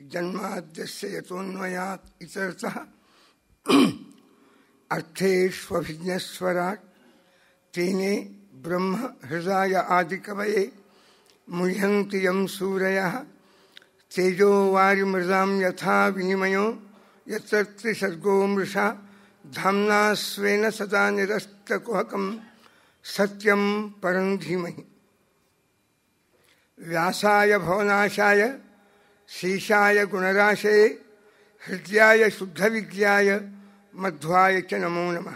ಜನ್ಮಾದ್ಯಸ್ಯ ಯಥೋನ್ವಯಾತ್ ಇತರತಃ ಅರ್ಥೇಷ್ವಭಿಜ್ಞಸ್ವರಾಟ್ ತೇನೇ ಬ್ರಹ್ಮ ಹೃದಯ ಆದಿಕವಯೇ ಮುಹ್ಯಂತಿ ಯಂ ಸೂರಯಃ ತೇಜೋ ವಾರಿಮೃದಾಂ ಯಥಾ ವಿನಿಮಯೋ ಯತ್ರ ತ್ರಿಸರ್ಗೋ ಮೃಷಾ ಧಾಮ್ನಾ ಸ್ವೇನ ಸದಾ ನಿರಸ್ತಕುಹಕಂ ಸತ್ಯಂ ಪರಂ ಧೀಮಹಿ ವ್ಯಾಸಾಯ ಭವನಾಶಾಯ ಶೀಶಾಯ ಗುಣರಾಶೇ ಹೃದಯಾಯ ಶುದ್ಧವಿದ್ಯಾಯ ಮಧ್ವಾಯ ಚ ನಮೋ ನಮಃ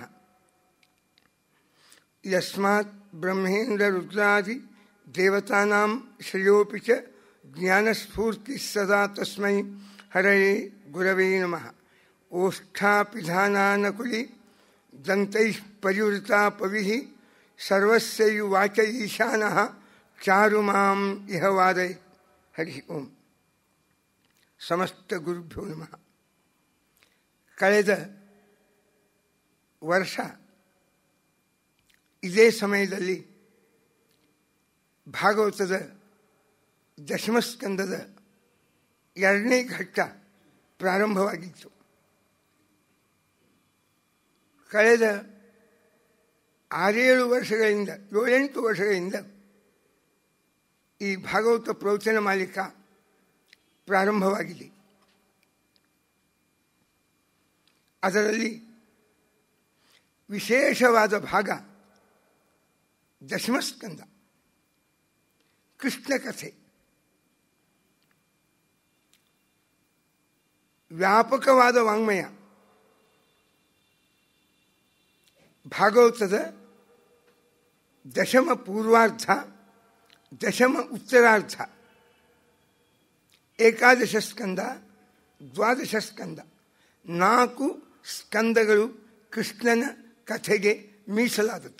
ಯಸ್ಮಾತ್ ಬ್ರಹ್ಮೇಂದ್ರರುದ್ರಾದಿ ದೇವತಾನಾಂ ಶ್ರೇಯೋಪಿ ಚ ಜ್ಞಾನಸ್ಫೂರ್ತಿ ಸದಾ ತಸ್ಮೈ ಹರಯೇ ಗುರವೇ ನಮಃ ಓಷ್ಠಾಪಿಧಾನಾನಕುಲಿ ದಂತೈಃ ಪರಿವೃತಾ ಪವಿಃ ಸರ್ವಸ್ಯೈವಾಚ ಈಶಾನಃ ಚಾರು ಮಾಂ ಇಹ ವಾದೈ ಹರಿ ಓಂ ಸಮಸ್ತ ಗುರುಭ್ಯೋ ನಮಃ ಕಳೆದ ವರ್ಷ ಇದೇ ಸಮಯದಲ್ಲಿ ಭಾಗವತದ ದಶಮಸ್ಕಂದದ ಎರಡನೇ ಘಟ್ಟ ಪ್ರಾರಂಭವಾಗಿತ್ತು ಕಳೆದ ಆರೇಳು ವರ್ಷಗಳಿಂದ ಏಳೆಂಟು ವರ್ಷಗಳಿಂದ ಈ ಭಾಗವತ ಪ್ರವಚನ ಮಾಲಿಕ ಪ್ರಾರಂಭವಾಗಿದೆ ಅದರಲ್ಲಿ ವಿಶೇಷವಾದ ಭಾಗ ದಶಮಸ್ಕಂದ ಕೃಷ್ಣ ಕಥೆ ವ್ಯಾಪಕವಾದ ವಾಂಗ್ಮಯ ಭಾಗವತದ ದಶಮ ಪೂರ್ವಾರ್ಧ ದಶಮ ಉತ್ತರಾರ್ಧ ಏಕಾದಶ ಸ್ಕಂದ ದ್ವಾದಶ ಸ್ಕಂದ ನಾಲ್ಕು ಸ್ಕಂದಗಳು ಕೃಷ್ಣನ ಕಥೆಗೆ ಮೀಸಲಾದದ್ದು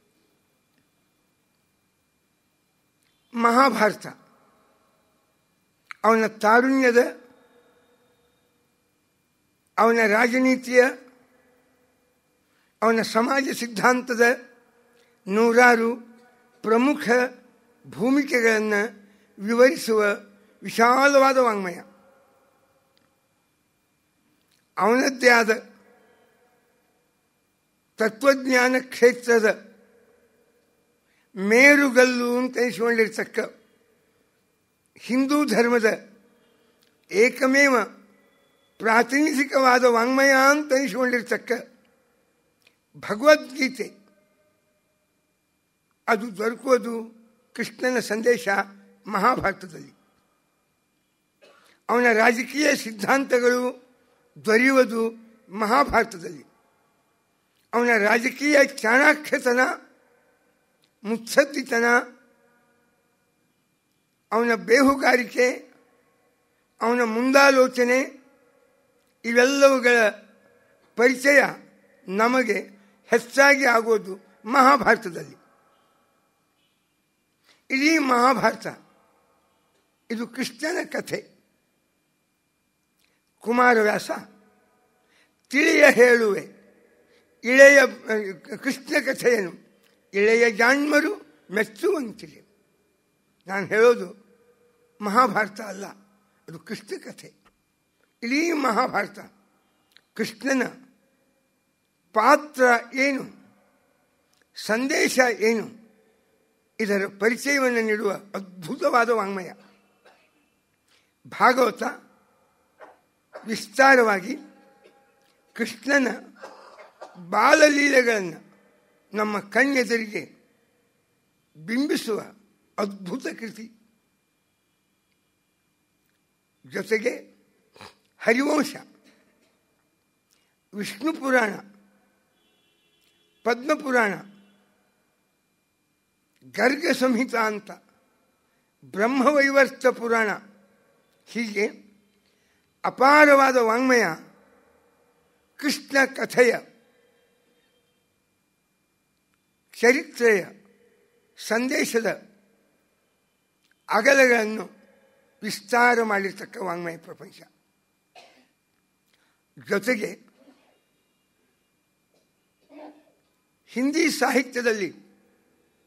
ಮಹಾಭಾರತ ಅವನ ತಾರುಣ್ಯದ ಅವನ ರಾಜನೀತಿಯ ಅವನ ಸಮಾಜ ಸಿದ್ಧಾಂತದ ನೂರಾರು ಪ್ರಮುಖ ಭೂಮಿಕೆಗಳನ್ನು ವಿವರಿಸುವ ವಿಶಾಲವಾದ ವಾಂಗ್ಮಯ ಅವನದ್ದೇ ಆದ ತತ್ವಜ್ಞಾನ ಕ್ಷೇತ್ರದ ಮೇರುಗಲ್ಲು ಅಂತ ಎನಿಸಿಕೊಂಡಿರ್ತಕ್ಕ ಹಿಂದೂ ಧರ್ಮದ ಏಕಮೇವ ಪ್ರಾತಿನಿಧಿಕವಾದ ವಾಂಗ್ಮಯ ಅಂತ ಎನಿಸಿಕೊಂಡಿರ್ತಕ್ಕ ಭಗವದ್ಗೀತೆ ಅದು ದೊರಕುವುದು ಕೃಷ್ಣನ ಸಂದೇಶ ಮಹಾಭಾರತದಲ್ಲಿ ಅವನ ರಾಜಕೀಯ ಸಿದ್ಧಾಂತಗಳು ದೊರೆಯುವುದು ಮಹಾಭಾರತದಲ್ಲಿ ಅವನ ರಾಜಕೀಯ ಚಾಣಾಕ್ಷತನ ಮುತ್ಸದ್ದಿತನ ಅವನ ಬೇಹುಗಾರಿಕೆ ಅವನ ಮುಂದಾಲೋಚನೆ ಇವೆಲ್ಲವುಗಳ ಪರಿಚಯ ನಮಗೆ ಹೆಚ್ಚಾಗಿ ಆಗೋದು ಮಹಾಭಾರತದಲ್ಲಿ ಇಡೀ ಮಹಾಭಾರತ ಇದು ಕೃಷ್ಣನ ಕಥೆ ಕುಮಾರವ್ಯಾಸ ತಿಳಿಯ ಹೇಳುವೆ ಇಳೆಯ ಕೃಷ್ಣ ಕಥೆಯನ್ನು ಇಳೆಯ ಜಾಣ್ಮರು ಮೆಚ್ಚುವಂತಿದೆ ನಾನು ಹೇಳೋದು ಮಹಾಭಾರತ ಅಲ್ಲ ಅದು ಕೃಷ್ಣ ಕಥೆ ಇಡೀ ಮಹಾಭಾರತ ಕೃಷ್ಣನ ಪಾತ್ರ ಏನು ಸಂದೇಶ ಏನು ಇದರ ಪರಿಚಯವನ್ನು ನೀಡುವ ಅದ್ಭುತವಾದ ವಾಂಗ್ಮಯ ಭಾಗವತ ವಿಸ್ತಾರವಾಗಿ ಕೃಷ್ಣನ ಬಾಲಲೀಲೆಗಳನ್ನು ನಮ್ಮ ಕಣ್ಣೆದುರಿಗೆ ಬಿಂಬಿಸುವ ಅದ್ಭುತ ಕೃತಿ ಜೊತೆಗೆ ಹರಿವಂಶ ವಿಷ್ಣು ಪುರಾಣ ಪದ್ಮಪುರಾಣ ಗರ್ಗ ಸಂಹಿತ ಅಂತ ಬ್ರಹ್ಮವೈವರ್ತ ಪುರಾಣ ಹೀಗೆ ಅಪಾರವಾದ ವಾಂಗ್ಮಯ ಕೃಷ್ಣ ಕಥೆಯ ಚರಿತ್ರೆಯ ಸಂದೇಶದ ಅಗಲಗಳನ್ನು ವಿಸ್ತಾರ ಮಾಡಿರ್ತಕ್ಕ ವಾಂಗ್ಮಯ ಪ್ರಪಂಚ ಜೊತೆಗೆ ಹಿಂದಿ ಸಾಹಿತ್ಯದಲ್ಲಿ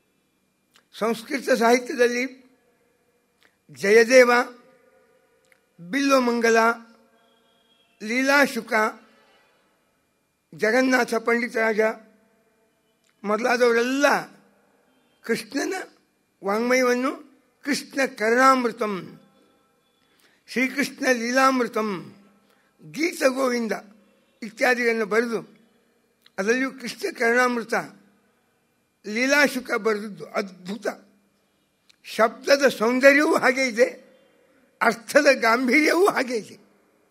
ಸಂಸ್ಕೃತ ಸಾಹಿತ್ಯದಲ್ಲಿ ಜಯದೇವ ಬಿಲ್ಲುಮಂಗಲ ಲೀಲಾಶುಕ ಜಗನ್ನಾಥ ಪಂಡಿತರಾಜ ಮೊದಲಾದವರೆಲ್ಲ ಕೃಷ್ಣನ ವಾಂಗ್ಮಯವನ್ನು ಕೃಷ್ಣ ಕರುಣಾಮೃತಂ ಶ್ರೀಕೃಷ್ಣ ಲೀಲಾಮೃತಂ ಗೀತ ಗೋವಿಂದ ಇತ್ಯಾದಿಗಳನ್ನು ಬರೆದು ಅದರಲ್ಲಿಯೂ ಕೃಷ್ಣ ಕರುಣಾಮೃತ ಲೀಲಾಶುಕ ಬರೆದದ್ದು ಅದ್ಭುತ ಶಬ್ದದ ಸೌಂದರ್ಯವೂ ಹಾಗೆ ಇದೆ ಅರ್ಥದ ಗಾಂಭೀರ್ಯವೂ ಹಾಗೆ ಇದೆ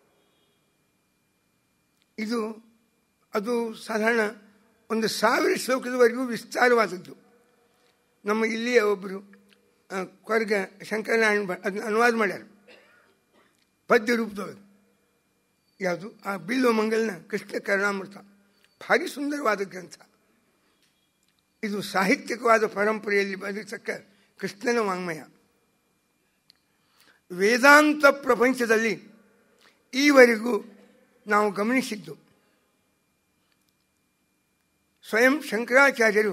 ಇದು ಅದು ಸಾಧಾರಣ ಒಂದು ಸಾವಿರ ಶ್ಲೋಕದವರೆಗೂ ವಿಸ್ತಾರವಾದದ್ದು ನಮ್ಮ ಇಲ್ಲಿಯ ಒಬ್ಬರು ಕೊರ್ಗ ಶಂಕರನಾರಾಯಣ ಅದನ್ನು ಅನುವಾದ ಮಾಡ್ಯಾರ ಪದ್ಯ ರೂಪದೊಳಗೆ ಯಾವುದು ಆ ಬಿಲ್ವ ಮಂಗಲ್ನ ಕೃಷ್ಣ ಕರುಣಾಮೃತ ಭಾರಿ ಸುಂದರವಾದ ಗ್ರಂಥ ಇದು ಸಾಹಿತ್ಯಿಕವಾದ ಪರಂಪರೆಯಲ್ಲಿ ಬಂದಿರತಕ್ಕ ಕೃಷ್ಣನ ವಾಂಗ್ಮಯ ವೇದಾಂತ ಪ್ರಪಂಚದಲ್ಲಿ ಈವರೆಗೂ ನಾವು ಗಮನಿಸಿದ್ದು ಸ್ವಯಂ ಶಂಕರಾಚಾರ್ಯರು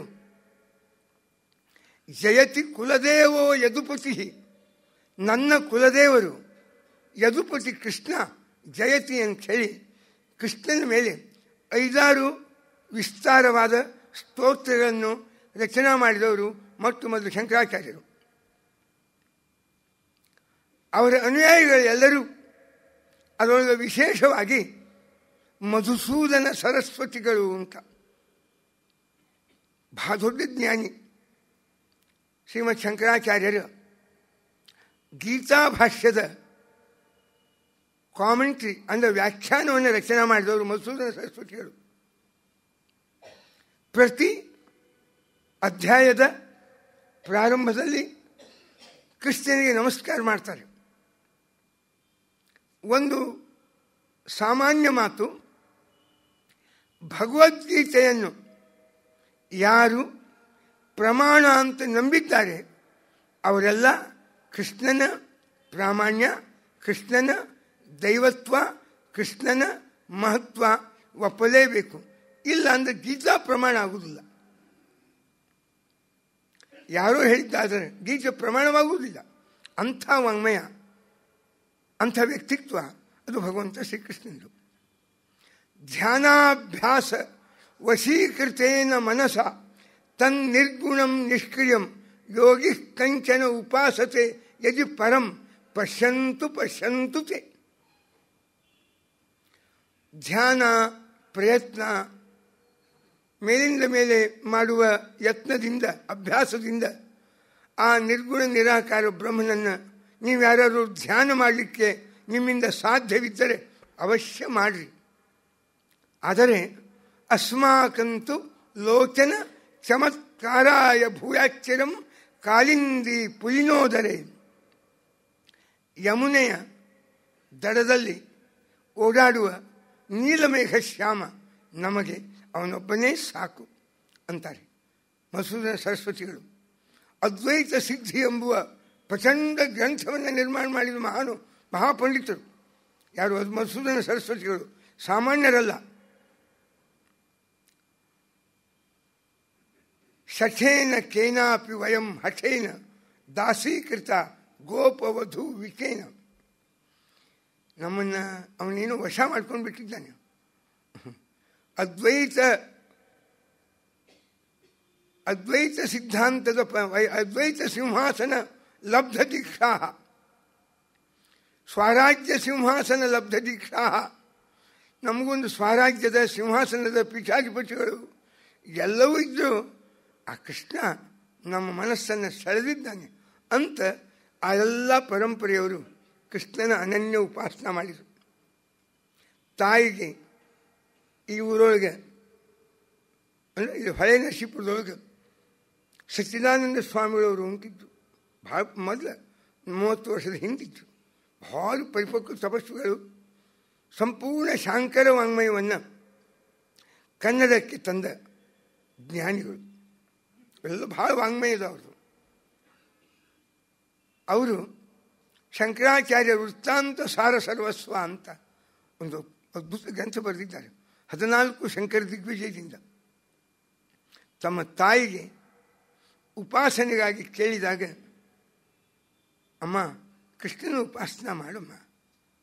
ಜಯತಿ ಕುಲದೇವೋ ಯದುಪತಿ ನನ್ನ ಕುಲದೇವರು ಯದುಪತಿ ಕೃಷ್ಣ ಜಯತಿ ಅಂತ ಹೇಳಿ ಕೃಷ್ಣನ ಮೇಲೆ ಐದಾರು ವಿಸ್ತಾರವಾದ ಸ್ತೋತ್ರಗಳನ್ನು ರಚನಾ ಮಾಡಿದವರು ಮೊಟ್ಟ ಮೊದಲು ಶಂಕರಾಚಾರ್ಯರು ಅವರ ಅನುಯಾಯಿಗಳೆಲ್ಲರೂ ಅದರೊಳಗೆ ವಿಶೇಷವಾಗಿ ಮಧುಸೂದನ ಸರಸ್ವತಿಗಳು ಅಂತ ಬಹಳ ದೊಡ್ಡ ಜ್ಞಾನಿ ಶ್ರೀಮತ್ ಶಂಕರಾಚಾರ್ಯರು ಗೀತಾ ಭಾಷ್ಯದ ಕಾಮೆಂಟ್ರಿ ಅಂದರೆ ವ್ಯಾಖ್ಯಾನವನ್ನು ರಚನೆ ಮಾಡಿದವರು ಮಧುಸೂದನ ಸರಸ್ವತಿಗಳು ಪ್ರತಿ ಅಧ್ಯಾಯದ ಪ್ರಾರಂಭದಲ್ಲಿ ಕೃಷ್ಣನಿಗೆ ನಮಸ್ಕಾರ ಮಾಡ್ತಾರೆ ಒಂದು ಸಾಮಾನ್ಯ ಮಾತು ಭಗವದ್ಗೀತೆಯನ್ನು ಯಾರು ಪ್ರಮಾಣ ಅಂತ ನಂಬಿದ್ದಾರೆ ಅವರೆಲ್ಲ ಕೃಷ್ಣನ ಪ್ರಾಮಾಣ್ಯ ಕೃಷ್ಣನ ದೈವತ್ವ ಕೃಷ್ಣನ ಮಹತ್ವ ಒಪ್ಪಲೇಬೇಕು ಇಲ್ಲ ಅಂದರೆ ಗೀತಾ ಪ್ರಮಾಣ ಆಗುವುದಿಲ್ಲ ಯಾರೋ ಹೇಳಿದ್ದಾದರೆ ಗೀತೆ ಪ್ರಮಾಣವಾಗುವುದಿಲ್ಲ ಅಂಥ ವಾಂಗ್ಮಯ ಅಂಥ ವ್ಯಕ್ತಿತ್ವ ಅದು ಭಗವಂತ ಶ್ರೀಕೃಷ್ಣಂದು ಧ್ಯಾನಾಭ್ಯಾಸ ವಶೀಕೃತೇನ ಮನಸ ತನ್ನಿರ್ಗುಣಂ ನಿಷ್ಕ್ರಿಯಂ ಯೋಗಿ ಕಂಚನ ಉಪಾಸತೆ ಯದಿ ಪರಂ ಪಶ್ಯಂತು ಪಶ್ಯಂತು ತೇ ಧ್ಯಾನ ಪ್ರಯತ್ನ ಮೇಲಿಂದ ಮೇಲೆ ಮಾಡುವ ಯತ್ನದಿಂದ ಅಭ್ಯಾಸದಿಂದ ಆ ನಿರ್ಗುಣ ನಿರಾಕಾರ ಬ್ರಹ್ಮನನ್ನು ನೀವು ಯಾರಾದರೂ ಧ್ಯಾನ ಮಾಡಲಿಕ್ಕೆ ನಿಮ್ಮಿಂದ ಸಾಧ್ಯವಿದ್ದರೆ ಅವಶ್ಯ ಮಾಡಿರಿ ಆದರೆ ಅಸ್ಮಾಕಂತೂ ಲೋಚನ ಚಮತ್ಕಾರಾಯ ಭೂಯಾಚ್ಚರಂ ಕಾಲಿಂದಿ ಪುಲಿನೋದರೆ ಯಮುನೆಯ ದಡದಲ್ಲಿ ಓಡಾಡುವ ನೀಲಮೇಘ ಶ್ಯಾಮ ನಮಗೆ ಅವನೊಬ್ಬನೇ ಸಾಕು ಅಂತಾರೆ ಮಸೂದನ ಸರಸ್ವತಿಗಳು ಅದ್ವೈತ ಸಿದ್ಧಿ ಎಂಬುವ ಪ್ರಚಂಡ ಗ್ರಂಥವನ್ನು ನಿರ್ಮಾಣ ಮಾಡಿದ ಮಹಾನು ಮಹಾಪಂಡಿತರು ಯಾರು ಅದು ಮಸೂದನ ಸರಸ್ವತಿಗಳು ಸಾಮಾನ್ಯರಲ್ಲ ಶಠೇನ ಕೇನಾಪಿ ವಯಂ ಹಠೇನ ದಾಸೀಕೃತ ಗೋಪವಧು ವಿಕೇನ ನಮ್ಮನ್ನು ಅವನೇನು ವಶ ಮಾಡ್ಕೊಂಡು ಬಿಟ್ಟಿದ್ದಾನೆ ಅದ್ವೈತ ಅದ್ವೈತ ಸಿದ್ಧಾಂತದ ಅದ್ವೈತ ಸಿಂಹಾಸನ ಲಬ್ಧ ದೀಕ್ಷಾ ಸ್ವರಾಜ್ಯ ಸಿಂಹಾಸನ ಲಬ್ಧ ದೀಕ್ಷಾ ನಮಗೊಂದು ಸ್ವರಾಜ್ಯದ ಸಿಂಹಾಸನದ ಪೀಠಾಧಿಪತಿಗಳು ಎಲ್ಲವೂ ಇದ್ದರೂ ಆ ಕೃಷ್ಣ ನಮ್ಮ ಮನಸ್ಸನ್ನು ಸೆಳೆದಿದ್ದಾನೆ ಅಂತ ಆ ಎಲ್ಲ ಪರಂಪರೆಯವರು ಕೃಷ್ಣನ ಅನನ್ಯ ಉಪಾಸನ ಮಾಡಿದರು ತಾಯಿಗೆ ಈ ಊರೊಳಗೆ ಅಂದರೆ ಇದು ಹಳೆ ನರಸೀಪುರದೊಳಗೆ ಸಚ್ಚಿದಾನಂದ ಸ್ವಾಮಿಗಳವರು ಉಂಟಿದ್ದು ಭಾಳ ಮೊದಲ ಮೂವತ್ತು ವರ್ಷದ ಹಿಂದಿತ್ತು ಭಾಳ ಪರಿಪಕ್ವ ತಪಸ್ಸುಗಳು ಸಂಪೂರ್ಣ ಶಾಂಕರ ವಾಂಗ್ಮಯವನ್ನು ಕನ್ನಡಕ್ಕೆ ತಂದ ಜ್ಞಾನಿಗಳು ಎಲ್ಲ ಭಾಳ ವಾಂಗ್ಮಯದವರು ಅವರು ಶಂಕರಾಚಾರ್ಯ ವೃತ್ತಾಂತ ಸಾರ ಸರ್ವಸ್ವ ಅಂತ ಒಂದು ಅದ್ಭುತ ಗ್ರಂಥ ಬರೆದಿದ್ದಾರೆ ಹದಿನಾಲ್ಕು ಶಂಕರ ದಿಗ್ವಿಜಯದಿಂದ ತಮ್ಮ ತಾಯಿಗೆ ಉಪಾಸನೆಗಾಗಿ ಕೇಳಿದಾಗ ಅಮ್ಮ ಕೃಷ್ಣನ ಉಪಾಸನ ಮಾಡಮ್ಮ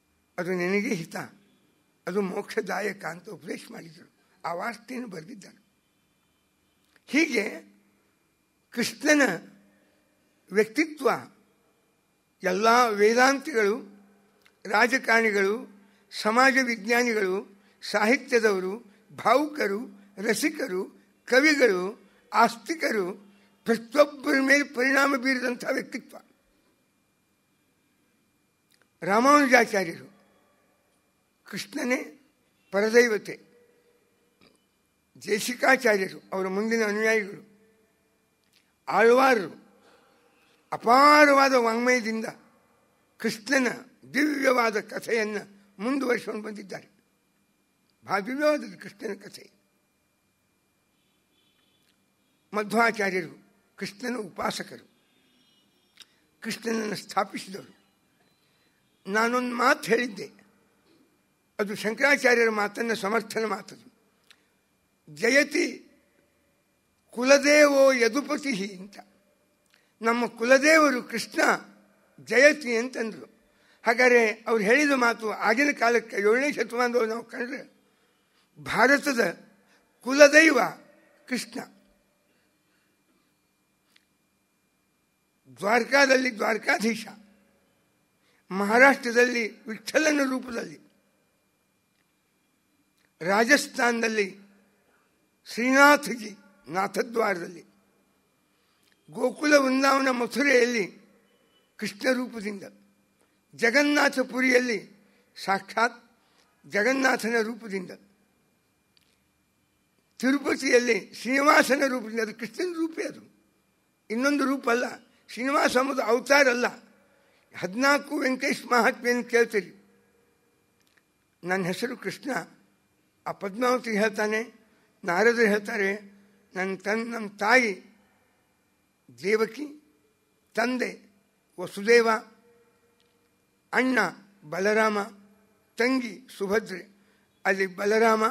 ಅದು ನಿನಗೆ ಹಿತ ಅದು ಮೋಕ್ಷದಾಯಕ ಅಂತ ಉಪದೇಶ ಮಾಡಿದರು ಆ ವಾರ್ತೆಯನ್ನು ಬರೆದಿದ್ದಾರೆ ಹೀಗೆ ಕೃಷ್ಣನ ವ್ಯಕ್ತಿತ್ವ ಎಲ್ಲ ವೇದಾಂತಿಗಳು ರಾಜಕಾರಣಿಗಳು ಸಮಾಜ ವಿಜ್ಞಾನಿಗಳು ಸಾಹಿತ್ಯದವರು ಭಾವುಕರು ರಸಿಕರು ಕವಿಗಳು ಆಸ್ತಿಕರು ಪ್ರತಿಯೊಬ್ಬರ ಮೇಲೆ ಪರಿಣಾಮ ಬೀರಿದಂಥ ವ್ಯಕ್ತಿತ್ವ ರಾಮಾನುಜಾಚಾರ್ಯರು ಕೃಷ್ಣನೇ ಪರದೈವತೆ ಜೇಸಿಕಾಚಾರ್ಯರು ಅವರ ಮುಂದಿನ ಅನುಯಾಯಿಗಳು ಆಳ್ವಾರರು ಅಪಾರವಾದ ವಾಂಗ್ಮಯದಿಂದ ಕೃಷ್ಣನ ದಿವ್ಯವಾದ ಕಥೆಯನ್ನು ಮುಂದುವರಿಸಿಕೊಂಡು ಬಂದಿದ್ದಾರೆ ಬಹಳ ದಿವ್ಯವಾದ ಕೃಷ್ಣನ ಕಥೆ ಮಧ್ವಾಚಾರ್ಯರು ಕೃಷ್ಣನ ಉಪಾಸಕರು ಕೃಷ್ಣನನ್ನು ಸ್ಥಾಪಿಸಿದವರು ನಾನೊಂದು ಮಾತು ಹೇಳಿದ್ದೆ ಅದು ಶಂಕರಾಚಾರ್ಯರ ಮಾತನ್ನು ಸಮರ್ಥನ ಮಾತದು ಜಯತಿ ಕುಲದೇವೋ ಯದುಪತಿ ಅಂತ ನಮ್ಮ ಕುಲದೇವರು ಕೃಷ್ಣ ಜಯತಿ ಅಂತಂದರು ಹಾಗಾದರೆ ಅವ್ರು ಹೇಳಿದ ಮಾತು ಆಗಿನ ಕಾಲಕ್ಕೆ ಏಳನೇ ಶತಮಾನದವರು ನಾವು ಕಂಡ್ರೆ ಭಾರತದ ಕುಲದೈವ ಕೃಷ್ಣ ದ್ವಾರಕಾದಲ್ಲಿ ದ್ವಾರಕಾಧೀಶ ಮಹಾರಾಷ್ಟ್ರದಲ್ಲಿ ವಿಠ್ಠಲನ ರೂಪದಲ್ಲಿ ರಾಜಸ್ಥಾನದಲ್ಲಿ ಶ್ರೀನಾಥಜಿ ನಾಥದ್ವಾರದಲ್ಲಿ ಗೋಕುಲ ವೃಂದಾವನ ಮಥುರೆಯಲ್ಲಿ ಕೃಷ್ಣ ರೂಪದಿಂದ ಜಗನ್ನಾಥಪುರಿಯಲ್ಲಿ ಸಾಕ್ಷಾತ್ ಜಗನ್ನಾಥನ ರೂಪದಿಂದ ತಿರುಪತಿಯಲ್ಲಿ ಶ್ರೀನಿವಾಸನ ರೂಪದಿಂದ ಅದು ಕೃಷ್ಣನ ರೂಪೇ ಅದು ಇನ್ನೊಂದು ರೂಪ ಅಲ್ಲ ಶ್ರೀನಿವಾಸ ಎಂಬುದು ಅವತಾರ ಅಲ್ಲ ಹದಿನಾಲ್ಕು ವೆಂಕಟೇಶ್ ಮಹಾತ್ಮೆಯನ್ನು ಕೇಳ್ತೀರಿ ನನ್ನ ಹೆಸರು ಕೃಷ್ಣ ಆ ಪದ್ಮಾವತಿ ಹೇಳ್ತಾನೆ ನಾರದರು ಹೇಳ್ತಾರೆ ನನ್ನ ತನ್ ನಮ್ಮ ತಾಯಿ ದೇವಕಿ ತಂದೆ ವಸುದೇವ ಅಣ್ಣ ಬಲರಾಮ ತಂಗಿ ಸುಭದ್ರೆ ಅಲ್ಲಿ ಬಲರಾಮ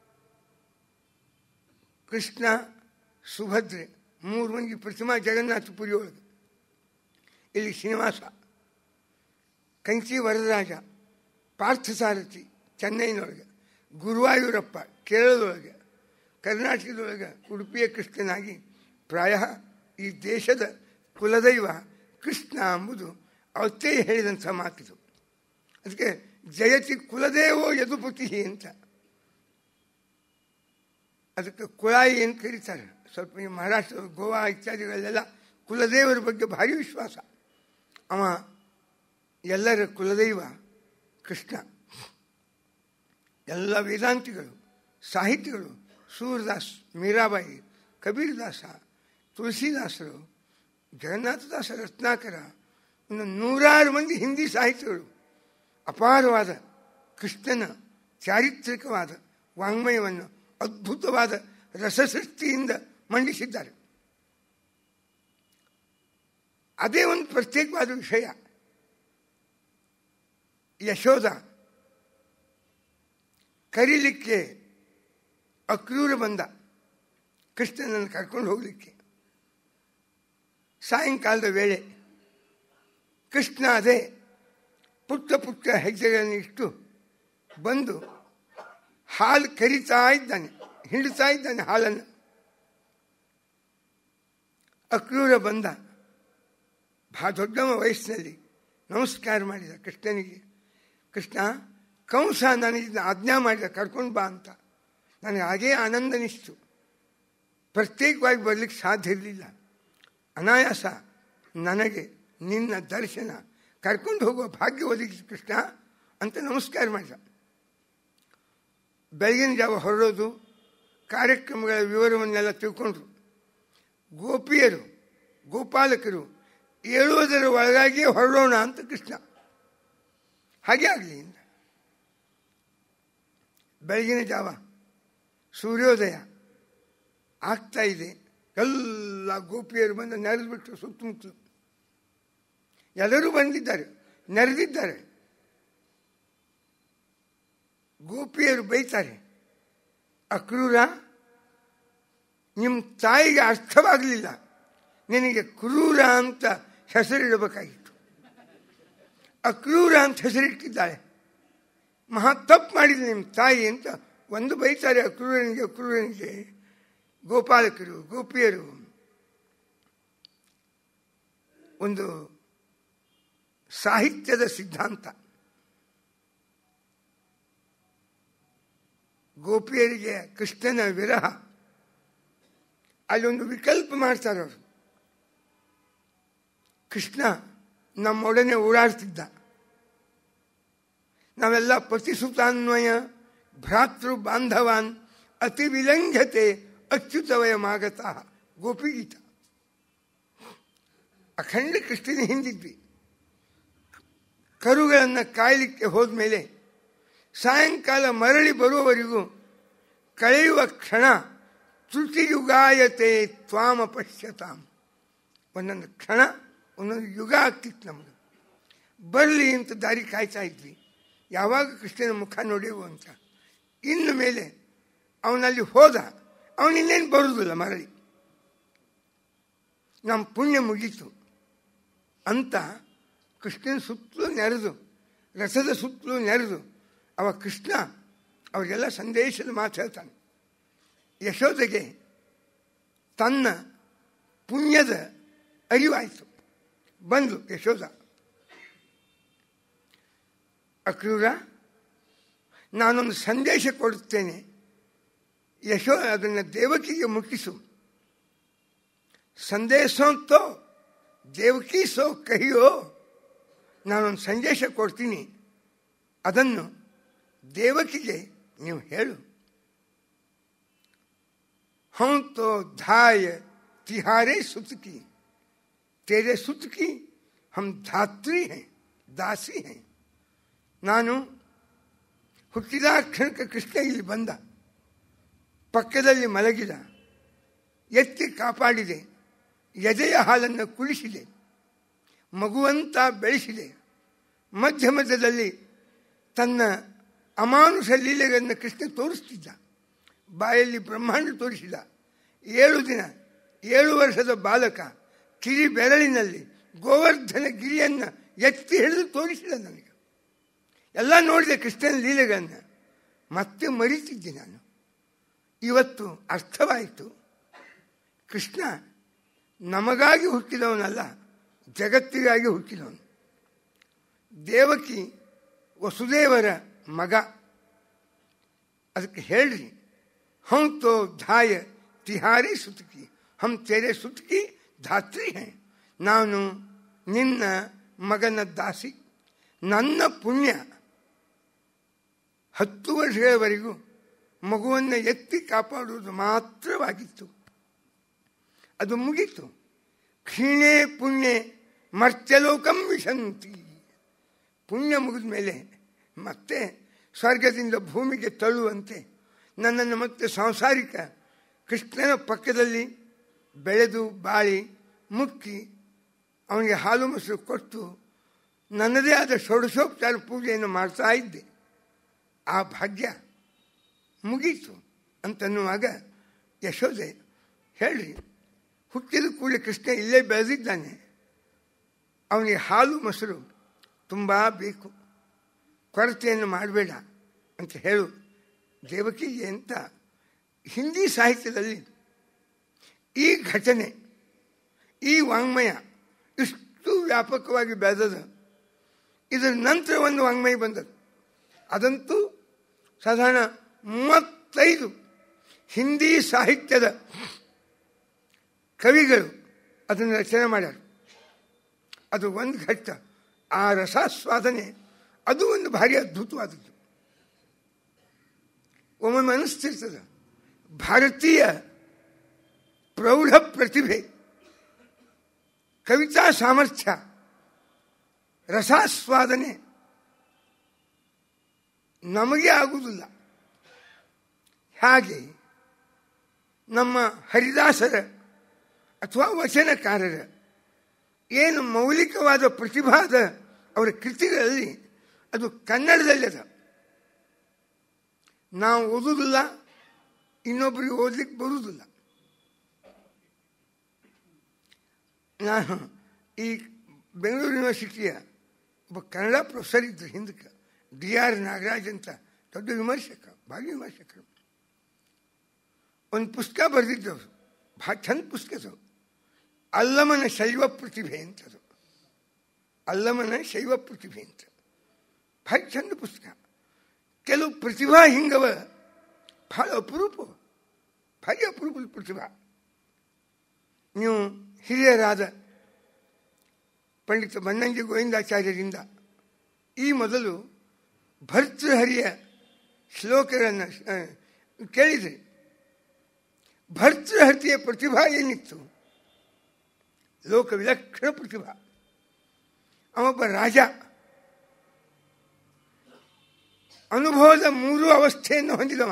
ಕೃಷ್ಣ ಸುಭದ್ರೆ ಮೂರು ಮಂದಿ ಪ್ರತಿಮಾ ಜಗನ್ನಾಥಪುರಿ ಒಳಗೆ ಇಲ್ಲಿ ಶ್ರೀನಿವಾಸ ಕಂಚಿ ವರದರಾಜ ಪಾರ್ಥಸಾರಥಿ ಚೆನ್ನೈನೊಳಗೆ ಗುರುವಾಯೂರಪ್ಪ ಕೇರಳದೊಳಗೆ ಕರ್ನಾಟಕದೊಳಗೆ ಉಡುಪಿಯ ಕೃಷ್ಣನಾಗಿ ಪ್ರಾಯ ಈ ದೇಶದ ಕುಲದೈವ ಕೃಷ್ಣ ಎಂಬುದು ಅವತ್ತೇ ಹೇಳಿದಂಥ ಮಾತಿದು ಅದಕ್ಕೆ ಜಯತಿ ಕುಲದೇವೋ ಯದುಪತಿ ಅಂತ ಅದಕ್ಕೆ ಕುಳಾಯಿ ಅಂತ ಕರೀತಾರೆ ಸ್ವಲ್ಪ ಈ ಮಹಾರಾಷ್ಟ್ರ ಗೋವಾ ಇತ್ಯಾದಿಗಳಲ್ಲೆಲ್ಲ ಕುಲದೇವರ ಬಗ್ಗೆ ಭಾರಿ ವಿಶ್ವಾಸ ಅವ ಎಲ್ಲರ ಕುಲದೈವ ಕೃಷ್ಣ ಎಲ್ಲ ವೇದಾಂತಿಗಳು ಸಾಹಿತಿಗಳು ಸೂರ್ಯದಾಸ್ ಮೀರಾಬಾಯಿ ಕಬೀರದಾಸ ತುಳಸಿದಾಸರು ಜಗನ್ನಾಥದಾಸ ರತ್ನಾಕರ ಇನ್ನು ನೂರಾರು ಮಂದಿ ಹಿಂದಿ ಸಾಹಿತಿಗಳು ಅಪಾರವಾದ ಕೃಷ್ಣನ ಚಾರಿತ್ರಿಕವಾದ ವಾಂಗ್ಮಯವನ್ನು ಅದ್ಭುತವಾದ ರಸಸೃಷ್ಟಿಯಿಂದ ಮಂಡಿಸಿದ್ದಾರೆ ಅದೇ ಒಂದು ಪ್ರತ್ಯೇಕವಾದ ವಿಷಯ ಯಶೋಧ ಕರೀಲಿಕ್ಕೆ ಅಕ್ರೂರ ಬಂದ ಕೃಷ್ಣನನ್ನು ಕರ್ಕೊಂಡು ಹೋಗಲಿಕ್ಕೆ ಸಾಯಂಕಾಲದ ವೇಳೆ ಕೃಷ್ಣ ಅದೇ ಪುಟ್ಟ ಪುಟ್ಟ ಹೆಜ್ಜೆಗಳನ್ನು ಇಟ್ಟು ಬಂದು ಹಾಲು ಕರಿತಾ ಇದ್ದಾನೆ ಹಿಂಡ್ತಾ ಇದ್ದಾನೆ ಹಾಲನ್ನು ಅಕ್ರೂರ ಬಂದ ಬಹಳ ದೊಡ್ಡ ವಯಸ್ಸಿನಲ್ಲಿ ನಮಸ್ಕಾರ ಮಾಡಿದ ಕೃಷ್ಣನಿಗೆ ಕೃಷ್ಣ ಕಂಸ ನನಗೆ ಆಜ್ಞಾ ಮಾಡಿದ ಕರ್ಕೊಂಡು ಬಾ ಅಂತ ನನಗೆ ಹಾಗೇ ಆನಂದನಿಸ್ತು ಪ್ರತ್ಯೇಕವಾಗಿ ಬರಲಿಕ್ಕೆ ಸಾಧ್ಯ ಇರಲಿಲ್ಲ ಅನಾಯಾಸ ನನಗೆ ನಿನ್ನ ದರ್ಶನ ಕರ್ಕೊಂಡು ಹೋಗುವ ಭಾಗ್ಯ ಒದಗಿಸಿ ಕೃಷ್ಣ ಅಂತ ನಮಸ್ಕಾರ ಮಾಡಿದ ಬೆಳಗಿನ ಜಾವ ಹೊರಡೋದು ಕಾರ್ಯಕ್ರಮಗಳ ವಿವರವನ್ನೆಲ್ಲ ತಿಳ್ಕೊಂಡ್ರು ಗೋಪಿಯರು ಗೋಪಾಲಕರು ಏಳುವುದರ ಒಳಗಾಗಿಯೇ ಹೊರಡೋಣ ಅಂತ ಕೃಷ್ಣ ಹಾಗೆ ಆಗಲಿ ಬೆಳಗಿನ ಜಾವ ಸೂರ್ಯೋದಯ ಆಗ್ತಾ ಇದೆ ಎಲ್ಲ ಗೋಪಿಯರು ಬಂದು ನೆರೆದ್ಬಿಟ್ರು ಸುತ್ತಮುತ್ತಲು ಎಲ್ಲರೂ ಬಂದಿದ್ದಾರೆ ನೆರೆದಿದ್ದಾರೆ ಗೋಪಿಯರು ಬೈತಾರೆ ಅಕ್ರೂರ ನಿಮ್ಮ ತಾಯಿಗೆ ಅರ್ಥವಾಗಲಿಲ್ಲ ನಿನಗೆ ಕ್ರೂರ ಅಂತ ಹೆಸರಿಡಬೇಕಾಗಿತ್ತು ಅಕ್ರೂರ ಅಂತ ಹೆಸರಿಟ್ಟಿದ್ದಾಳೆ ಮಹಾ ತಪ್ಪು ಮಾಡಿದ ನಿಮ್ಮ ತಾಯಿ ಅಂತ ಒಂದು ಬೈತಾರೆ ಅಕ್ರೂರನಿಗೆ ಅಕ್ರೂರನಿಗೆ ಗೋಪಾಲಕರು ಗೋಪಿಯರು ಒಂದು ಸಾಹಿತ್ಯದ ಸಿದ್ಧಾಂತ ಗೋಪಿಯರಿಗೆ ಕೃಷ್ಣನ ವಿರಹ ಅಲ್ಲೊಂದು ವಿಕಲ್ಪ ಮಾಡ್ತಾರೆ ಅವರು ಕೃಷ್ಣ ನಮ್ಮೊಡನೆ ಓಡಾಡ್ತಿದ್ದ ನಾವೆಲ್ಲ ಪತಿಸುತಾನ್ವಯ ಭ್ರಾತೃ ಬಾಂಧವಾನ್ ಅತಿ ವಿಲಂಘತೆ ಅಚ್ಯುತವಯಮಾಗತಃ ಗೋಪಿಗೀತ ಅಖಂಡ ಕೃಷ್ಣನ ಹಿಂದಿದ್ವಿ ಕರುಗಳನ್ನು ಕಾಯಲಿಕ್ಕೆ ಹೋದ್ಮೇಲೆ ಸಾಯಂಕಾಲ ಮರಳಿ ಬರುವವರೆಗೂ ಕಳೆಯುವ ಕ್ಷಣ ತ್ರುತಿಯುಗಾಯತೆ ತ್ವಾಮ ಪಶ್ಯತಾಂ ಒಂದೊಂದು ಕ್ಷಣ ಒಂದೊಂದು ಯುಗ ಆಗ್ತಿತ್ತು ನಮಗೆ ಬರಲಿ ಅಂತ ದಾರಿ ಕಾಯ್ತಾ ಇದ್ವಿ ಯಾವಾಗ ಕೃಷ್ಣನ ಮುಖ ನೋಡೆವು ಅಂತ ಇನ್ನು ಮೇಲೆ ಅವನಲ್ಲಿ ಹೋದ ಅವನಿನ್ನೇನು ಬರುವುದಿಲ್ಲ ಮರಳಿ ನಮ್ಮ ಪುಣ್ಯ ಮುಗೀತು ಅಂತ ಕೃಷ್ಣನ ಸುತ್ತಲೂ ನೆರೆದು ರಥದ ಸುತ್ತಲೂ ನೆರೆದು ಅವ ಕೃಷ್ಣ ಅವರಿಗೆಲ್ಲ ಸಂದೇಶದ ಮಾತು ಹೇಳ್ತಾನೆ ಯಶೋದೆಗೆ ತನ್ನ ಪುಣ್ಯದ ಅರಿವಾಯಿತು ಬಂದು ಯಶೋಧ ಅಕ್ರೂರ ನಾನೊಂದು ಸಂದೇಶ ಕೊಡುತ್ತೇನೆ ಯಶೋ ಅದನ್ನು ದೇವಕಿಗೆ ಮುಟ್ಟಿಸು ಸಂದೇಶಂತೋ ದೇವಕಿ ಸೋ ಕಹಿಯೋ ನಾನೊಂದು ಸಂದೇಶ ಕೊಡ್ತೀನಿ ಅದನ್ನು ದೇವಕಿಗೆ ನೀವು ಹೇಳು हम तो धाय तिहारे सुत की तेरे सुत की हम ಧಾತ್ರಿ हैं ದಾಸಿ हैं ನಾನು ಹುಟ್ಟಿದ ಕ್ಷಣಕ್ಕೆ ಕೃಷ್ಣ ಇಲ್ಲಿ ಬಂದ ಪಕ್ಕದಲ್ಲಿ ಮಲಗಿದ ಎತ್ತಿ ಕಾಪಾಡಿದೆ ಎದೆಯ ಹಾಲನ್ನು ಕುಳಿಸಿದೆ ಮಗುವಂತ ಬೆಳೆಸಿದೆ ಮಧ್ಯ ಮಧ್ಯದಲ್ಲಿ ತನ್ನ ಅಮಾನುಷ ಲೀಲೆಗಳನ್ನು ಕೃಷ್ಣ ತೋರಿಸ್ತಿದ್ದ ಬಾಯಲ್ಲಿ ಬ್ರಹ್ಮಾಂಡ ತೋರಿಸಿದ ಏಳು ದಿನ ಏಳು ವರ್ಷದ ಬಾಲಕ ಕಿರಿ ಬೆರಳಿನಲ್ಲಿ ಗೋವರ್ಧನ ಗಿರಿಯನ್ನು ಎತ್ತಿ ಹಿಡಿದು ತೋರಿಸಿದ ನನಗೆ ಎಲ್ಲ ನೋಡಿದೆ ಕೃಷ್ಣನ ಲೀಲೆಗಳನ್ನು ಮತ್ತೆ ಮರಿತಿದ್ದೆ ನಾನು ಇವತ್ತು ಅರ್ಥವಾಯಿತು ಕೃಷ್ಣ ನಮಗಾಗಿ ಹುಟ್ಟಿದವನಲ್ಲ ಜಗತ್ತಿಗಾಗಿ ಹುಟ್ಟಿದವನು ದೇವಕಿ ವಸುದೇವರ ಮಗ ಅದಕ್ಕೆ ಹೇಳ್ರಿ हम तो धाय तिहारी सुतकी हम तेरे ಸುತಕಿ ಧಾತ್ರಿ ಹೇ ನಾನು ನಿನ್ನ ಮಗನ ದಾಸಿ ನನ್ನ ಪುಣ್ಯ ಹತ್ತು ವರ್ಷಗಳವರೆಗೂ ಮಗುವನ್ನು ಎತ್ತಿ ಕಾಪಾಡುವುದು ಮಾತ್ರವಾಗಿತ್ತು ಅದು ಮುಗೀತು ಕ್ಷೀಣೆ ಪುಣ್ಯ ಮರ್ತ್ಯಲೋಕಂ ವಿಶಂತಿ ಪುಣ್ಯ ಮುಗಿದ ಮೇಲೆ ಮತ್ತೆ ಸ್ವರ್ಗದಿಂದ ಭೂಮಿಗೆ ತಳ್ಳುವಂತೆ ನನ್ನನ್ನು ಮತ್ತೆ ಸಾಂಸಾರಿಕ ಕೃಷ್ಣನ ಪಕ್ಕದಲ್ಲಿ ಬೆಳೆದು ಬಾಳಿ ಮುಕ್ಕಿ ಅವನಿಗೆ ಹಾಲು ಮೊಸರು ಕೊಟ್ಟು ನನ್ನದೇ ಆದ ಷೋಡಶೋಪಚಾರ ಪೂಜೆಯನ್ನು ಮಾಡ್ತಾ ಇದ್ದೆ ಆ ಭಾಗ್ಯ ಮುಗೀತು ಅಂತನ್ನುವಾಗ ಯಶೋದೆ ಹೇಳಿ ಹುಟ್ಟಿದ ಕೂಡಲೇ ಕೃಷ್ಣ ಇಲ್ಲೇ ಬೆಳೆದಿದ್ದಾನೆ ಅವನಿಗೆ ಹಾಲು ಮೊಸರು ತುಂಬ ಬೇಕು ಕೊರತೆಯನ್ನು ಮಾಡಬೇಡ ಅಂತ ಹೇಳು ದೇವಕಿಗೆ ಅಂತ ಹಿಂದಿ ಸಾಹಿತ್ಯದಲ್ಲಿ ಈ ಘಟನೆ ಈ ವಾಂಗ್ಮಯ ಇಷ್ಟು ವ್ಯಾಪಕವಾಗಿ ಬೆಳೆದದ ಇದರ ನಂತರ ಒಂದು ವಾಂಗ್ಮಯ ಬಂದದ್ದು ಅದಂತೂ ಸಾಧಾರಣ ಮೂವತ್ತೈದು ಹಿಂದಿ ಸಾಹಿತ್ಯದ ಕವಿಗಳು ಅದನ್ನು ರಚನೆ ಮಾಡ್ಯಾರ ಅದು ಒಂದು ಘಟ್ಟ ಆ ರಸಾಸ್ವಾದನೆ ಅದು ಒಂದು ಭಾರಿ ಅದ್ಭುತವಾದದ್ದು ಒಮ್ಮೊಮ್ಮೆ ಅನಿಸ್ತಿರ್ತದೆ ಭಾರತೀಯ ಪ್ರೌಢ ಪ್ರತಿಭೆ ಕವಿತಾ ಸಾಮರ್ಥ್ಯ ರಸಾಸ್ವಾದನೆ ನಮಗೆ ಆಗುವುದಿಲ್ಲ ಹಾಗೆ ನಮ್ಮ ಹರಿದಾಸರ ಅಥವಾ ವಚನಕಾರರ ಏನು ಮೌಲಿಕವಾದ ಪ್ರತಿಭಾದ ಅವರ ಕೃತಿಗಳಲ್ಲಿ ಅದು ಕನ್ನಡದಲ್ಲದ ನಾವು ಓದುವುದಿಲ್ಲ ಇನ್ನೊಬ್ಬರಿಗೆ ಓದಲಿಕ್ಕೆ ಬರುವುದಿಲ್ಲ ನಾನು ಈ ಬೆಂಗಳೂರು ಯೂನಿವರ್ಸಿಟಿಯ ಒಬ್ಬ ಕನ್ನಡ ಪ್ರೊಫೆಸರ್ ಇದ್ದರು ಹಿಂದಕ್ಕೆ ಡಿ ಆರ್ ನಾಗರಾಜ್ ಅಂತ ದೊಡ್ಡ ವಿಮರ್ಶಕ ಭಾರಿ ವಿಮರ್ಶಕರು ಒಂದು ಪುಸ್ತಕ ಬರೆದಿದ್ದವರು ಭಾಳ ಚಂದ ಪುಸ್ತಕ ಅದು ಅಲ್ಲಮನ ಶೈವ ಪ್ರತಿಭೆ ಅಂತದು ಅಲ್ಲಮನ ಶೈವ ಪ್ರತಿಭೆ ಅಂತ ಭಾಳ ಚಂದ ಪುಸ್ತಕ ಕೆಲವು ಪ್ರತಿಭಾ ಹಿಂಗವ ಭಾಳ ಅಪರೂಪ ಭಾರಿ ಅಪರೂಪದ ಪ್ರತಿಭಾ ನೀವು ಹಿರಿಯರಾದ ಪಂಡಿತ ಬನ್ನಂಜಿ ಗೋವಿಂದಾಚಾರ್ಯರಿಂದ ಈ ಮೊದಲು ಭರ್ತೃಹರಿಯ ಶ್ಲೋಕಗಳನ್ನು ಕೇಳಿದ್ರಿ ಭರ್ತೃಹರಿಯ ಪ್ರತಿಭಾ ಏನಿತ್ತು ಲೋಕ ವಿಲಕ್ಷಣ ಪ್ರತಿಭಾ ಅವೊಬ್ಬ ರಾಜ ಅನುಭವದ ಮೂರು ಅವಸ್ಥೆಯನ್ನು ಹೊಂದಿದವ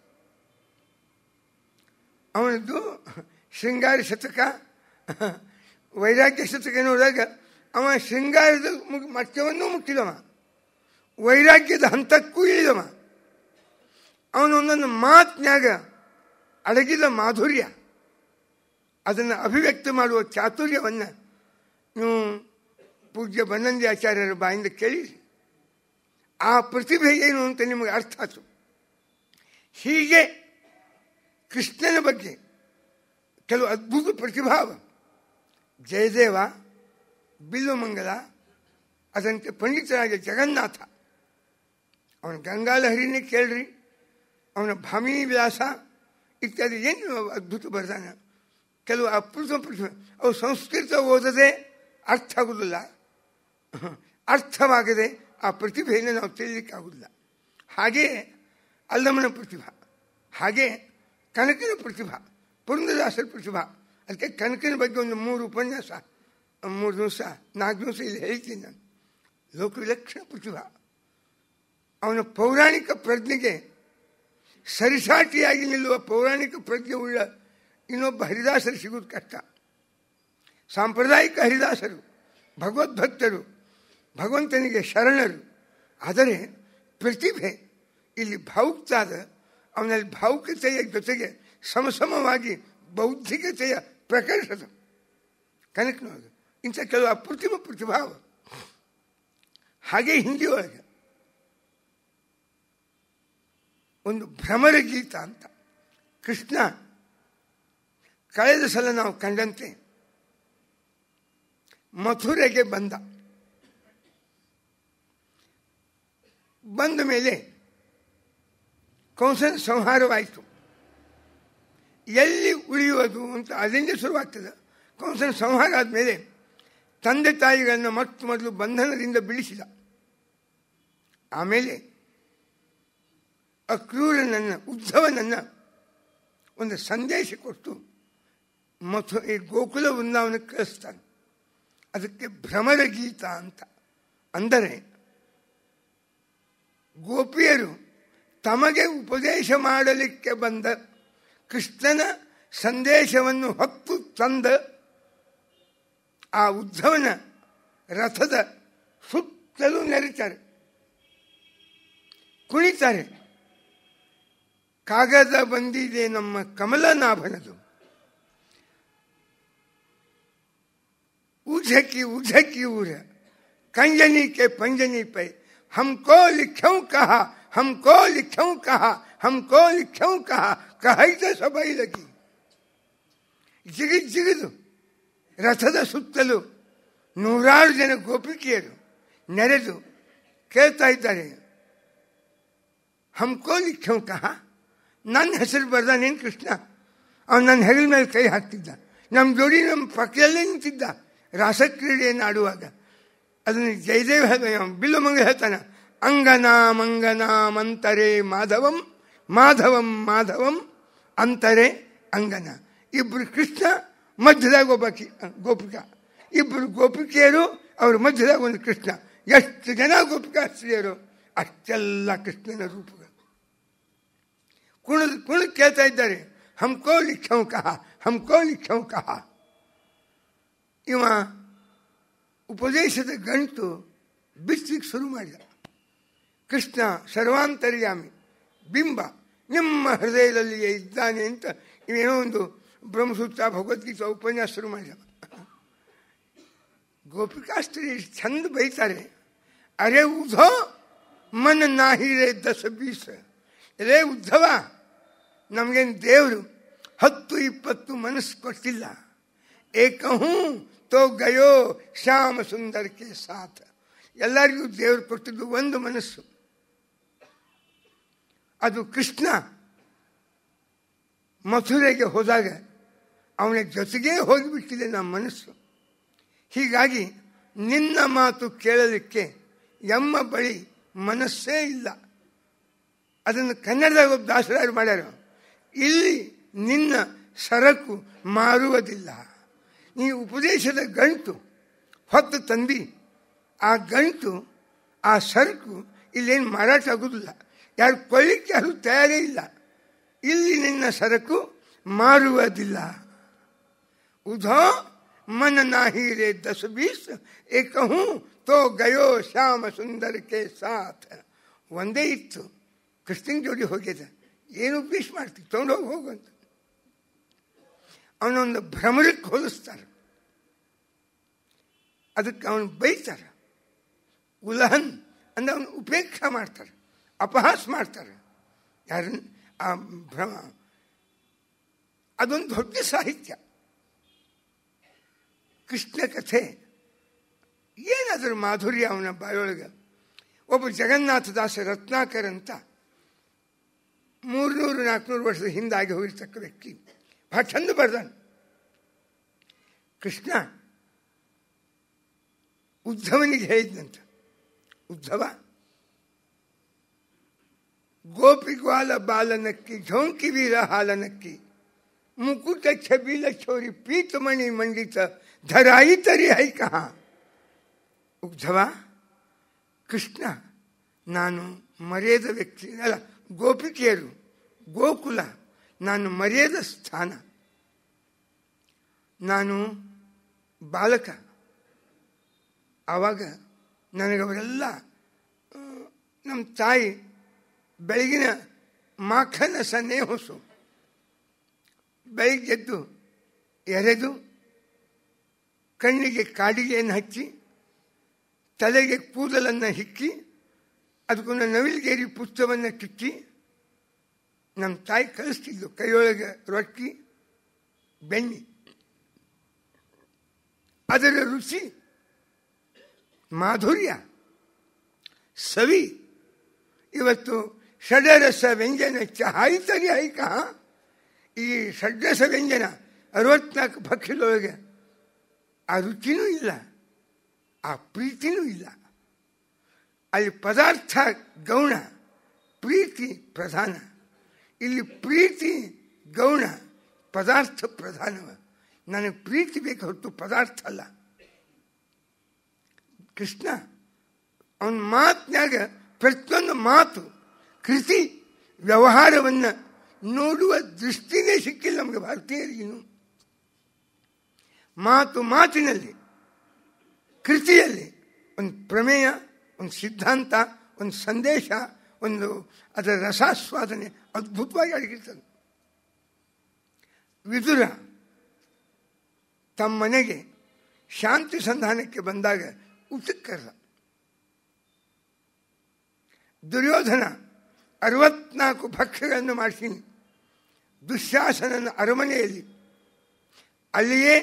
ಅವನದ್ದು ಶೃಂಗಾರ ಶತಕ ವೈರಾಗ್ಯ ಶತಕ ನೋಡಿದಾಗ ಅವ ಶೃಂಗಾರದ ಮಟ್ಟವನ್ನು ಮುಟ್ಟಿದವ ವೈರಾಗ್ಯದ ಹಂತಕ್ಕೂ ಇಳಿದವ ಅವನ ಒಂದೊಂದು ಮಾತಿನಾಗ ಅಡಗಿದ ಮಾಧುರ್ಯ ಅದನ್ನು ಅಭಿವ್ಯಕ್ತ ಮಾಡುವ ಚಾತುರ್ಯವನ್ನು ನೀವು ಪೂಜ್ಯ ಬನ್ನಂದಿ ಆಚಾರ್ಯರ ಬಾಯಿಂದ ಕೇಳಿ ಆ ಪ್ರತಿಭೆ ಏನು ಅಂತ ನಿಮಗೆ ಅರ್ಥ ಆಯ್ತು ಹೀಗೆ ಕೃಷ್ಣನ ಬಗ್ಗೆ ಕೆಲವು ಅದ್ಭುತ ಪ್ರತಿಭಾವ ಜಯದೇವ ಬಿಲ್ಲುಮಂಗಲ ಅದಂತೆ ಪಂಡಿತರಾಜ ಜಗನ್ನಾಥ ಅವನ ಗಂಗಾಲಹರಿನೇ ಕೇಳ್ರಿ ಅವನ ಭಾಮಿ ವಿಲಾಸ ಇತ್ಯಾದಿ ಏನು ಅದ್ಭುತ ಬರ್ದಾನ ಕೆಲವು ಅಪ್ರತ ಪ್ರತಿಭೆ ಅವು ಸಂಸ್ಕೃತ ಓದದೆ ಅರ್ಥ ಆಗುವುದಿಲ್ಲ ಅರ್ಥವಾಗದೆ ಆ ಪ್ರತಿಭೆಯನ್ನು ನಾವು ತಿಳಿಲಿಕ್ಕಾಗುವುದಿಲ್ಲ ಹಾಗೇ ಅಲ್ಲಮನ ಪ್ರತಿಭಾ ಹಾಗೆ ಕನಕನ ಪ್ರತಿಭಾ ಪುರಂದದಾಸರ ಪ್ರತಿಭಾ ಅದಕ್ಕೆ ಕನಕನ ಬಗ್ಗೆ ಒಂದು ಮೂರು ಉಪನ್ಯಾಸ ಮೂರು ದಿವಸ ನಾಲ್ಕು ದಿವಸ ಇಲ್ಲಿ ಹೇಳ್ತೀನಿ ನಾನು ಲೋಕವಿಲಕ್ಷಣ ಪ್ರತಿಭಾ ಅವನ ಪೌರಾಣಿಕ ಪ್ರಜ್ಞೆಗೆ ಸರಿಸಾಟಿಯಾಗಿ ನಿಲ್ಲುವ ಪೌರಾಣಿಕ ಪ್ರಜ್ಞೆ ಉಳ್ಳ ಇನ್ನೊಬ್ಬ ಹರಿದಾಸರು ಸಿಗೋದು ಕಷ್ಟ ಸಾಂಪ್ರದಾಯಿಕ ಹರಿದಾಸರು ಭಗವದ್ಭಕ್ತರು ಭಗವಂತನಿಗೆ ಶರಣರು ಆದರೆ ಪ್ರತಿಭೆ ಇಲ್ಲಿ ಭಾವುಕ್ತಾದ ಅವನಲ್ಲಿ ಭಾವುಕತೆಯ ಜೊತೆಗೆ ಸಮಸಮವಾಗಿ ಬೌದ್ಧಿಕತೆಯ ಪ್ರಕರ್ಷದ ಕನಕನೊಳಗೆ ಇಂಥ ಕೆಲವು ಅಪ್ರತಿಮ ಪ್ರತಿಭಾವ ಹಾಗೆ ಹಿಂದಿ ಒಳಗೆ ಒಂದು ಭ್ರಮರ ಗೀತ ಅಂತ ಕೃಷ್ಣ ಕಳೆದ ಸಲ ನಾವು ಕಂಡಂತೆ ಮಥುರೆಗೆ ಬಂದ ಬಂದ ಮೇಲೆ ಕಂಸನ ಸಂಹಾರವಾಯಿತು ಎಲ್ಲಿ ಉಳಿಯುವುದು ಅಂತ ಅಲ್ಲಿಂದ ಶುರುವಾಗ್ತದೆ ಕಂಸನ ಸಂಹಾರ ಆದಮೇಲೆ ತಂದೆ ತಾಯಿಗಳನ್ನು ಮೊತ್ತ ಮೊದಲು ಬಂಧನದಿಂದ ಬಿಡಿಸಿದ ಆಮೇಲೆ ಅಕ್ರೂರನನ್ನು ಉದ್ಧವನನ್ನು ಒಂದು ಸಂದೇಶ ಕೊಟ್ಟು ಮಥು ಈ ಗೋಕುಲ ವೃಂದಾವನಕ್ಕೆ ಕಳಿಸ್ತಾನೆ ಅದಕ್ಕೆ ಭ್ರಮರ ಗೀತ ಅಂತ ಅಂದರೆ ಗೋಪಿಯರು ತಮಗೆ ಉಪದೇಶ ಮಾಡಲಿಕ್ಕೆ ಬಂದ ಕೃಷ್ಣನ ಸಂದೇಶವನ್ನು ಹೊತ್ತು ತಂದ ಆ ಉದ್ಧವನ ರಥದ ಸುತ್ತಲೂ ನೆರೀತಾರೆ ಕುಣಿತಾರೆ ಕಾಗದ ಬಂದಿದೆ ನಮ್ಮ ಕಮಲನಾಭನದು उझकी उझकी उर कंजनी के पंजनी पे हमको लिख्यों कहा हमको लिख्यों कहा हमको लिख्यों कहा ಕಹೈತ ಸಭೈ ಲಗಿ ಜಿಗಿದ್ ಜಿಗಿದು ರಥದ ಸುತ್ತಲೂ ನೂರಾರು ಜನ ಗೋಪಿಕೆಯರು ನೆರೆದು ಕೇಳ್ತಾ ಇದ್ದಾರೆ ಹಮ್ಕೋ ಲಿಖ್ಯೋ ಕಹ ನನ್ನ ಹೆಸರು ಬರ್ದಾನೇನು ಕೃಷ್ಣ ಅವನು ನನ್ನ ಹೆಗಲ ಮೇಲೆ ಕೈ ಹಾಕ್ತಿದ್ದ ನಮ್ಮ ಜೋಡಿ ನಮ್ಮ ಪಕ್ಕದಲ್ಲೇ ನಿಂತಿದ್ದ ರಾಸಕ್ರೀಡೆಯನ್ನು ಆಡುವಾಗ ಅದನ್ನು ಜಯದೇವ್ ಬಿಲ್ಲು ಮಂಗ ಹೇಳ್ತಾನೆ ಅಂಗನಾ ಮಂಗನಾ ಮಂತರೆ ಮಾಧವಂ ಮಾಧವಂ ಮಾಧವಂ ಅಂತರೆ ಅಂಗನ ಇಬ್ಬರು ಕೃಷ್ಣ ಮಧ್ಯದಾಗ ಒಬ್ಬ ಗೋಪಿಕ ಇಬ್ಬರು ಗೋಪಿಕೆಯರು ಅವ್ರ ಮಧ್ಯದಾಗ ಒಂದು ಕೃಷ್ಣ ಎಷ್ಟು ಜನ ಗೋಪಿಕಾ ಸ್ತ್ರೀಯರು ಅಷ್ಟೆಲ್ಲ ಕೃಷ್ಣನ ರೂಪಗಳು ಕುಣದ್ ಕುಣ ಕೇಳ್ತಾ ಇದ್ದಾರೆ ಹಮ್ಕೋ ಲಿಖ್ಯೌ ಕಹ ಹಮ್ಕೋ ಲಿಖ್ಯೌ ಕಹ ಇವ ಉಪದೇಶದ ಗಂಟು ಬಿಚ್ಚಲಿಕ್ಕೆ ಶುರು ಮಾಡಿದ ಕೃಷ್ಣ ಸರ್ವಾಂತರ್ಯಾಮಿ ಬಿಂಬ ನಿಮ್ಮ ಹೃದಯದಲ್ಲಿಯೇ ಇದ್ದಾನೆ ಅಂತ ಇವೇನೋ ಒಂದು ಬ್ರಹ್ಮಸೂತ್ರ ಭಗವದ್ಗೀತಾ ಉಪನ್ಯಾಸ ಶುರು ಮಾಡಿದ ಗೋಪಿಕಾಸ್ತ್ರೀ ಚಂದ ಬೈತಾರೆ ಅರೆ ಉಧೋ ಮನ ನಾಹಿರೇ ದಶ ಬೀಸ ರೇ ಉದ್ಧವ ನಮಗೇನು ದೇವರು ಹತ್ತು ಇಪ್ಪತ್ತು ಮನಸ್ಸು ಕೊಟ್ಟಿಲ್ಲ ಏಕಹೂ ತೋ ಗಯೋ ಶ್ಯಾಮ ಸುಂದರಕ್ಕೆ ಸಾಥ ಎಲ್ಲರಿಗೂ ದೇವರು ಕೊಟ್ಟಿದ್ದು ಒಂದು ಮನಸ್ಸು ಅದು ಕೃಷ್ಣ ಮಥುರೆಗೆ ಹೋದಾಗ ಅವನ ಜೊತೆಗೇ ಹೋಗಿಬಿಟ್ಟಿದೆ ನಮ್ಮ ಮನಸ್ಸು ಹೀಗಾಗಿ ನಿನ್ನ ಮಾತು ಕೇಳಲಿಕ್ಕೆ ಎಮ್ಮ ಬಳಿ ಮನಸ್ಸೇ ಇಲ್ಲ ಅದನ್ನು ಕನ್ನಡದಾಗ ಒಬ್ಬ ದಾಸರಾರು ಮಾಡ್ಯಾರ ಇಲ್ಲಿ ನಿನ್ನ ಸರಕು ಮಾರುವುದಿಲ್ಲ ಈ ಉಪದೇಶದ ಗಂಟು ಹೊತ್ತು ತಂದಿ ಆ ಗಂಟು ಆ ಸರಕು ಇಲ್ಲೇನು ಮಾರಾಟ ಆಗುವುದಿಲ್ಲ ಯಾರು ಕೊಳ್ಳಿಕ್ಕೆ ಯಾರು ತಯಾರೇ ಇಲ್ಲ ಇಲ್ಲಿ ನಿನ್ನ ಸರಕು ಮಾರುವುದಿಲ್ಲ ಉಧೋ ಮನ ನಾಹಿ ರೇ ದಸ ಬೀಸ್ ಏಕಹೂ ತೋ ಗಯೋ ಶ್ಯಾಮ ಸುಂದರಕ್ಕೆ ಸಾಥ್ ಒಂದೇ ಇತ್ತು ಕೃಷ್ಣನ ಜೋಡಿ ಹೋಗ್ಯದ ಏನು ಉಪದೇಶ ಮಾಡ್ತೀವಿ ತೊಗೊಂಡೋಗಿ ಹೋಗುವಂತ ಅವನೊಂದು ಭ್ರಮರಕ್ಕೆ ಹೋಲಿಸ್ತಾರೆ ಅದಕ್ಕೆ ಅವನು ಬೈತಾರೆ ಉಲಹನ್ ಅಂದ್ರೆ ಅವನು ಉಪೇಕ್ಷೆ ಮಾಡ್ತಾರೆ ಅಪಹಾಸ ಮಾಡ್ತಾರೆ ಯಾರನ್ನ ಆ ಭ್ರಮ ಅದೊಂದು ದೊಡ್ಡ ಸಾಹಿತ್ಯ ಕೃಷ್ಣ ಕಥೆ ಏನಾದರೂ ಮಾಧುರ್ಯ ಅವನ ಬಾಯೊಳಗೆ ಒಬ್ಬ ಜಗನ್ನಾಥದಾಸ ರತ್ನಾಕರ್ ಅಂತ ಮೂರ್ನೂರು ನಾಲ್ಕುನೂರು ವರ್ಷದ ಹಿಂದಾಗಿ ಹೋಗಿರ್ತಕ್ಕ ವ್ಯಕ್ತಿ ಭಾಳ ಚಂದ ಬರ್ದಾನ ಕೃಷ್ಣ ಉದ್ಧವನಿಗೆ ಹೇಳಿದ್ನಂತ ಉದ್ಧವ ಗೋಪಿಗ್ವಾಲ ಬಾಲನಕ್ಕಿ ಝೋಂಕಿ ವೀರ ಹಾಲನಕ್ಕಿ ಮುಕುಟ ಛಬೀಲ ಚೋರಿ ಪೀತಮಣಿ ಮಂಡಿತ ಧರಾಯಿ ತರಿ ಹೈ ಕಹ ಉದ್ಧವ ಕೃಷ್ಣ ನಾನು ಮರ್ಯಾದ ವ್ಯಕ್ತಿ ಅಲ್ಲ ಗೋಪಿಕೆಯರು ಗೋಕುಲ ನಾನು ಮರ್ಯಾದ ಸ್ಥಾನ ನಾನು ಬಾಲಕ ಆವಾಗ ನನಗವರೆಲ್ಲ ನಮ್ಮ ತಾಯಿ ಬೆಳಗಿನ ಮಾಖನ ಸನ್ನೇಹಸು ಬೆಳಗ್ಗೆದ್ದು ಎರೆದು ಕಣ್ಣಿಗೆ ಕಾಡಿಗೆಯನ್ನು ಹಚ್ಚಿ ತಲೆಗೆ ಕೂದಲನ್ನು ಹಿಕ್ಕಿ ಅದಕ್ಕೊಂದು ನವಿಲ್ಗೇರಿ ಪುಸ್ತಕವನ್ನು ಕಿಕ್ಕಿ ನಮ್ಮ ತಾಯಿ ಕಲಿಸ್ತಿದ್ಲು ಕೈಯೊಳಗೆ ರೊಟ್ಟಿ ಬೆಣ್ಣೆ ಅದರ ರುಚಿ ಮಾಧುರ್ಯ ಸವಿ ಇವತ್ತು ಷಡರಸ ವ್ಯಂಜನ ಚಹಾಯಿ ತರಿ ಐಕ ಈ ಷಡ್ರಸ ವ್ಯಂಜನ ಅರವತ್ನಾಲ್ಕು ಭಕ್ಷ್ಯದೊಳಗೆ ಆ ರುಚಿನೂ ಇಲ್ಲ ಆ ಪ್ರೀತಿನೂ ಇಲ್ಲ ಅಲ್ಲಿ ಪದಾರ್ಥ ಗೌಣ ಪ್ರೀತಿ ಪ್ರಧಾನ ಇಲ್ಲಿ ಪ್ರೀತಿ ಗೌಣ ಪದಾರ್ಥ ಪ್ರಧಾನವ ನನಗೆ ಪ್ರೀತಿ ಬೇಕು ಹೊರತು ಪದಾರ್ಥ ಅಲ್ಲ ಕೃಷ್ಣ ಅವನ ಮಾತಿನಾಗ ಪ್ರತಿಯೊಂದು ಮಾತು ಕೃತಿ ವ್ಯವಹಾರವನ್ನು ನೋಡುವ ದೃಷ್ಟಿನೇ ಸಿಕ್ಕಿಲ್ಲ ನಮಗೆ ಭಾರತೀಯರಿಗಿನ್ನು ಮಾತು ಮಾತಿನಲ್ಲಿ ಕೃತಿಯಲ್ಲಿ ಒಂದು ಪ್ರಮೇಯ ಒಂದು ಸಿದ್ಧಾಂತ ಒಂದು ಸಂದೇಶ ಒಂದು ಅದರ ರಸಾಸ್ವಾದನೆ ಅದ್ಭುತವಾಗಿ ಅಡಗಿರ್ತದೆ ವಿದುರ ತಮ್ಮ ಮನೆಗೆ ಶಾಂತಿ ಸಂಧಾನಕ್ಕೆ ಬಂದಾಗ ಊಟಕ್ಕೆ ಕರೆದ ದುರ್ಯೋಧನ ಅರವತ್ನಾಲ್ಕು ಭಕ್ಷ್ಯಗಳನ್ನು ಮಾಡಿಸಿ ದುಶ್ಯಾಸನನ ಅರಮನೆಯಲ್ಲಿ ಅಲ್ಲಿಯೇ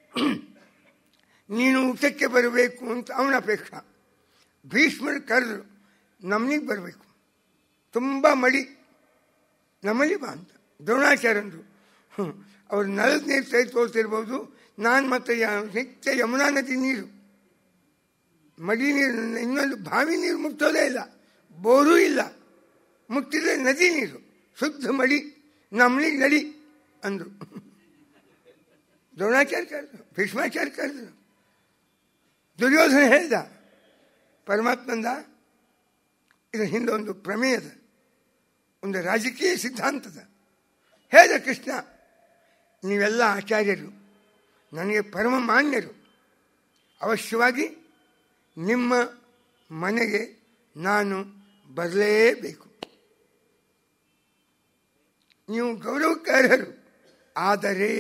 ನೀನು ಊಟಕ್ಕೆ ಬರಬೇಕು ಅಂತ ಅವನ ಅಪೇಕ್ಷ ಭೀಷ್ಮರು ಕರೆದ್ರು ನಮ್ಮನಿಗೆ ಬರಬೇಕು ತುಂಬ ಮಡಿ ನಮ್ಮಲ್ಲಿ ಬಾ ಅಂತ ದ್ರೋಣಾಚಾರ್ಯರು ಹ್ಞೂ ಅವ್ರು ನಲದ ನೀರು ಕೈ ತೋರ್ತಿರ್ಬೋದು ನಾನು ಮತ್ತು ನಿತ್ಯ ಯಮುನಾ ನದಿ ನೀರು ಮಡಿ ನೀರು ಇನ್ನೊಂದು ಬಾವಿ ನೀರು ಮುಟ್ಟೋದೇ ಇಲ್ಲ ಬೋರೂ ಇಲ್ಲ ಮುಟ್ಟಿದ್ರೆ ನದಿ ನೀರು ಶುದ್ಧ ಮಡಿ ನಮ್ಮನಿಗೆ ನಡಿ ಅಂದರು ದ್ರೋಣಾಚಾರ್ಯ ಕರೆದ್ರು ಭೀಷ್ಮಾಚಾರ್ಯ ಕರೆದ್ರು ದುರ್ಯೋಧನ ಹೇಳಿದ ಪರಮಾತ್ಮಂದ ಇದರ ಹಿಂದೆ ಒಂದು ಪ್ರಮೇಯದ ಒಂದು ರಾಜಕೀಯ ಸಿದ್ಧಾಂತದ ಹೇಳಿದ ಕೃಷ್ಣ ನೀವೆಲ್ಲ ಆಚಾರ್ಯರು ನನಗೆ ಪರಮ ಮಾನ್ಯರು ಅವಶ್ಯವಾಗಿ ನಿಮ್ಮ ಮನೆಗೆ ನಾನು ಬರಲೇಬೇಕು ನೀವು ಗೌರವಕಾರರು ಆದರೆ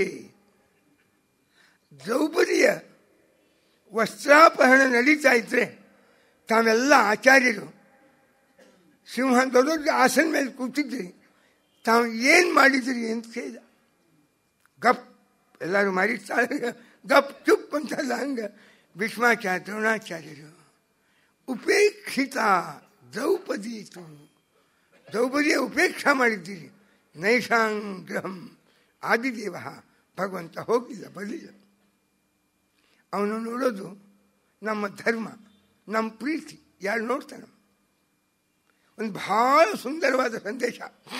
ದ್ರೌಪದಿಯ ವಸ್ತ್ರಾಪಹರಣ ನಡೀತಾ ಇದ್ರೆ ತಾವೆಲ್ಲ ಆಚಾರ್ಯರು ಸಿಂಹ ದೊಡ್ಡ ದೊಡ್ಡ ಆಸನ ಮೇಲೆ ಕೂತಿದ್ರಿ ತಾವು ಏನು ಮಾಡಿದ್ರಿ ಅಂತ ಕೇಳಿದ ಗಪ್ ಎಲ್ಲರೂ ಮಾಡಿರ್ತಾಳೆ ಗಪ್ ಚುಪ್ ಅಂತಲ್ಲ ಹಂಗೆ ಭೀಷ್ಮಾಚಾರ್ಯ ದ್ರೋಣಾಚಾರ್ಯರು ಉಪೇಕ್ಷಿತ ದ್ರೌಪದಿ ಇತ್ತು ದ್ರೌಪದಿಯ ಉಪೇಕ್ಷಾ ಮಾಡಿದ್ದೀರಿ ನೈಷಾಂಗ್ರಹಂ ಆದಿದೇವ ಭಗವಂತ ಹೋಗಲಿಲ್ಲ ಬರಲಿಲ್ಲ ಅವನು ನೋಡೋದು ನಮ್ಮ ಧರ್ಮ ನಮ್ಮ ಪ್ರೀತಿ ಯಾರು ನೋಡ್ತಾನೆ ಒಂದು ಬಹಳ ಸುಂದರವಾದ ಸಂದೇಶ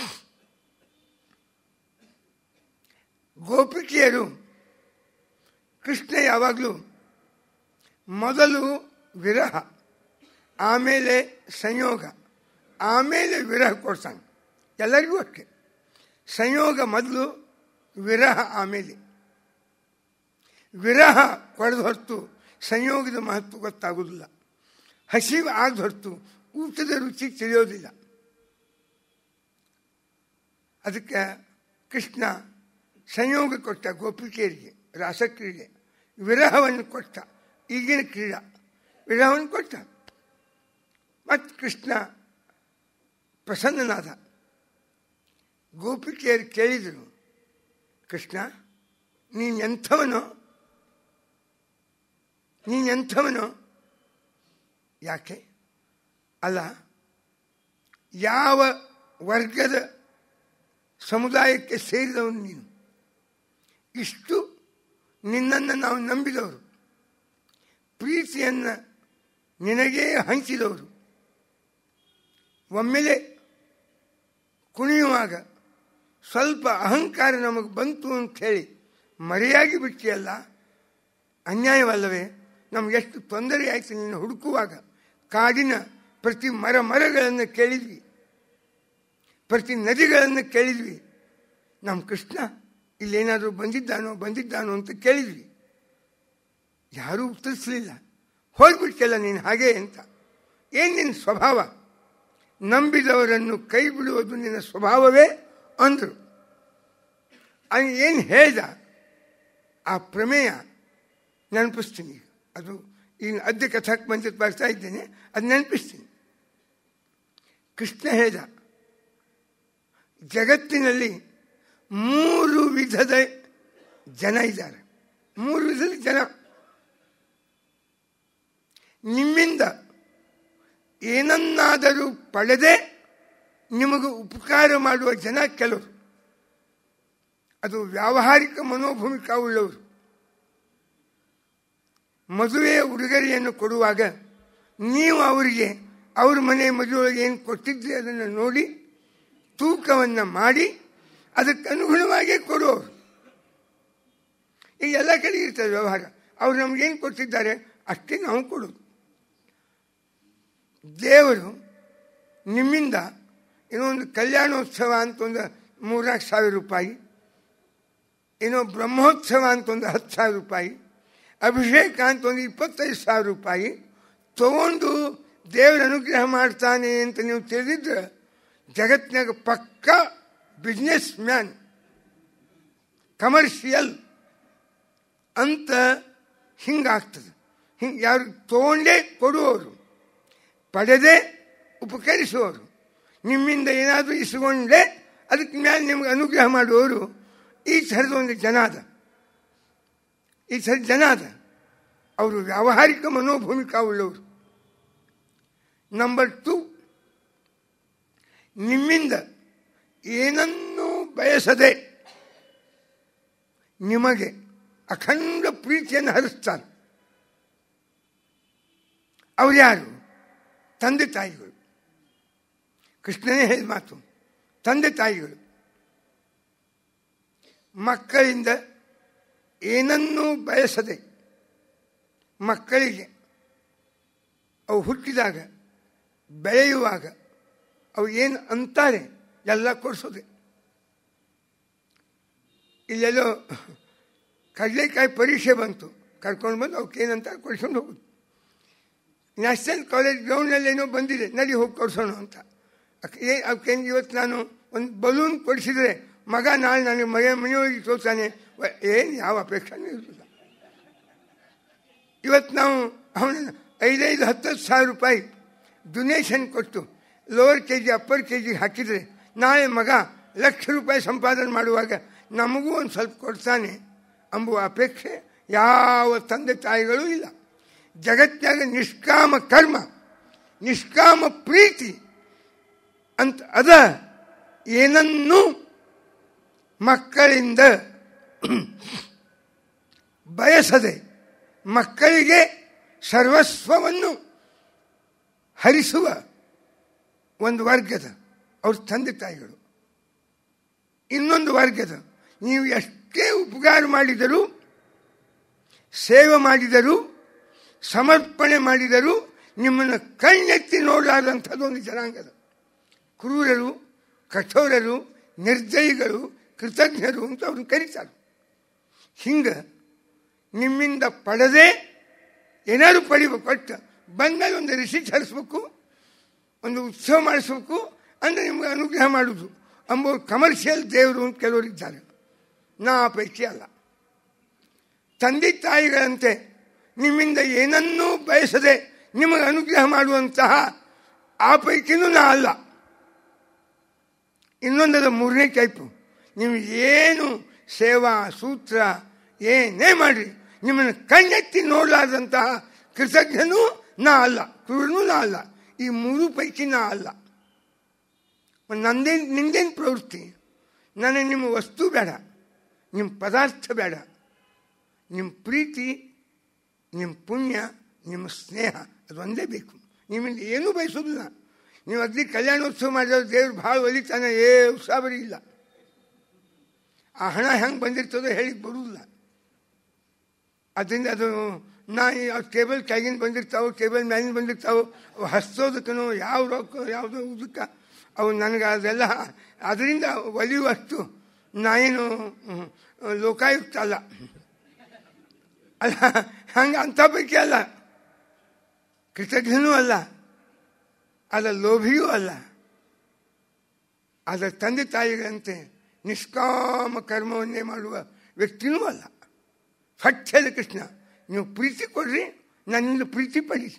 ಗೋಪಿಕೆಯರು ಕೃಷ್ಣ ಯಾವಾಗಲೂ ಮೊದಲು ವಿರಹ ಆಮೇಲೆ ಸಂಯೋಗ ಆಮೇಲೆ ವಿರಹ ಕೊಡ್ತಾನೆ ಎಲ್ಲರಿಗೂ ಅಷ್ಟೆ ಸಂಯೋಗ ಮೊದಲು ವಿರಹ ಆಮೇಲೆ ವಿರಹ ಕೊಡದ ಹೊರತು ಸಂಯೋಗದ ಮಹತ್ವ ಗೊತ್ತಾಗೋದಿಲ್ಲ ಹಸಿವು ಆಗದ ಹೊರತು ಊಟದ ರುಚಿ ತಿಳಿಯೋದಿಲ್ಲ ಅದಕ್ಕೆ ಕೃಷ್ಣ ಸಂಯೋಗ ಕೊಟ್ಟ ಗೋಪಿಕೆಯರಿಗೆ ರಾಸಕ್ರೀಡೆ ವಿರಹವನ್ನು ಕೊಟ್ಟ ಈಗಿನ ಕ್ರೀಡಾ ವಿರಹವನ್ನು ಕೊಟ್ಟ ಮತ್ತು ಕೃಷ್ಣ ಪ್ರಸನ್ನನಾದ ಗೋಪಿಕೆಯರು ಕೇಳಿದರು ಕೃಷ್ಣ ನೀನು ಎಂಥವನೋ ನೀನು ಎಂಥವನೋ ಯಾಕೆ ಅಲ್ಲ ಯಾವ ವರ್ಗದ ಸಮುದಾಯಕ್ಕೆ ಸೇರಿದವನು ನೀನು ಇಷ್ಟು ನಿನ್ನನ್ನು ನಾವು ನಂಬಿದವರು ಪ್ರೀತಿಯನ್ನು ನಿನಗೇ ಹಂಚಿದವರು ಒಮ್ಮೆಲೆ ಕುಣಿಯುವಾಗ ಸ್ವಲ್ಪ ಅಹಂಕಾರ ನಮಗೆ ಬಂತು ಅಂತ ಹೇಳಿ ಮರೆಯಾಗಿ ಬಿಟ್ಟಿಯಲ್ಲ ಅನ್ಯಾಯವಲ್ಲವೇ ನಮಗೆಷ್ಟು ತೊಂದರೆ ಆಯಿತು ನಿನ್ನ ಹುಡುಕುವಾಗ ಕಾಡಿನ ಪ್ರತಿ ಮರ ಮರಗಳನ್ನು ಕೇಳಿದ್ವಿ ಪ್ರತಿ ನದಿಗಳನ್ನು ಕೇಳಿದ್ವಿ ನಮ್ಮ ಕೃಷ್ಣ ಇಲ್ಲೇನಾದರೂ ಬಂದಿದ್ದಾನೋ ಬಂದಿದ್ದಾನೋ ಅಂತ ಕೇಳಿದ್ವಿ ಯಾರೂ ಉತ್ತರಿಸಲಿಲ್ಲ ಹೋಗ್ಬಿಡ್ತಿಲ್ಲ ನೀನು ಹಾಗೆ ಅಂತ ಏನು ನಿನ್ನ ಸ್ವಭಾವ ನಂಬಿದವರನ್ನು ಕೈ ಬಿಡುವುದು ನಿನ್ನ ಸ್ವಭಾವವೇ ಅಂದರು ಅವನು ಏನು ಹೇಳ್ದ ಆ ಪ್ರಮೇಯ ನೆನಪಿಸ್ತೀನಿ ಈಗ ಅದು ಈಗ ಅದ್ಯ ಕಥಾಕ್ ಬಂದಿದ್ದು ಬರ್ತಾ ಇದ್ದೇನೆ ಅದು ನೆನಪಿಸ್ತೀನಿ ಕೃಷ್ಣ ಹೇಳ್ದ ಜಗತ್ತಿನಲ್ಲಿ ಮೂರು ವಿಧದ ಜನ ಇದ್ದಾರೆ ಮೂರು ವಿಧದ ಜನ ನಿಮ್ಮಿಂದ ಏನನ್ನಾದರೂ ಪಡೆದೇ ನಿಮಗೆ ಉಪಕಾರ ಮಾಡುವ ಜನ ಕೆಲವರು ಅದು ವ್ಯಾವಹಾರಿಕ ಮನೋಭೂಮಿಕ ಉಳ್ಳವರು ಮದುವೆಯ ಉಡುಗೊರೆಯನ್ನು ಕೊಡುವಾಗ ನೀವು ಅವರಿಗೆ ಅವ್ರ ಮನೆ ಮದುವೆಯೊಳಗೆ ಏನು ಕೊಟ್ಟಿದ್ರಿ ಅದನ್ನು ನೋಡಿ ತೂಕವನ್ನು ಮಾಡಿ ಅದಕ್ಕೆ ಅನುಗುಣವಾಗಿ ಕೊಡುವವರು ಈಗ ಎಲ್ಲ ಕಡೆ ಇರ್ತದೆ ವ್ಯವಹಾರ ಅವ್ರು ನಮಗೇನು ಕೊಟ್ಟಿದ್ದಾರೆ ಅಷ್ಟೇ ನಾವು ಕೊಡೋದು ದೇವರು ನಿಮ್ಮಿಂದ ಏನೋ ಒಂದು ಕಲ್ಯಾಣೋತ್ಸವ ಅಂತ ಒಂದು ಮೂರ್ನಾಲ್ಕು ಸಾವಿರ ರೂಪಾಯಿ ಏನೋ ಬ್ರಹ್ಮೋತ್ಸವ ಅಂತ ಒಂದು ಹತ್ತು ಸಾವಿರ ರೂಪಾಯಿ ಅಭಿಷೇಕ ಅಂತ ಒಂದು ಇಪ್ಪತ್ತೈದು ಸಾವಿರ ರೂಪಾಯಿ ತಗೊಂಡು ದೇವರ ಅನುಗ್ರಹ ಮಾಡ್ತಾನೆ ಅಂತ ನೀವು ತಿಳಿದಿದ್ರೆ ಜಗತ್ತಿನಾಗ ಪಕ್ಕ ಬಿಸ್ನೆಸ್ ಮ್ಯಾನ್ ಕಮರ್ಷಿಯಲ್ ಅಂತ ಹಿಂಗಾಗ್ತದೆ ಹಿಂಗೆ ಯಾರು ತಗೊಂಡೇ ಕೊಡುವವರು ಪಡೆದೇ ಉಪಕರಿಸುವವರು ನಿಮ್ಮಿಂದ ಏನಾದರೂ ಇಸ್ಕೊಂಡೆ ಅದಕ್ಕೆ ಮೇಲೆ ನಿಮ್ಗೆ ಅನುಗ್ರಹ ಮಾಡುವವರು ಈ ಥರದ ಒಂದು ಜನ ಅದ ಈ ಥರದ ಜನ ಅದ ಅವರು ವ್ಯಾವಹಾರಿಕ ಮನೋಭೂಮಿಕ ಉಳ್ಳವರು ನಂಬರ್ ಟು ನಿಮ್ಮಿಂದ ಏನನ್ನೂ ಬಯಸದೆ ನಿಮಗೆ ಅಖಂಡ ಪ್ರೀತಿಯನ್ನು ಹರಿಸ್ತಾರೆ ಅವ್ರು ಯಾರು ತಂದೆ ತಾಯಿಗಳು ಕೃಷ್ಣನೇ ಹೇಳಿದ ಮಾತು ತಂದೆ ತಾಯಿಗಳು ಮಕ್ಕಳಿಂದ ಏನನ್ನೂ ಬಯಸದೆ ಮಕ್ಕಳಿಗೆ ಅವು ಹುಟ್ಟಿದಾಗ ಬೆಳೆಯುವಾಗ ಅವು ಏನು ಅಂತಾರೆ ಎಲ್ಲ ಕೊಡಿಸೋದೆ ಇಲ್ಲೆಲ್ಲೋ ಕಡಲೆಕಾಯಿ ಪರೀಕ್ಷೆ ಬಂತು ಕರ್ಕೊಂಡು ಬಂದು ಅವಕ್ಕೆ ಏನಂತ ಕೊಡ್ಸ್ಕೊಂಡು ಹೋಗೋದು ನ್ಯಾಷನಲ್ ಕಾಲೇಜ್ ಗ್ರೌಂಡ್ನಲ್ಲಿ ಏನೋ ಬಂದಿದೆ ನಡಿ ಹೋಗಿ ಕೊಡ್ಸೋಣ ಅಂತ ಏ ಅವಕ್ಕೇನು ಇವತ್ತು ನಾನು ಒಂದು ಬಲೂನ್ ಕೊಡಿಸಿದ್ರೆ ಮಗ ನಾಳೆ ನನಗೆ ಮನೆ ಮನೆಯೊಳಗೆ ತೋರ್ತಾನೆ ಏನು ಯಾವ ಅಪೇಕ್ಷೆನೂ ಇರಲಿಲ್ಲ ಇವತ್ತು ನಾವು ಅವನ ಐದೈದು ಹತ್ತು ಸಾವಿರ ರೂಪಾಯಿ ಡೊನೇಷನ್ ಕೊಟ್ಟು lower K G upper K ಜಿಗೆ ಹಾಕಿದರೆ ನಾಳೆ ಮಗ ಲಕ್ಷ ರೂಪಾಯಿ ಸಂಪಾದನೆ ಮಾಡುವಾಗ ನಮಗೂ ಒಂದು ಸ್ವಲ್ಪ ಕೊಡ್ತಾನೆ ಎಂಬುವ ಅಪೇಕ್ಷೆ ಯಾವ ತಂದೆ ತಾಯಿಗಳೂ ಇಲ್ಲ ಜಗತ್ತಿನಾಗ ನಿಷ್ಕಾಮ ಕರ್ಮ ನಿಷ್ಕಾಮ ಪ್ರೀತಿ ಅಂತ ಅದ ಏನನ್ನೂ ಮಕ್ಕಳಿಂದ ಬಯಸದೆ ಮಕ್ಕಳಿಗೆ ಸರ್ವಸ್ವವನ್ನು ಹರಿಸುವ ಒಂದು ವರ್ಗದ ಅವ್ರ ತಂದೆ ತಾಯಿಗಳು ಇನ್ನೊಂದು ವರ್ಗದ ನೀವು ಎಷ್ಟೇ ಉಪಕಾರ ಮಾಡಿದರೂ ಸೇವೆ ಮಾಡಿದರೂ ಸಮರ್ಪಣೆ ಮಾಡಿದರೂ ನಿಮ್ಮನ್ನು ಕಣ್ಣೆತ್ತಿ ನೋಡಲಾರ್ದಂಥದ್ದು ಒಂದು ಜನಾಂಗದ ಕ್ರೂರರು ಕಠೋರರು ನಿರ್ದಯಿಗಳು ಕೃತಜ್ಞರು ಅಂತ ಅವ್ರನ್ನ ಕರೀತಾರೆ ಹಿಂಗೆ ನಿಮ್ಮಿಂದ ಪಡೆದೇ ಏನಾದ್ರು ಪಡಿಬೇಕು ಕೊಟ್ಟು ಬಂದಾಗ ಒಂದು ರಿಸಿಟ್ ಹರಿಸ್ಬೇಕು ಒಂದು ಉತ್ಸವ ಮಾಡಿಸ್ಬೇಕು ಅಂದರೆ ನಿಮ್ಗೆ ಅನುಗ್ರಹ ಮಾಡುವುದು ಅಂಬ ಕಮರ್ಷಿಯಲ್ ದೇವರು ಅಂತ ಕೆಲವರಿದ್ದಾರೆ ನಾ ಆ ಪೈಕಿ ಅಲ್ಲ ತಂದೆ ತಾಯಿಗಳಂತೆ ನಿಮ್ಮಿಂದ ಏನನ್ನೂ ಬಯಸದೆ ನಿಮಗೆ ಅನುಗ್ರಹ ಮಾಡುವಂತಹ ಆ ಪೈಕಿನೂ ನಾ ಅಲ್ಲ ಇನ್ನೊಂದದ ಮೂರನೇ ಟೈಪು ನೀವು ಏನು ಸೇವಾ ಸೂತ್ರ ಏನೇ ಮಾಡಿ ನಿಮ್ಮನ್ನು ಕಣ್ಣೆತ್ತಿ ನೋಡಲಾರ್ದಂತಹ ಕೃತಜ್ಞನೂ ನಾ ಅಲ್ಲ ಕ್ರೂರನೂ ನಾ ಅಲ್ಲ ಈ ಮೂರು ಪೈಕಿ ನಾ ಅಲ್ಲ ನಂದೇನು ನಿಂದೇನು ಪ್ರವೃತ್ತಿ ನನಗೆ ನಿಮ್ಮ ವಸ್ತು ಬೇಡ ನಿಮ್ಮ ಪದಾರ್ಥ ಬೇಡ ನಿಮ್ಮ ಪ್ರೀತಿ ನಿಮ್ಮ ಪುಣ್ಯ ನಿಮ್ಮ ಸ್ನೇಹ ಅದು ಒಂದೇ ಬೇಕು ನಿಮ್ಮಿಂದ ಏನೂ ಬಯಸೋದಿಲ್ಲ ನೀವು ಅಗ್ದಿ ಕಲ್ಯಾಣೋತ್ಸವ ಮಾಡಿದ್ರೆ ದೇವ್ರು ಭಾಳ ಒಲಿತಾನೆ ಏ ಉತ್ಸಾಹರಿ ಇಲ್ಲ ಆ ಹಣ ಹೆಂಗೆ ಬಂದಿರ್ತದೋ ಹೇಳಿಕ್ಕೆ ಬರುವುದಿಲ್ಲ ಅದರಿಂದ ಅದು ನಾ ಯಾವ ಟೇಬಲ್ ಕೆಳಗಿನ ಬಂದಿರ್ತಾವೆ ಟೇಬಲ್ ಮ್ಯಾಲಿನ ಬಂದಿರ್ತಾವೆ ಅವು ಹಸ್ತೋದಕ್ಕೂ ಯಾವ ರೊಕ್ಕ ಯಾವುದೋ ಉದಕ್ಕೆ ಅವು ನನಗೆ ಅದೆಲ್ಲ ಅದರಿಂದ ಒಲಿಯುವಷ್ಟು ನಾ ಏನು ಲೋಕಾಯುಕ್ತ ಅಲ್ಲ ಅಲ್ಲ ಹಂಗೆ ಅಂಥ ಪೈಕಿ ಅಲ್ಲ ಕೃತಜ್ಞನೂ ಅಲ್ಲ ಅದ ಲೋಭಿಯೂ ಅಲ್ಲ ಅದರ ತಂದೆ ತಾಯಿಗಳಂತೆ ನಿಷ್ಕಾಮ ಕರ್ಮವನ್ನೇ ಮಾಡುವ ವ್ಯಕ್ತಿನೂ ಅಲ್ಲ ಫಟ್ಟದ ಕೃಷ್ಣ ನೀವು ಪ್ರೀತಿ ಕೊಡ್ರಿ ನನ್ನಿಂದ ಪ್ರೀತಿ ಪಡಿ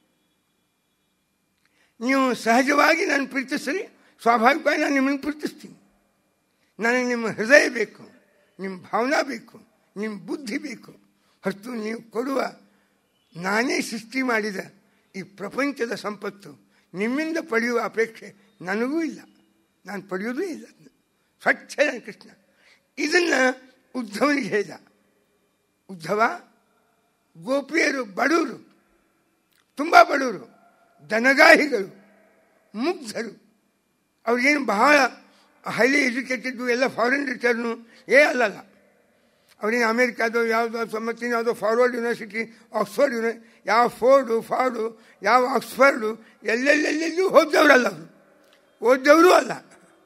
ನೀವು ಸಹಜವಾಗಿ ನಾನು ಪ್ರೀತಿಸ್ರಿ ಸ್ವಾಭಾವಿಕವಾಗಿ ನಾನು ನಿಮ್ಮನ್ನು ಪ್ರೀತಿಸ್ತೀನಿ ನನಗೆ ನಿಮ್ಮ ಹೃದಯ ಬೇಕು ನಿಮ್ಮ ಭಾವನಾ ಬೇಕು ನಿಮ್ಮ ಬುದ್ಧಿ ಬೇಕು ಹೊರತು ನೀವು ಕೊಡುವ ನಾನೇ ಸೃಷ್ಟಿ ಮಾಡಿದ ಈ ಪ್ರಪಂಚದ ಸಂಪತ್ತು ನಿಮ್ಮಿಂದ ಪಡೆಯುವ ಅಪೇಕ್ಷೆ ನನಗೂ ಇಲ್ಲ ನಾನು ಪಡೆಯೋದೂ ಇಲ್ಲ ಸ್ವಚ್ಛ ಕೃಷ್ಣ ಇದನ್ನು ಉದ್ಧವನಿಗೆ ಹೇಳಿದ ಉದ್ಧವ ಗೋಪಿಯರು ಬಡವರು ತುಂಬ ಬಡವರು ದನಗಾಹಿಗಳು ಮುಗ್ಧರು ಅವ್ರಿಗೇನು ಬಹಳ ಹೈಲಿ ಎಜುಕೇಟೆಡ್ ಎಲ್ಲ ಫಾರಿನ್ ರಿಟರ್ನು ಏ ಅಲ್ಲಲ್ಲ ಅವ್ರೇನು ಅಮೇರಿಕಾದು ಯಾವುದೋ ಮತ್ತಿನ ಯಾವುದೋ ಫಾರ್ವರ್ಡ್ ಯೂನಿವರ್ಸಿಟಿ ಆಕ್ಸ್ಫರ್ಡ್ ಯೂನಿ ಯಾವ ಫೋರ್ಡು ಫಾರ್ಡು ಯಾವ ಆಕ್ಸ್ಫರ್ಡು ಎಲ್ಲೆಲ್ಲೆಲ್ಲೆಲ್ಲೂ ಓದ್ದವರಲ್ಲ ಅವರು ಓದ್ದವರು ಅಲ್ಲ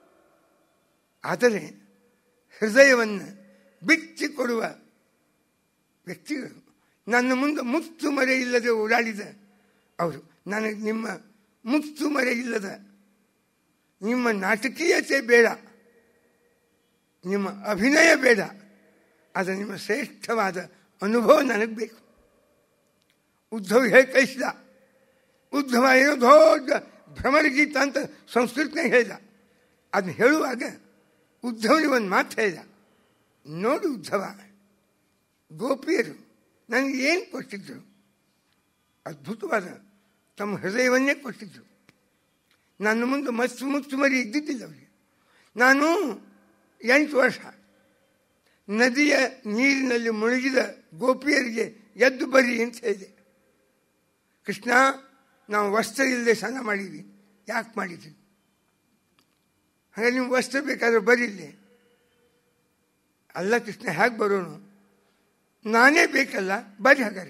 ಆದರೆ ಹೃದಯವನ್ನು ಬಿಚ್ಚಿಕೊಡುವ ವ್ಯಕ್ತಿಗಳು ನನ್ನ ಮುಂದೆ ಮುತ್ತು ಮರೆ ಇಲ್ಲದೆ ಓಡಾಡಿದ ಅವರು ನನಗೆ ನಿಮ್ಮ ಮುತ್ತು ಮರೆ ಇಲ್ಲದ ನಿಮ್ಮ ನಾಟಕೀಯತೆ ಬೇಡ ನಿಮ್ಮ ಅಭಿನಯ ಬೇಡ ಅದು ನಿಮ್ಮ ಶ್ರೇಷ್ಠವಾದ ಅನುಭವ ನನಗೆ ಬೇಕು ಉದ್ಧವ್ ಹೇಳಿ ಕಳಿಸಿದ ಉದ್ಧವ ಏನೋ ದೊಡ್ಡ ಭ್ರಮರಗೀತ ಅಂತ ಸಂಸ್ಕೃತನಾಗ ಹೇಳಿದ ಅದನ್ನ ಹೇಳುವಾಗ ಉದ್ಧವನಿಗೆ ಒಂದು ಮಾತು ಹೇಳಿದ ನೋಡು ಉದ್ಧವ ಗೋಪಿಯರು ನನಗೆ ಏನು ಕೊಟ್ಟಿದ್ದರು ಅದ್ಭುತವಾದ ತಮ್ಮ ಹೃದಯವನ್ನೇ ಕೊಟ್ಟಿದ್ದರು ನನ್ನ ಮುಂದೆ ಮಸ್ತು ಮುತ್ತು ಮರಿ ಇದ್ದಿದ್ದಿಲ್ಲ ಅವರಿಗೆ ನಾನು ಎಂಟು ವರ್ಷ ನದಿಯ ನೀರಿನಲ್ಲಿ ಮುಳುಗಿದ ಗೋಪಿಯರಿಗೆ ಎದ್ದು ಬರಿ ಅಂತ ಹೇಳಿದೆ ಕೃಷ್ಣ ನಾವು ವಸ್ತ್ರ ಇಲ್ಲದೆ ಸ್ನಾನ ಮಾಡಿದ್ವಿ ಯಾಕೆ ಮಾಡಿದ್ವಿ ಹಾಗೆ ನೀವು ವಸ್ತ್ರ ಬೇಕಾದ್ರೆ ಬರೀಲಿ ಅಲ್ಲ ಕೃಷ್ಣ ಹೇಗೆ ಬರೋನು ನಾನೇ ಬೇಕಲ್ಲ ಬರಿ ಹಾಗಾರೆ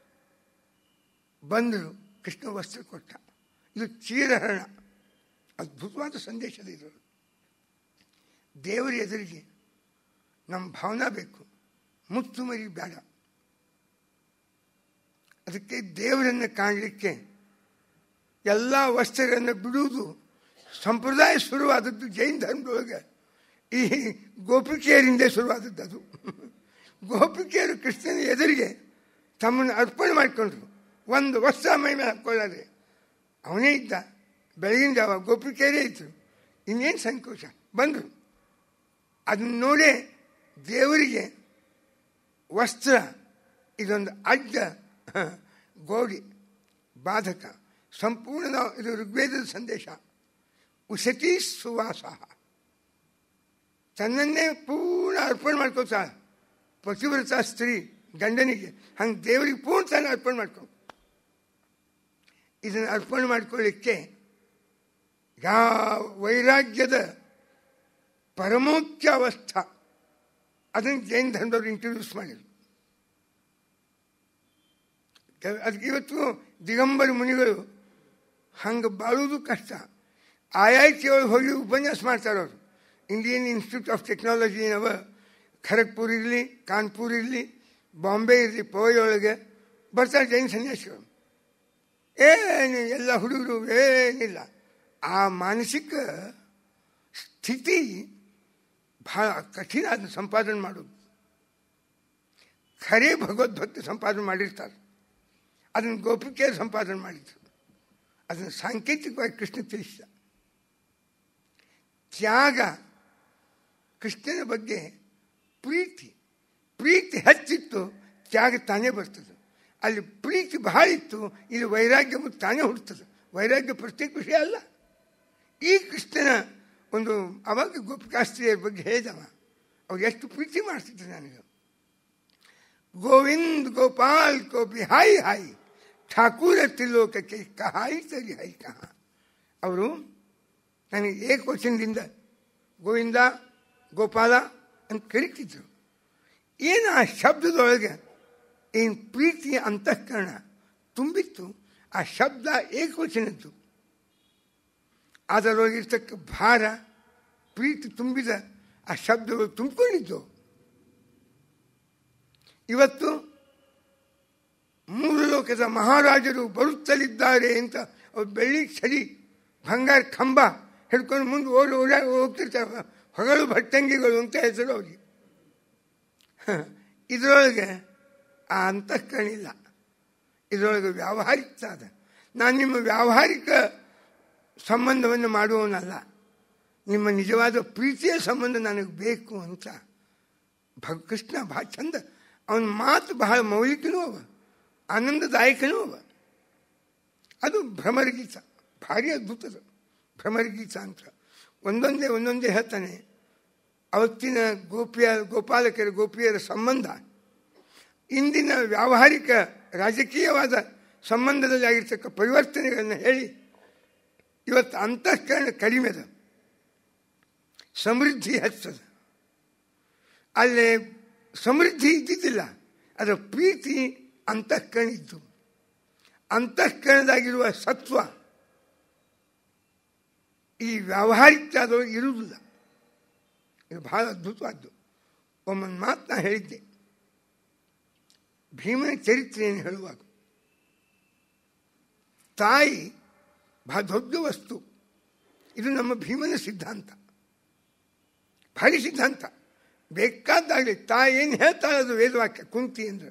ಬಂದರು ಕೃಷ್ಣ ವಸ್ತ್ರ ಕೊಟ್ಟ ಇದು ಚೀರಹರಣ ಅದ್ಭುತವಾದ ಸಂದೇಶದ ಇದು ದೇವರ ಎದುರಿಗೆ ನಮ್ಮ ಭಾವನಾ ಬೇಕು ಮುತ್ತು ಮರಿ ಬೇಡ ಅದಕ್ಕೆ ದೇವರನ್ನು ಕಾಣಲಿಕ್ಕೆ ಎಲ್ಲ ವಸ್ತ್ರಗಳನ್ನು ಬಿಡುವುದು ಸಂಪ್ರದಾಯ ಶುರುವಾದದ್ದು ಜೈನ ಧರ್ಮದೊಳಗೆ ಈ ಗೋಪಿಕೆಯರಿಂದ ಶುರುವಾದದ್ದು ಅದು ಗೋಪಿಕೆಯರು ಕೃಷ್ಣನ ಎದುರಿಗೆ ತಮ್ಮನ್ನು ಅರ್ಪಣೆ ಮಾಡಿಕೊಂಡ್ರು ಒಂದು ವಸ್ತ್ರ ಮೈ ಮೇಲೆ ಹಾಕ್ಕೊಳ್ಳದೆ ಅವನೇ ಇದ್ದ ಬೆಳಗಿನ ಜಾವ ಗೋಪಿಕೆಯರೇ ಇತ್ತು ಇನ್ನೇನು ಸಂಕೋಚ ಬಂದರು ಅದನ್ನ ನೋಡೇ ದೇವರಿಗೆ ವಸ್ತ್ರ ಇದೊಂದು ಅಡ್ಡ ಗೋಡಿ ಬಾಧಕ ಸಂಪೂರ್ಣ ಇದು ಋಗ್ವೇದದ ಸಂದೇಶ ಉಸತಿ ಸುವಾಸ ತನ್ನನ್ನೇ ಪೂರ್ಣ ಅರ್ಪಣೆ ಮಾಡ್ಕೋತಾಳೆ ಪತಿವ್ರತ ಸ್ತ್ರೀ ಗಂಡನಿಗೆ ಹಂಗೆ ದೇವರಿಗೆ ಪೂರ್ಣ ತಾನು ಅರ್ಪಣೆ ಮಾಡ್ಕೊ ಇದನ್ನು ಅರ್ಪಣೆ ಮಾಡ್ಕೊಳ್ಳಿಕ್ಕೆ ಯಾವ ವೈರಾಗ್ಯದ ಪರಮೋಖ್ಯ ಅವಸ್ಥಾ ಅದನ್ನು ಜೈನ ಧರ್ಮದವ್ರು ಇಂಟ್ರೊಡ್ಯೂಸ್ ಮಾಡಿದ್ರು ಅದಕ್ಕೆ ಇವತ್ತು ದಿಗಂಬರ ಮುನಿಗಳು ಹಂಗೆ ಬಾಳುವುದು ಕಷ್ಟ ಐ ಐ ಟಿ ಒಳಗೆ ಹೋಗಿ ಉಪನ್ಯಾಸ ಮಾಡ್ತಾರೆ ಅವರು ಇಂಡಿಯನ್ ಇನ್ಸ್ಟಿಟ್ಯೂಟ್ ಆಫ್ ಟೆಕ್ನಾಲಜಿ ನವ ಖರಗ್ಪುರ್ ಇರಲಿ ಕಾನ್ಪುರ್ ಇರಲಿ ಬಾಂಬೆ ಇರಲಿ ಪೋಯ್ ಒಳಗೆ ಬರ್ತಾರೆ ಜೈನ ಸನ್ಯಾಸಿಗಳು ಏನು ಎಲ್ಲ ಹುಡುಗರು ಏನಿಲ್ಲ ಆ ಮಾನಸಿಕ ಸ್ಥಿತಿ ಬಹಳ ಕಠಿಣ ಅದನ್ನು ಸಂಪಾದನೆ ಮಾಡೋದು ಖರೇ ಭಗವದ್ಭಕ್ತಿ ಸಂಪಾದನೆ ಮಾಡಿರ್ತಾರೆ ಅದನ್ನು ಗೋಪಿಕೆಯರು ಸಂಪಾದನೆ ಮಾಡಿದ್ರು ಅದನ್ನು ಸಾಂಕೇತಿಕವಾಗಿ ಕೃಷ್ಣ ತಿಳಿಸಿದ ತ್ಯಾಗ ಕೃಷ್ಣನ ಬಗ್ಗೆ ಪ್ರೀತಿ ಪ್ರೀತಿ ಹೆಚ್ಚಿತ್ತು ತ್ಯಾಗ ತಾನೇ ಬರ್ತದೆ ಅಲ್ಲಿ ಪ್ರೀತಿ ಬಹಳ ಇತ್ತು ಇಲ್ಲಿ ವೈರಾಗ್ಯ ತಾನೇ ಹುಡ್ತದೆ ವೈರಾಗ್ಯ ಪ್ರತ್ಯೇಕ ವಿಷಯ ಅಲ್ಲ ಈ ಕೃಷ್ಣನ ಒಂದು ಅವಾಗ ಗೋಪಿಕಾಸ್ತ್ರೀಯರ ಬಗ್ಗೆ ಹೇಳಿದವ ಅವ್ರು ಎಷ್ಟು ಪ್ರೀತಿ ಮಾಡ್ತಿದ್ರು ನನಗೆ ಗೋವಿಂದ್ ಗೋಪಾಲ್ ಗೋಪಿ ಹಾಯ್ ಹಾಯ್ ಠಾಕೂರ ತ್ರಿಲೋಕಕ್ಕೆ ಕಹಾಯಿ ಸರಿ ಹಾಯ್ ಕಹ ಅವರು ನನಗೆ ಏಕವಚನದಿಂದ ಗೋವಿಂದ ಗೋಪಾಲ ಅಂತ ಕರಿತಿದ್ರು ಏನು ಆ ಶಬ್ದದೊಳಗೆ ಏನು ಪ್ರೀತಿಯ ಅಂತಃಕರಣ ತುಂಬಿತ್ತು ಆ ಶಬ್ದ ಏಕವಚನದ್ದು ಅದರೊಳಗಿರ್ತಕ್ಕ ಭಾರ ಪ್ರೀತಿ ತುಂಬಿದ ಆ ಶಬ್ದಗಳು ತುಂಬಿಕೊಂಡಿದ್ದು ಇವತ್ತು ಮೂರು ಲೋಕದ ಮಹಾರಾಜರು ಬರುತ್ತಲಿದ್ದಾರೆ ಅಂತ ಅವ್ರು ಬೆಳ್ಳಿ ಸರಿ ಬಂಗಾರ ಕಂಬ ಹಿಡ್ಕೊಂಡು ಮುಂದೆ ಓಡಿ ಓಡಾಡಿ ಹೋಗ್ತಿರ್ತಾರೆ ಹೊಗಳು ಭಟ್ಟಂಗಿಗಳು ಅಂತ ಹೆಸರು ಅವ್ರಿಗೆ ಇದರೊಳಗೆ ಆ ಅಂತಃಕರಣ ಇಲ್ಲ ಇದರೊಳಗೆ ವ್ಯಾವಹಾರಿಕ ಅದ ನಾನು ನಿಮ್ಮ ವ್ಯಾವಹಾರಿಕ ಸಂಬಂಧವನ್ನು ಮಾಡುವವನಲ್ಲ ನಿಮ್ಮ ನಿಜವಾದ ಪ್ರೀತಿಯ ಸಂಬಂಧ ನನಗೆ ಬೇಕು ಅಂತ ಭಗ ಕೃಷ್ಣ ಭಾಳ ಚಂದ ಅವನ ಮಾತು ಬಹಳ ಮೌಲಿಕನೂ ಅವ ಆನಂದದಾಯಕನೂ ಅವ ಅದು ಭ್ರಮರಗೀತ ಭಾರಿ ಅದ್ಭುತದ ಭ್ರಮರಗೀತ ಅಂತ ಒಂದೊಂದೇ ಒಂದೊಂದೇ ಹೇಳ್ತಾನೆ ಅವತ್ತಿನ ಗೋಪಿಯ ಗೋಪಾಲಕರ ಗೋಪಿಯರ ಸಂಬಂಧ ಇಂದಿನ ವ್ಯಾವಹಾರಿಕ ರಾಜಕೀಯವಾದ ಸಂಬಂಧದಲ್ಲಿ ಆಗಿರ್ತಕ್ಕ ಪರಿವರ್ತನೆಗಳನ್ನು ಹೇಳಿ ಇವತ್ತು ಅಂತಃಕರಣ ಕಡಿಮೆ ಅದ ಸಮೃದ್ಧಿ ಹೆಚ್ಚದ ಅಲ್ಲೇ ಸಮೃದ್ಧಿ ಇದ್ದಿದ್ದಿಲ್ಲ ಅದರ ಪ್ರೀತಿ ಅಂತಃಕರಣ ಇದ್ದು ಅಂತಃಕರಣದಾಗಿರುವ ಸತ್ವ ಈ ವ್ಯಾವಹಾರಿಕದೊಳಗೆ ಇರುವುದಿಲ್ಲ ಇದು ಬಹಳ ಅದ್ಭುತವಾದ್ದು ಒಮ್ಮೊಂದು ಮಾತು ನಾ ಹೇಳಿದ್ದೆ ಭೀಮನ ಚರಿತ್ರೆಯನ್ನು ಹೇಳುವಾಗ ತಾಯಿ ಬಹಳ ದೊಡ್ಡ ವಸ್ತು ಇದು ನಮ್ಮ ಭೀಮನ ಸಿದ್ಧಾಂತ ಭಾರಿ ಸಿದ್ಧಾಂತ ಬೇಕಾದಾಗಲಿ ತಾಯಿ ಏನು ಹೇಳ್ತಾಳೆ ಅದು ವೇದವಾಕ್ಯ ಕುಂತಿ ಅಂದ್ರೆ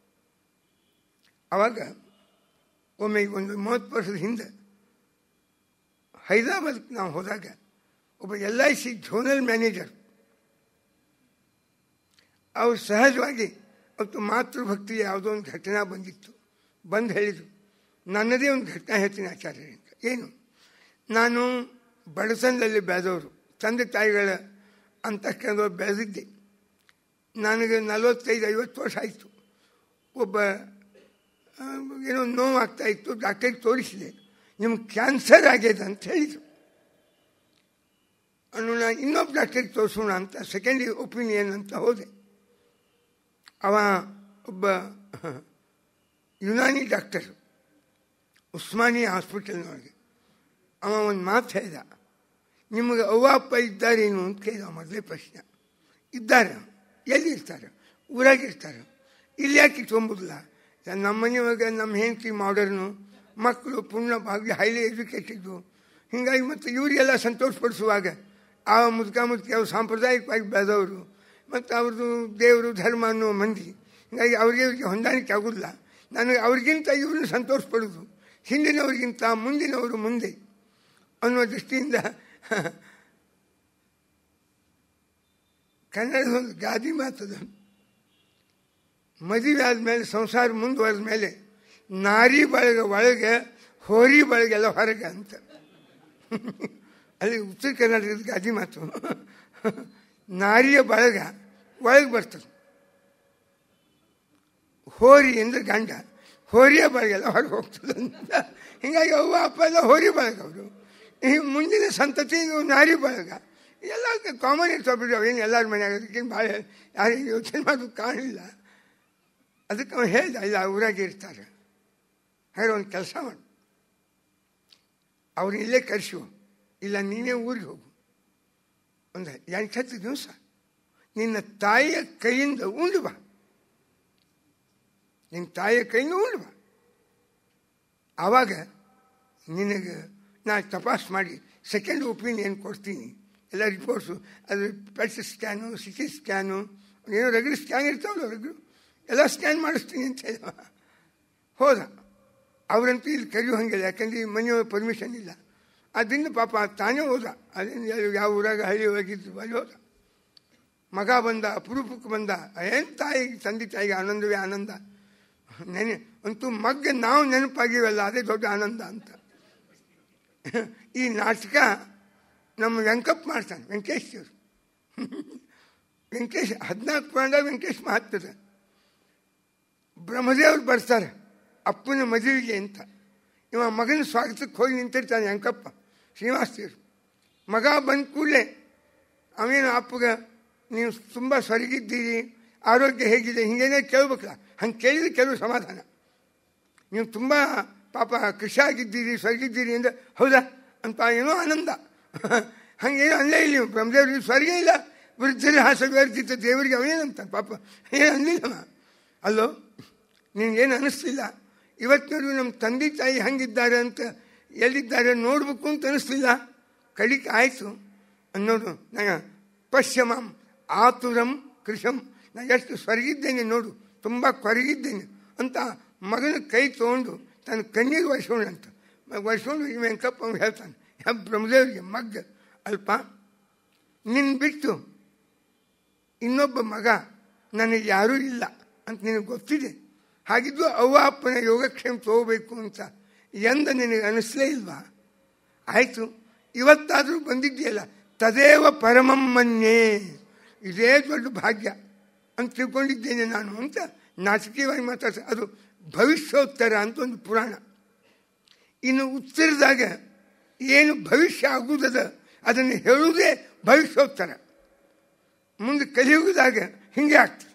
ಅವಾಗ ಒಮ್ಮೆ ಒಂದು ಮೂವತ್ತು ವರ್ಷದ ಹಿಂದೆ ಹೈದರಾಬಾದ್ಗೆ ನಾವು ಹೋದಾಗ ಒಬ್ಬ L I C zonal manager ಅವ್ರು ಸಹಜವಾಗಿ ಅವತ್ತು ಮಾತೃಭಕ್ತಿ ಯಾವುದೋ ಒಂದು ಘಟನಾ ಬಂದಿತ್ತು ಬಂದು ಹೇಳಿದರು ನನ್ನದೇ ಒಂದು ಘಟನಾ ಹೇಳ್ತೀನಿ ಆಚಾರ್ಯ ಅಂತ ಏನು ನಾನು ಬಡತನದಲ್ಲಿ ಬೆಳೆದವರು ತಂದೆ ತಾಯಿಗಳ ಅಂತಃಕರಣದವ್ರು ಬೆಳೆದಿದ್ದೆ ನನಗೆ ನಲವತ್ತೈದು ಐವತ್ತು ವರ್ಷ ಆಯಿತು ಒಬ್ಬ ಏನೋ ನೋವು ಆಗ್ತಾ ಇತ್ತು ಡಾಕ್ಟರಿಗೆ ತೋರಿಸಿದೆ ನಿಮ್ಗೆ ಕ್ಯಾನ್ಸರ್ ಆಗಿದೆ ಅಂತ ಹೇಳಿದರು ಅನ್ನು ನಾನು ಇನ್ನೊಬ್ಬ ಡಾಕ್ಟರಿಗೆ ತೋರಿಸೋಣ ಅಂತ ಸೆಕೆಂಡ್ ಒಪಿನಿಯನ್ ಅಂತ ಹೋದೆ ಅವ ಒಬ್ಬ ಯುನಾನಿ ಡಾಕ್ಟರ್ ಉಸ್ಮಾನಿಯಾ ಹಾಸ್ಪಿಟಲ್ನೊಳಗೆ ಅವ ಒಂದು ಮಾತು ಹೇಳ್ದ ನಿಮಗೆ ಅವ್ವ ಅಪ್ಪ ಇದ್ದಾರೇನು ಅಂತ ಕೇಳಿದ ಮೊದಲೇ ಪ್ರಶ್ನೆ ಇದ್ದಾರೆ ಎಲ್ಲಿ ಇರ್ತಾರೆ ಊರಾಗಿರ್ತಾರೆ ಇಲ್ಲಿ ಯಾಕೆ ಇಟ್ಕೊಂಬುದಿಲ್ಲ ನಮ್ಮ ಮನೆಯೊಳಗೆ ನಮ್ಮ ಹೆಂಡತಿ ಮಾಡರ್ನು ಮಕ್ಕಳು ಪೂರ್ಣ ಭಾಗಿ ಹೈಲಿ ಎಜುಕೇಟೆಡ್ಡು ಹೀಗಾಗಿ ಮತ್ತು ಇವರಿಗೆಲ್ಲ ಸಂತೋಷಪಡಿಸುವಾಗ ಆ ಮುದುಕ ಮುದುಕಿ ಅವ್ರು ಸಾಂಪ್ರದಾಯಿಕವಾಗಿ ಬೆಳೆದವರು ಮತ್ತು ಅವ್ರದ್ದು ದೇವರು ಧರ್ಮ ಅನ್ನೋ ಮಂದಿ ಹೀಗಾಗಿ ಅವ್ರಿಗೆ ಅವ್ರಿಗೆ ಹೊಂದಾಣಿಕೆ ಆಗೋದಿಲ್ಲ ನನಗೆ ಅವ್ರಿಗಿಂತ ಇವ್ರನ್ನ ಸಂತೋಷ ಪಡೋದು ಹಿಂದಿನವ್ರಿಗಿಂತ ಮುಂದಿನವರು ಮುಂದೆ ಅನ್ನುವ ದೃಷ್ಟಿಯಿಂದ ಕನ್ನಡದ ಒಂದು ಗಾದಿ ಮಾತದು ಮದುವೆ ಆದಮೇಲೆ ಸಂಸಾರ ಮುಂದುವರೆದ ಮೇಲೆ ನಾರಿ ಬಳಗ ಒಳಗೆ ಹೋರಿ ಬಳಗೆಲ್ಲ ಹೊರಗೆ ಅಂತ ಅಲ್ಲಿ ಉತ್ತರ ಕರ್ನಾಟಕದ ಗಾದಿ ಮಾತು ನಾರಿಯ ಬಳಗ ಒಳಗೆ ಬರ್ತದೆ ಹೋರಿ ಅಂದರೆ ಗಂಡ ಹೋರಿಯ ಬಳಗೆಲ್ಲ ಹೊರಗೆ ಹೋಗ್ತದೆ ಅಂತ ಹೀಗಾಗಿ ಅವ್ವ ಅಪ್ಪ ಎಲ್ಲ ಹೋರಿ ಬಳಗ ಅವರು ಈ ಮುಂದಿನ ಸಂತತಿ ಇದು ನಾರಿ ಬಳಗ ಎಲ್ಲ ಕಾಮನ್ ಇರ್ತವೆ ಅವೇನು ಎಲ್ಲರ ಮನೆಯಾಗ ಅದಕ್ಕೇನು ಭಾಳ ಯಾರಿಗೆ ಯೋಚನೆ ಮಾಡೋದು ಕಾಣಲಿಲ್ಲ ಅದಕ್ಕೆ ಅವ್ನು ಹೇಳ್ದ ಇಲ್ಲ ಊರಾಗೆ ಇರ್ತಾರೆ ಹಾಗೆ ಒಂದು ಕೆಲಸ ಮಾಡು ಅವ್ರು ಇಲ್ಲೇ ಕರೆಸು ಇಲ್ಲ ನೀನೇ ಊರಿಗೆ ಹೋಗು ಒಂದು ಎಂಟು ಹತ್ತು ದಿವಸ ನಿನ್ನ ತಾಯಿಯ ಕೈಯಿಂದ ಉಂಡು ಬಾ ನಿನ್ನ ತಾಯಿಯ ಕೈಯಿಂದ ಉಂಡು ಬಾ ಆವಾಗ ನಿನಗೆ ನಾ ತಪಾಸ್ ಮಾಡಿ ಸೆಕೆಂಡ್ ಒಪಿನಿಯನ್ ಕೊಡ್ತೀನಿ ಎಲ್ಲ ರಿಪೋರ್ಟ್ಸು ಅದು PET scan C T scan ಏನೋ ರಗಡು ಸ್ಕ್ಯಾನ್ ಇರ್ತಾವಲ್ಲ ರಗಡು ಎಲ್ಲ ಸ್ಕ್ಯಾನ್ ಮಾಡಿಸ್ತೀನಿ ಅಂತ ಹೇಳ ಹೋದ ಅವರಂತೂ ಇಲ್ಲಿ ಕರೆಯೋ ಹಂಗಿಲ್ಲ ಯಾಕಂದ್ರೆ ಈ ಮನೆಯವ್ರ ಪರ್ಮಿಷನ್ ಇಲ್ಲ ಅದರಿಂದ ಪಾಪ ತಾನೇ ಹೋದ ಅದರಿಂದ ಯಾವ ಊರಾಗ ಹಳ್ಳಿ ಹೋಗಿದ್ದು ಅಲ್ಲಿ ಹೋದ ಮಗ ಬಂದ ಅಪರೂಪಕ್ಕೆ ಬಂದ ಏನು ತಾಯಿಗೆ ತಂದೆ ತಾಯಿಗೆ ಆನಂದವೇ ಆನಂದ ನೆನೆ ಅಂತೂ ಮಗ್ಗೆ ನಾವು ನೆನಪಾಗಿವಲ್ಲ ಅದೇ ದೊಡ್ಡ ಆನಂದ ಅಂತ ಈ ನಾಟಕ ನಮ್ಮ ವೆಂಕಪ್ಪ ಮಾಡ್ತಾನೆ ವೆಂಕಟೇಶ್ ಅವರು ವೆಂಕಟೇಶ್ ಹದಿನಾಲ್ಕು ಪುರಾಣ ವೆಂಕಟೇಶ್ ಮಹತ್ವದ ಬ್ರಹ್ಮದೇವ್ರು ಬರ್ತಾರೆ ಅಪ್ಪನ ಮದುವೆಗೆ ಅಂತ ಇವ ಮಗನ ಸ್ವಾಗತಕ್ಕೆ ಹೋಗಿ ನಿಂತಿರ್ತಾನೆ ವೆಂಕಪ್ಪ ಶ್ರೀನಿವಾಸ್ತಿಯವರು ಮಗ ಬಂದ ಕೂಡಲೇ ಅವೇನು ಅಪ್ಪಗ ನೀವು ತುಂಬ ಸೊರಗಿದ್ದೀರಿ ಆರೋಗ್ಯ ಹೇಗಿದೆ ಹಿಂಗೇನೇ ಕೇಳ್ಬೇಕಲ್ಲ ಹಂಗೆ ಕೇಳಿದ್ರೆ ಕೆಲವು ಸಮಾಧಾನ ನೀವು ತುಂಬ ಪಾಪ ಕೃಷಿ ಆಗಿದ್ದೀರಿ ಸೊರಗಿದ್ದೀರಿ ಅಂದರೆ ಹೌದಾ ಅಂತ ಏನೋ ಆನಂದ ಹಂಗೇನು ಅಲ್ಲೇ ಇಲ್ಲ ನೀವು ಬ್ರಹ್ಮದೇವ್ರಿಗೆ ಸ್ವರ್ಗ ಇಲ್ಲ ವೃದ್ಧರು ಹಾಸಗರ್ಜಿತ ದೇವರಿಗೆ ಅವೇನಂತ ಪಾಪ ಏನು ಅನ್ನಲಿಲ್ಲ ಅಲ್ಲೋ ನಿನಗೇನು ಅನ್ನಿಸ್ಲಿಲ್ಲ ಇವತ್ತಿನವರೆಗೂ ನಮ್ಮ ತಂದೆ ತಾಯಿ ಹಂಗಿದ್ದಾರೆ ಅಂತ ಎಲ್ಲಿದ್ದಾರೆ ನೋಡಬೇಕು ಅಂತ ಅನ್ನಿಸ್ಲಿಲ್ಲ ಕಡಿಕೆ ಆಯಿತು ಅನ್ನೋದು ನಾನು ಪಶ್ಯಮಂ ಆತುರಂ ಕೃಷಂ ನಾನು ಎಷ್ಟು ಸ್ವರ್ಗಿದ್ದೇನೆ ನೋಡು ತುಂಬ ಕೊರಗಿದ್ದೇನೆ ಅಂತ ಮಗನ ಕೈ ತೊಗೊಂಡು ತನ್ನ ಕಣ್ಣೀರು ವರ್ಷೋಣಂತ ವರ್ಷೋಣ ಈ ವೆಂಕಪ್ಪ ಅವ್ನು ಹೇಳ್ತಾನೆ ಯಾವ ಬ್ರಹ್ಮದೇವರಿಗೆ ಮಗ್ಗ ಅಲ್ಪ ನಿನ್ನ ಬಿಟ್ಟು ಇನ್ನೊಬ್ಬ ಮಗ ನನಗೆ ಯಾರೂ ಇಲ್ಲ ಅಂತ ನಿನಗೆ ಗೊತ್ತಿದೆ ಹಾಗಿದ್ದು ಅವ್ವ ಅಪ್ಪನ ಯೋಗಕ್ಷೇಮ ತಗೋಬೇಕು ಅಂತ ಎಂದ ನಿನಗೆ ಅನ್ನಿಸ್ಲೇ ಇಲ್ವಾ ಆಯಿತು ಇವತ್ತಾದರೂ ಬಂದಿದೆಯಲ್ಲ ತದೇವ ಪರಮಮ್ಮನ್ನೇ ಇದೇ ದೊಡ್ಡ ಭಾಗ್ಯ ಅಂತ ತಿಳ್ಕೊಂಡಿದ್ದೇನೆ ನಾನು ಅಂತ ನಾಟಕೀಯವಾಗಿ ಮಾತಾಡ್ತ ಅದು ಭವಿಷ್ಯೋತ್ತರ ಅಂತ ಒಂದು ಪುರಾಣ ಇನ್ನು ಉತ್ತರದಾಗ ಏನು ಭವಿಷ್ಯ ಆಗುವುದದ ಅದನ್ನು ಹೇಳುವುದೇ ಭವಿಷ್ಯೋತ್ತರ ಮುಂದೆ ಕಲಿಯುಗದಾಗ ಹಿಂಗೆ ಆಗ್ತದೆ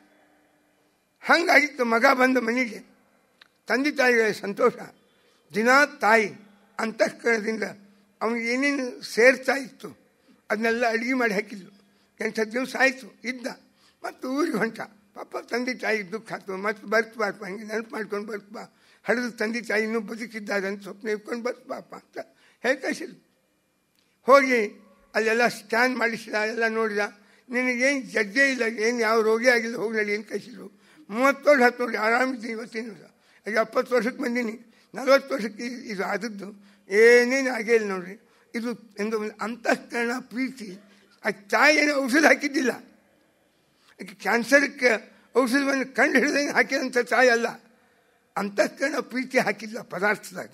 ಹಂಗಾಗಿತ್ತು ಮಗ ಬಂದ ಮನೆಗೆ ತಂದೆ ತಾಯಿಗಳ ಸಂತೋಷ ದಿನಾ ತಾಯಿ ಅಂತಃಕರಣದಿಂದ ಅವನಿಗೆ ಏನೇನು ಸೇರ್ತಾ ಇತ್ತು ಅದನ್ನೆಲ್ಲ ಅಡುಗೆ ಮಾಡಿ ಹಾಕಿದ್ಲು ಎಂಟು ಹತ್ತು ದಿವಸ ಆಯಿತು ಇದ್ದ ಮತ್ತು ಊರಿಗೆ ಹೊಂಟ ಪಾಪ ತಂದೆ ತಾಯಿ ದುಃಖ ಆಗ್ತದೆ ಮತ್ತು ಬರ್ತು ಬಾರಪ್ಪ ಹಂಗೆ ನೆನಪು ಮಾಡ್ಕೊಂಡು ಬರ್ತು ಬಾ ಹಡಿದು ತಂದೆ ತಾಯಿ ಇನ್ನೂ ಬದುಕಿದ್ದಾರೆ ಅಂತ ಸ್ವಪ್ನ ಇಟ್ಕೊಂಡು ಬರ್ತು ಬಾಪ ಅಂತ ಹೇಳಿ ಕಳಿಸಿದ್ರು ಹೋಗಿ ಅಲ್ಲೆಲ್ಲ ಸ್ಕ್ಯಾನ್ ಮಾಡಿಸಿದ ಎಲ್ಲ ನೋಡಿದ ನಿನಗೇನು ಜಡ್ಜೇ ಇಲ್ಲ ಏನು ಯಾವ ರೋಗಿ ಆಗಿಲ್ಲ ಹೋಗಿ ನಡಿ ಅಂತ ಕಳಿಸಿದ್ರು ಮೂವತ್ತು ವರ್ಷ ಹತ್ತು ನೋಡಿ ಆರಾಮಿದ್ದೀನಿ ಇವತ್ತಿನ ದಿವಸ ಈಗ ಎಪ್ಪತ್ತು ವರ್ಷಕ್ಕೆ ಬಂದೀನಿ ನಲ್ವತ್ತು ವರ್ಷಕ್ಕೆ ಇದು ಆದದ್ದು ಏನೇನು ಆಗೇ ಇಲ್ಲ ನೋಡ್ರಿ ಇದು ಎಂದು ಒಂದು ಅಂತಃಕರಣ ಪ್ರೀತಿ ಆ ತಾಯಿಯನ್ನು ಔಷಧ ಹಾಕಿದ್ದಿಲ್ಲ ಆಕೆ ಕ್ಯಾನ್ಸರ್ಕ್ಕೆ ಔಷಧವನ್ನು ಕಂಡು ಹಿಡಿದಂಗೆ ಹಾಕಿದಂಥ ತಾಯಿ ಅಲ್ಲ ಅಂತಃಕರಣ ಪ್ರೀತಿ ಹಾಕಿದ್ಲ ಪದಾರ್ಥದಾಗ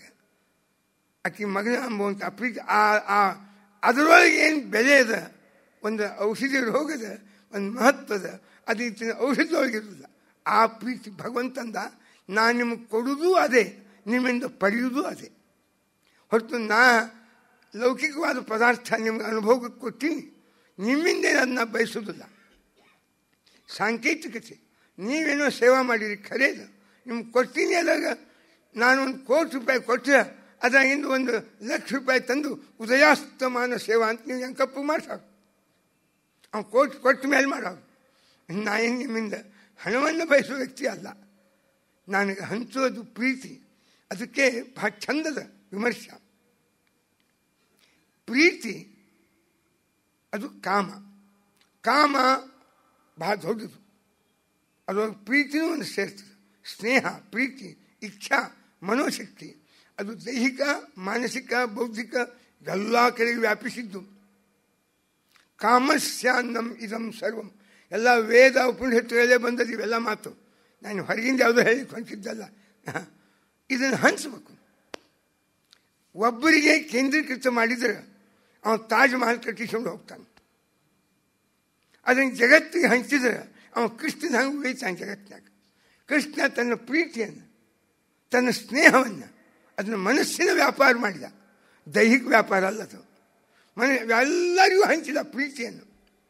ಆಕೆ ಮಗನ ಅಂಬುವಂಥ ಪ್ರೀತಿ ಆ ಆ ಅದರೊಳಗೆ ಏನು ಬೆಲೆ ಅದ ಒಂದು ಔಷಧಿ ರೋಗದ ಒಂದು ಮಹತ್ವದ ಅದು ಈತಿನ ಔಷಧದೊಳಗಿರೋದಿಲ್ಲ ಆ ಪ್ರೀತಿ ಭಗವಂತಂದ ನಾನು ನಿಮಗೆ ಕೊಡುವುದೂ ಅದೇ ನಿಮ್ಮಿಂದ ಪಡೆಯುವುದೂ ಅದೇ ಹೊರತು ನಾ ಲೌಕಿಕವಾದ ಪದಾರ್ಥ ನಿಮ್ಗೆ ಅನುಭವಕ್ಕೆ ಕೊಡ್ತೀನಿ ನಿಮ್ಮಿಂದೇನು ಅದನ್ನ ಬಯಸೋದಿಲ್ಲ ಸಾಂಕೇತಿಕತೆ ನೀವೇನೋ ಸೇವಾ ಮಾಡಿರಿ ಖರೇದು ನಿಮ್ಗೆ ಕೊಡ್ತೀನಿ ಅದಾಗ ನಾನು ಒಂದು ಕೋಟಿ ರೂಪಾಯಿ ಕೊಟ್ಟರೆ ಅದಾಗಿಂದ ಒಂದು ಲಕ್ಷ ರೂಪಾಯಿ ತಂದು ಉದಯಾಸ್ತಮಾನ ಸೇವಾ ಅಂತ ನೀವು ಹೆಂಗೆ ಕಪ್ಪು ಮಾಡ್ಸಾಕು ಅವ್ನು ಕೋಟಿ ಕೊಟ್ಟ ಮೇಲೆ ಮಾಡೋದು ನಾ ಏನು ನಿಮ್ಮಿಂದ ಹಣವನ್ನು ಬಯಸುವ ವ್ಯಕ್ತಿ ಅಲ್ಲ ನನಗೆ ಹಂಚೋದು ಪ್ರೀತಿ ಅದಕ್ಕೆ ಬಹಳ ಚಂದದ ವಿಮರ್ಶ ಪ್ರೀತಿ ಅದು ಕಾಮ ಕಾಮ ಬಹಳ ದೊಡ್ಡದು ಅದೊಂದು ಪ್ರೀತಿನೂ ಒಂದು ಸೇರ್ತದೆ ಸ್ನೇಹ ಪ್ರೀತಿ ಇಚ್ಛಾ ಮನೋಶಕ್ತಿ ಅದು ದೈಹಿಕ ಮಾನಸಿಕ ಬೌದ್ಧಿಕ ಎಲ್ಲ ಕಡೆಗೆ ವ್ಯಾಪಿಸಿದ್ದು ಕಾಮಸ್ಯಾನ್ನಂ ಇದಂ ಸರ್ವಂ ಎಲ್ಲ ವೇದ ಉಪನಿಷತ್ತುಗಳೇ ಬಂದದ್ದು ಇವೆಲ್ಲ ಮಾತು ನಾನು ಹೊರಗಿಂದ ಯಾವುದೋ ಹೇಳಿ ಹೊಂಚಿದ್ದಲ್ಲ ಇದನ್ನು ಹಂಚಬೇಕು ಒಬ್ಬರಿಗೆ ಕೇಂದ್ರೀಕೃತ ಮಾಡಿದರೆ ಅವನು ತಾಜ್ ಮಹಲ್ ಕಟ್ಟಿಸ್ಕೊಂಡು ಹೋಗ್ತಾನೆ ಅದನ್ನು ಜಗತ್ತಿಗೆ ಹಂಚಿದ್ರೆ ಅವನು ಕೃಷ್ಣನ ಹಂಗೆ ಉಳಿತಾನೆ ಜಗತ್ತಿನಾಗ ಕೃಷ್ಣ ತನ್ನ ಪ್ರೀತಿಯನ್ನು ತನ್ನ ಸ್ನೇಹವನ್ನು ಅದನ್ನು ಮನಸ್ಸಿನ ವ್ಯಾಪಾರ ಮಾಡಿದ ದೈಹಿಕ ವ್ಯಾಪಾರ ಅಲ್ಲದು ಮನ ಎಲ್ಲರಿಗೂ ಹಂಚಿದ ಪ್ರೀತಿಯನ್ನು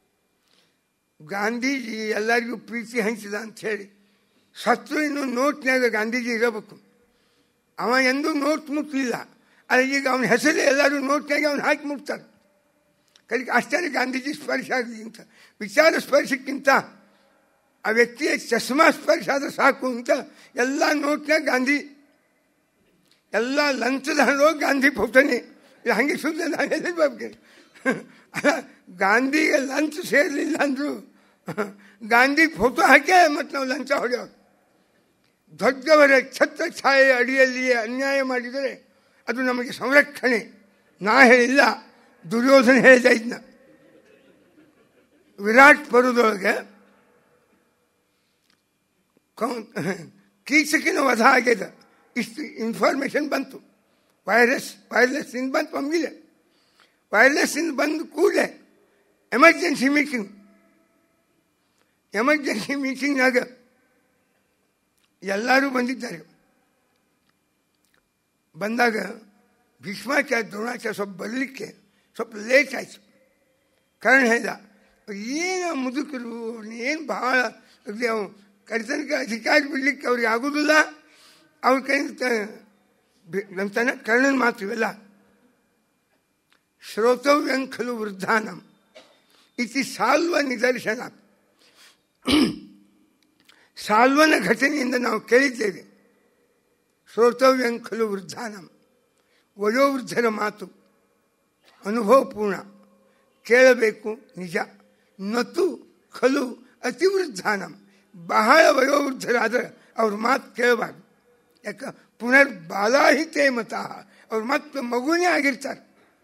ಗಾಂಧೀಜಿ ಎಲ್ಲರಿಗೂ ಪ್ರೀತಿ ಹಂಚಿದ ಅಂತ ಹೇಳಿ ಸತ್ರು ಇನ್ನು ನೋಟ್ನಾಗ ಗಾಂಧೀಜಿ ಇರಬೇಕು ಅವ ಎಂದೂ ನೋಟ್ ಮುಟ್ಟಲಿಲ್ಲ ಆದರೆ ಈಗ ಅವನ ಹೆಸರು ಎಲ್ಲರೂ ನೋಟ್ನಾಗೆ ಅವನು ಹಾಕಿ ಮುಟ್ತಾರೆ ಕಲಿಗೆ ಅಷ್ಟೇ ಗಾಂಧೀಜಿ ಸ್ಪರ್ಶ ಆಗಲಿ ಅಂತ ವಿಚಾರ ಸ್ಪರ್ಶಕ್ಕಿಂತ ಆ ವ್ಯಕ್ತಿಯ ಚಸ್ಮಾ ಸ್ಪರ್ಶ ಆದ್ರೆ ಸಾಕು ಅಂತ ಎಲ್ಲ ನೋಟ್ನಾಗ ಗಾಂಧಿ ಎಲ್ಲ ಲಂಚದ ಹಣೋ ಗಾಂಧಿ ಫೋಟೋನೇ ಇದು ಹಾಗೆ ಸುದ್ದ ನಾನು ಹೇಳಬೇಕು ಗಾಂಧಿಗೆ ಲಂಚ್ ಸೇರಲಿಲ್ಲ ಅಂದರು ಗಾಂಧಿ ಫೋಟೋ ಹಾಕೇ ಮತ್ತು ನಾವು ಲಂಚ ಹೊಡೆಯೋದು ದೊಡ್ಡವರ ಛತ್ರ ಛಾಯೆ ಅಡಿಯಲ್ಲಿಯೇ ಅನ್ಯಾಯ ಮಾಡಿದರೆ ಅದು ನಮಗೆ ಸಂರಕ್ಷಣೆ ನಾ ಹೇಳಿಲ್ಲ ದುರ್ಯೋಧನ ಹೇಳಿದ ಇದನ್ನ ವಿರಾಟ್ ಪರ್ವದೊಳಗೆ ಕೀಚಕಿನ ವಧ ಆಗ್ಯದ ಇಷ್ಟು ಇನ್ಫಾರ್ಮೇಷನ್ ಬಂತು ವೈರಸ್ ವೈರ್ಲೆಸ್ ಇಂದ ಬಂತು ನಮಗಿದೆ ವೈರ್ಲೆಸ್ ಇಂದ ಬಂದು ಕೂಡಲೇ ಎಮರ್ಜೆನ್ಸಿ ಮೀಟಿಂಗ್ ಎಮರ್ಜೆನ್ಸಿ ಮೀಟಿಂಗ್ನಾಗ ಎಲ್ಲರೂ ಬಂದಿದ್ದಾರೆ ಬಂದಾಗ ಭೀಷ್ಮಾಚಾರ್ಯ ದ್ರೋಣಾಚಾರ್ಯ ಸ್ವಲ್ಪ ಬರಲಿಕ್ಕೆ ಸ್ವಲ್ಪ ಲೇಟ್ ಆಯಿತು ಕರ್ಣ ಹೇಳ್ದ ಏನು ಮುದುಕರು ಏನು ಭಾಳ ಅವು ಕಡಿತನಕ ಅಧಿಕಾರ ಬಿಡ್ಲಿಕ್ಕೆ ಅವ್ರಿಗೆ ಆಗೋದಿಲ್ಲ ಅವ್ರ ಕೈಯಿಂದ ನಂತನ ಕರ್ಣನ ಮಾತು ಇವೆಲ್ಲ ಶ್ರೋತವ್ಯಂ ಖಲು ವೃದ್ಧಾನಂ ಇತಿ ಸಾಲ್ವ ನಿದರ್ಶನ ಸಾಲ್ವನ ಘಟನೆಯಿಂದ ನಾವು ಕೇಳಿದ್ದೇವೆ ಶ್ರೋತವ್ಯಂ ಖಲು ವೃದ್ಧಾನಂ ವಯೋವೃದ್ಧರ ಮಾತು ಅನುಭವಪೂರ್ಣ ಕೇಳಬೇಕು ನಿಜ ನತು ಖಲು ಅತಿವೃದ್ಧಾನಂ ಬಹಳ ವಯೋವೃದ್ಧರಾದರೆ ಅವ್ರ ಮಾತು ಕೇಳಬಾರ್ದು ಯಾಕೆ ಪುನರ್ ಬಾಲಾಹಿತೇ ಮತ ಅವ್ರು ಮತ್ತೆ ಮಗುನೇ ಆಗಿರ್ತಾರೆ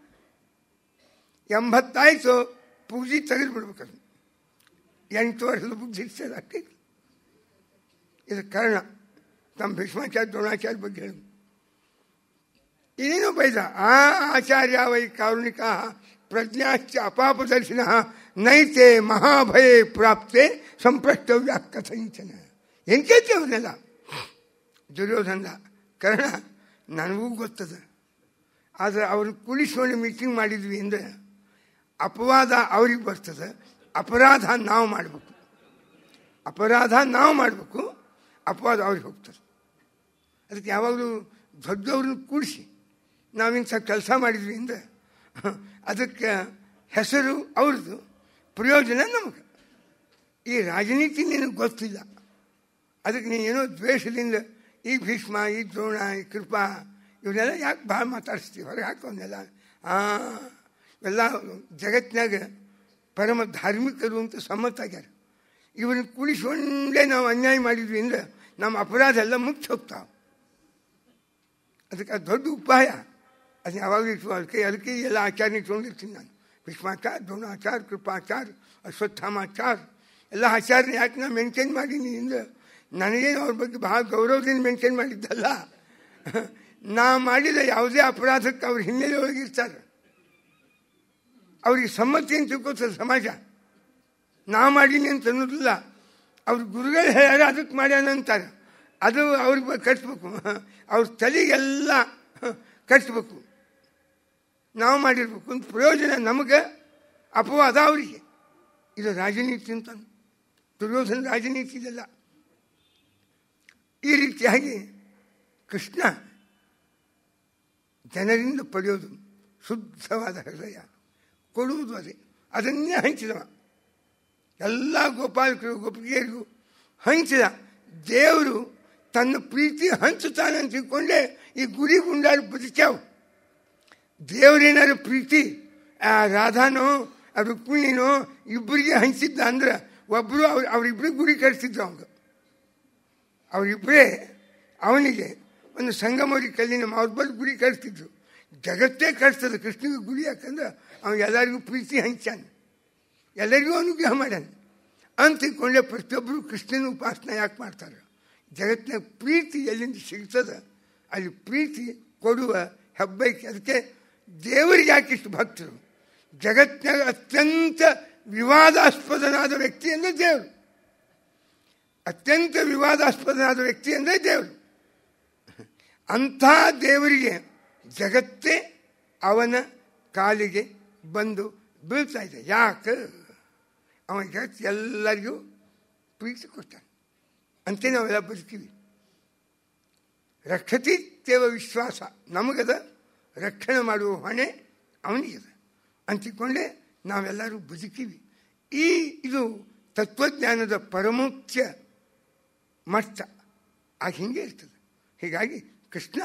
ಎಂಬತ್ತಾಯ್ತು ಪೂಜೆ ತೆಗೆದು ಬಿಡ್ಬೇಕದು ಎಂಟು ವರ್ಷದ ಬುದ್ಧಿ ಇರ್ತದೆ ಅಷ್ಟೇ ಇದು ಕಾರಣ ನಮ್ಮ ಭೀಷ್ಮಾಚಾರ್ಯ ದ್ರೋಣಾಚಾರ್ಯ ಬಗ್ಗೆ ಹೇಳಿ ಇನ್ನೇನು ಬೈದ ಆ ಆಚಾರ್ಯ ವೈ ಕಾರುಣಿಕ ಪ್ರಜ್ಞಾಶ್ಚ ಅಪಾಪದರ್ಶಿನ ನೈತೆ ಮಹಾಭಯೇ ಪ್ರಾಪ್ತೆ ಸಂಪ್ರಷ್ಟವ್ಯ ಕಥಂಚನ ಏನು ಕೇಳ್ತೇವೆ ಅವನ್ನೆಲ್ಲ ದುರ್ಯೋಧನ ಕರ್ಣ ನನಗೂ ಗೊತ್ತದ ಆದರೆ ಅವ್ರನ್ನ ಕುಳಿಸ್ಕೊಂಡು ಮೀಟಿಂಗ್ ಮಾಡಿದ್ವಿ ಅಂದರೆ ಅಪವಾದ ಅವ್ರಿಗೆ ಬರ್ತದೆ ಅಪರಾಧ ನಾವು ಮಾಡಬೇಕು ಅಪರಾಧ ನಾವು ಮಾಡಬೇಕು ಅಪವಾದ ಅವ್ರಿಗೆ ಹೋಗ್ತದೆ ಅದಕ್ಕೆ ಯಾವಾಗಲೂ ದೊಡ್ಡವ್ರನ್ನ ಕೂಡಿಸಿ ನಾವಿಂಥ ಕೆಲಸ ಮಾಡಿದ್ವಿ ಅಂದರೆ ಅದಕ್ಕೆ ಹೆಸರು ಅವ್ರದ್ದು ಪ್ರಯೋಜನ ನಮಗೆ ಈ ರಾಜನೀತಿ ನಿನಗೆ ಗೊತ್ತಿಲ್ಲ ಅದಕ್ಕೆ ನೀನು ಏನೋ ದ್ವೇಷದಿಂದ ಈ ಭೀಷ್ಮ ಈ ದ್ರೋಣ ಈ ಕೃಪಾ ಇವನ್ನೆಲ್ಲ ಯಾಕೆ ಭಾಳ ಮಾತಾಡಿಸ್ತೀವಿ ಹೊರಗೆ ಹಾಕೋನೆಲ್ಲ ಎಲ್ಲ ಜಗತ್ತಿನಾಗ ಪರಮ ಧಾರ್ಮಿಕರು ಅಂತ ಸಮ್ಮತಾಗ್ಯಾರ ಇವ್ರನ್ನ ಕುಳಿಸ್ಕೊಂಡೇ ನಾವು ಅನ್ಯಾಯ ಮಾಡಿದ್ವಿ ಅಂದರೆ ನಮ್ಮ ಅಪರಾಧ ಎಲ್ಲ ಮುಚ್ಚಿ ಹೋಗ್ತಾವೆ ಅದಕ್ಕೆ ಅದು ದೊಡ್ಡ ಉಪಾಯ ಅದು ಯಾವಾಗಲೂ ಇಟ್ಟು ಅದಕ್ಕೆ ಅದಕ್ಕೆ ಎಲ್ಲ ಆಚಾರ್ಯ ಇಟ್ಕೊಂಡಿರ್ತೀನಿ ನಾನು ಭೀಷ್ಮಾಚಾರ ದ್ರೋಣಾಚಾರ ಕೃಪಾಚಾರ ಅಶ್ವತ್ಥಾಮಾಚಾರ ಎಲ್ಲ ಆಚಾರ್ಯ ಯಾಕೆ ನಾನು ಮೇಂಟೈನ್ ಮಾಡೀನಿ ಅಂದರೆ ನನಗೇನು ಅವ್ರ ಬಗ್ಗೆ ಭಾಳ ಗೌರವದಿಂದ ಮೇಂಟೈನ್ ಮಾಡಿದ್ದಲ್ಲ ನಾ ಮಾಡಿದ ಯಾವುದೇ ಅಪರಾಧಕ್ಕೆ ಅವ್ರ ಹಿನ್ನೆಲೆ ಒಳಗಿರ್ತಾರೆ ಅವ್ರಿಗೆ ಸಮ್ಮತಿ ಅಂತ ತಿಳ್ಕೊತದೆ ಸಮಾಜ ನಾ ಮಾಡೀನಿ ಅಂತ ಅನ್ನೋದಿಲ್ಲ ಅವ್ರ ಗುರುಗಳು ಹೇಳ್ಯಾರ ಅದಕ್ಕೆ ಮಾಡ್ಯಾನ ಅಂತಾರೆ ಅದು ಅವ್ರಿಗೆ ಕಟ್ಬೇಕು ಅವ್ರ ತಲೆಗೆಲ್ಲ ಕಟ್ಬೇಕು ನಾವು ಮಾಡಿರ್ಬೇಕು ಒಂದು ಪ್ರಯೋಜನ ನಮಗೆ ಅಪವಾದ ಅವರಿಗೆ ಇದು ರಾಜನೀತಿ ಅಂತ ದುರ್ಯೋಧನ ರಾಜನೀತಿ ಇದೆಲ್ಲ ಈ ರೀತಿಯಾಗಿ ಕೃಷ್ಣ ಜನರಿಂದ ಪಡೆಯೋದು ಶುದ್ಧವಾದ ಹೃದಯ ಕೊಡುವುದು ಅದೇ ಅದನ್ನೇ ಹಂಚಿದವ ಎಲ್ಲ ಗೋಪಾಲಕರು ಗೋಪಿಗೆಯರಿಗೂ ಹಂಚಿದ ದೇವರು ತನ್ನ ಪ್ರೀತಿ ಹಂಚುತ್ತಾನೆ ಅಂತ ತಿಳ್ಕೊಂಡೆ ಈ ಗುರಿ ಗುಂಡಾರು ಬದುಕ್ಯಾವು ದೇವರೇನಾದ್ರು ಪ್ರೀತಿ ಆ ರಾಧಾನೋ ಆ ರುಕ್ಮಿಣಿನೋ ಇಬ್ಬರಿಗೆ ಹಂಚಿದ್ದ ಅಂದ್ರೆ ಒಬ್ಬರು ಅವ್ರು ಅವರಿಬ್ಬರಿಗೆ ಗುರಿ ಕಳಿಸ್ತಿದ್ರು ಅವಂಗ ಅವರಿಬ್ಬರೇ ಅವನಿಗೆ ಒಂದು ಸಂಗಮರಿ ಕಲ್ಲಿನ ಅವ್ರ ಬಳಿ ಗುರಿ ಕಳಿಸ್ತಿದ್ರು ಜಗತ್ತೇ ಕಟ್ತದೆ ಕೃಷ್ಣಗೆ ಗುರಿ ಯಾಕಂದ್ರೆ ಅವನು ಎಲ್ಲರಿಗೂ ಪ್ರೀತಿ ಹಂಚಾನೆ ಎಲ್ಲರಿಗೂ ಅನುಗ್ರಹ ಮಾಡ್ಯಾನ ಅಂತಿಕೊಂಡೆ ಪ್ರತಿಯೊಬ್ಬರು ಕೃಷ್ಣನ ಉಪಾಸನೆ ಯಾಕೆ ಮಾಡ್ತಾರೆ ಜಗತ್ತಿನ ಪ್ರೀತಿ ಎಲ್ಲಿಂದ ಸಿಗ್ತದೆ ಅಲ್ಲಿ ಪ್ರೀತಿ ಕೊಡುವ ಹೆಬ್ಬೈಕೆ ಅದಕ್ಕೆ ದೇವರಿಗೆ ಯಾಕಿಷ್ಟು ಭಕ್ತರು ಜಗತ್ತಿನಾಗ ಅತ್ಯಂತ ವಿವಾದಾಸ್ಪದನಾದ ವ್ಯಕ್ತಿ ಅಂದರೆ ದೇವರು ಅತ್ಯಂತ ವಿವಾದಾಸ್ಪದನಾದ ವ್ಯಕ್ತಿ ಅಂದರೆ ದೇವರು ಅಂಥ ದೇವರಿಗೆ ಜಗತ್ತೇ ಅವನ ಕಾಲಿಗೆ ಬಂದು ಬೀಳ್ತಾ ಇದೆ ಯಾಕೆ ಅವನ ಜಗತ್ತು ಎಲ್ಲರಿಗೂ ಪ್ರೀತಿ ಕೊಡ್ತಾನೆ ಅಂತೆ ನಾವೆಲ್ಲ ಬದುಕೀವಿ ರಕ್ಷತಿ ತೇವ ವಿಶ್ವಾಸ ನಮಗದ ರಕ್ಷಣೆ ಮಾಡುವ ಹೊಣೆ ಅವನಿಗದ ಅಂತಿಕೊಂಡೆ ನಾವೆಲ್ಲರೂ ಬದುಕೀವಿ ಈ ಇದು ತತ್ವಜ್ಞಾನದ ಪರಮುಖ್ಯ ಮಟ್ಟ ಆಗ ಹಿಂಗೆ ಇರ್ತದೆ ಹೀಗಾಗಿ ಕೃಷ್ಣ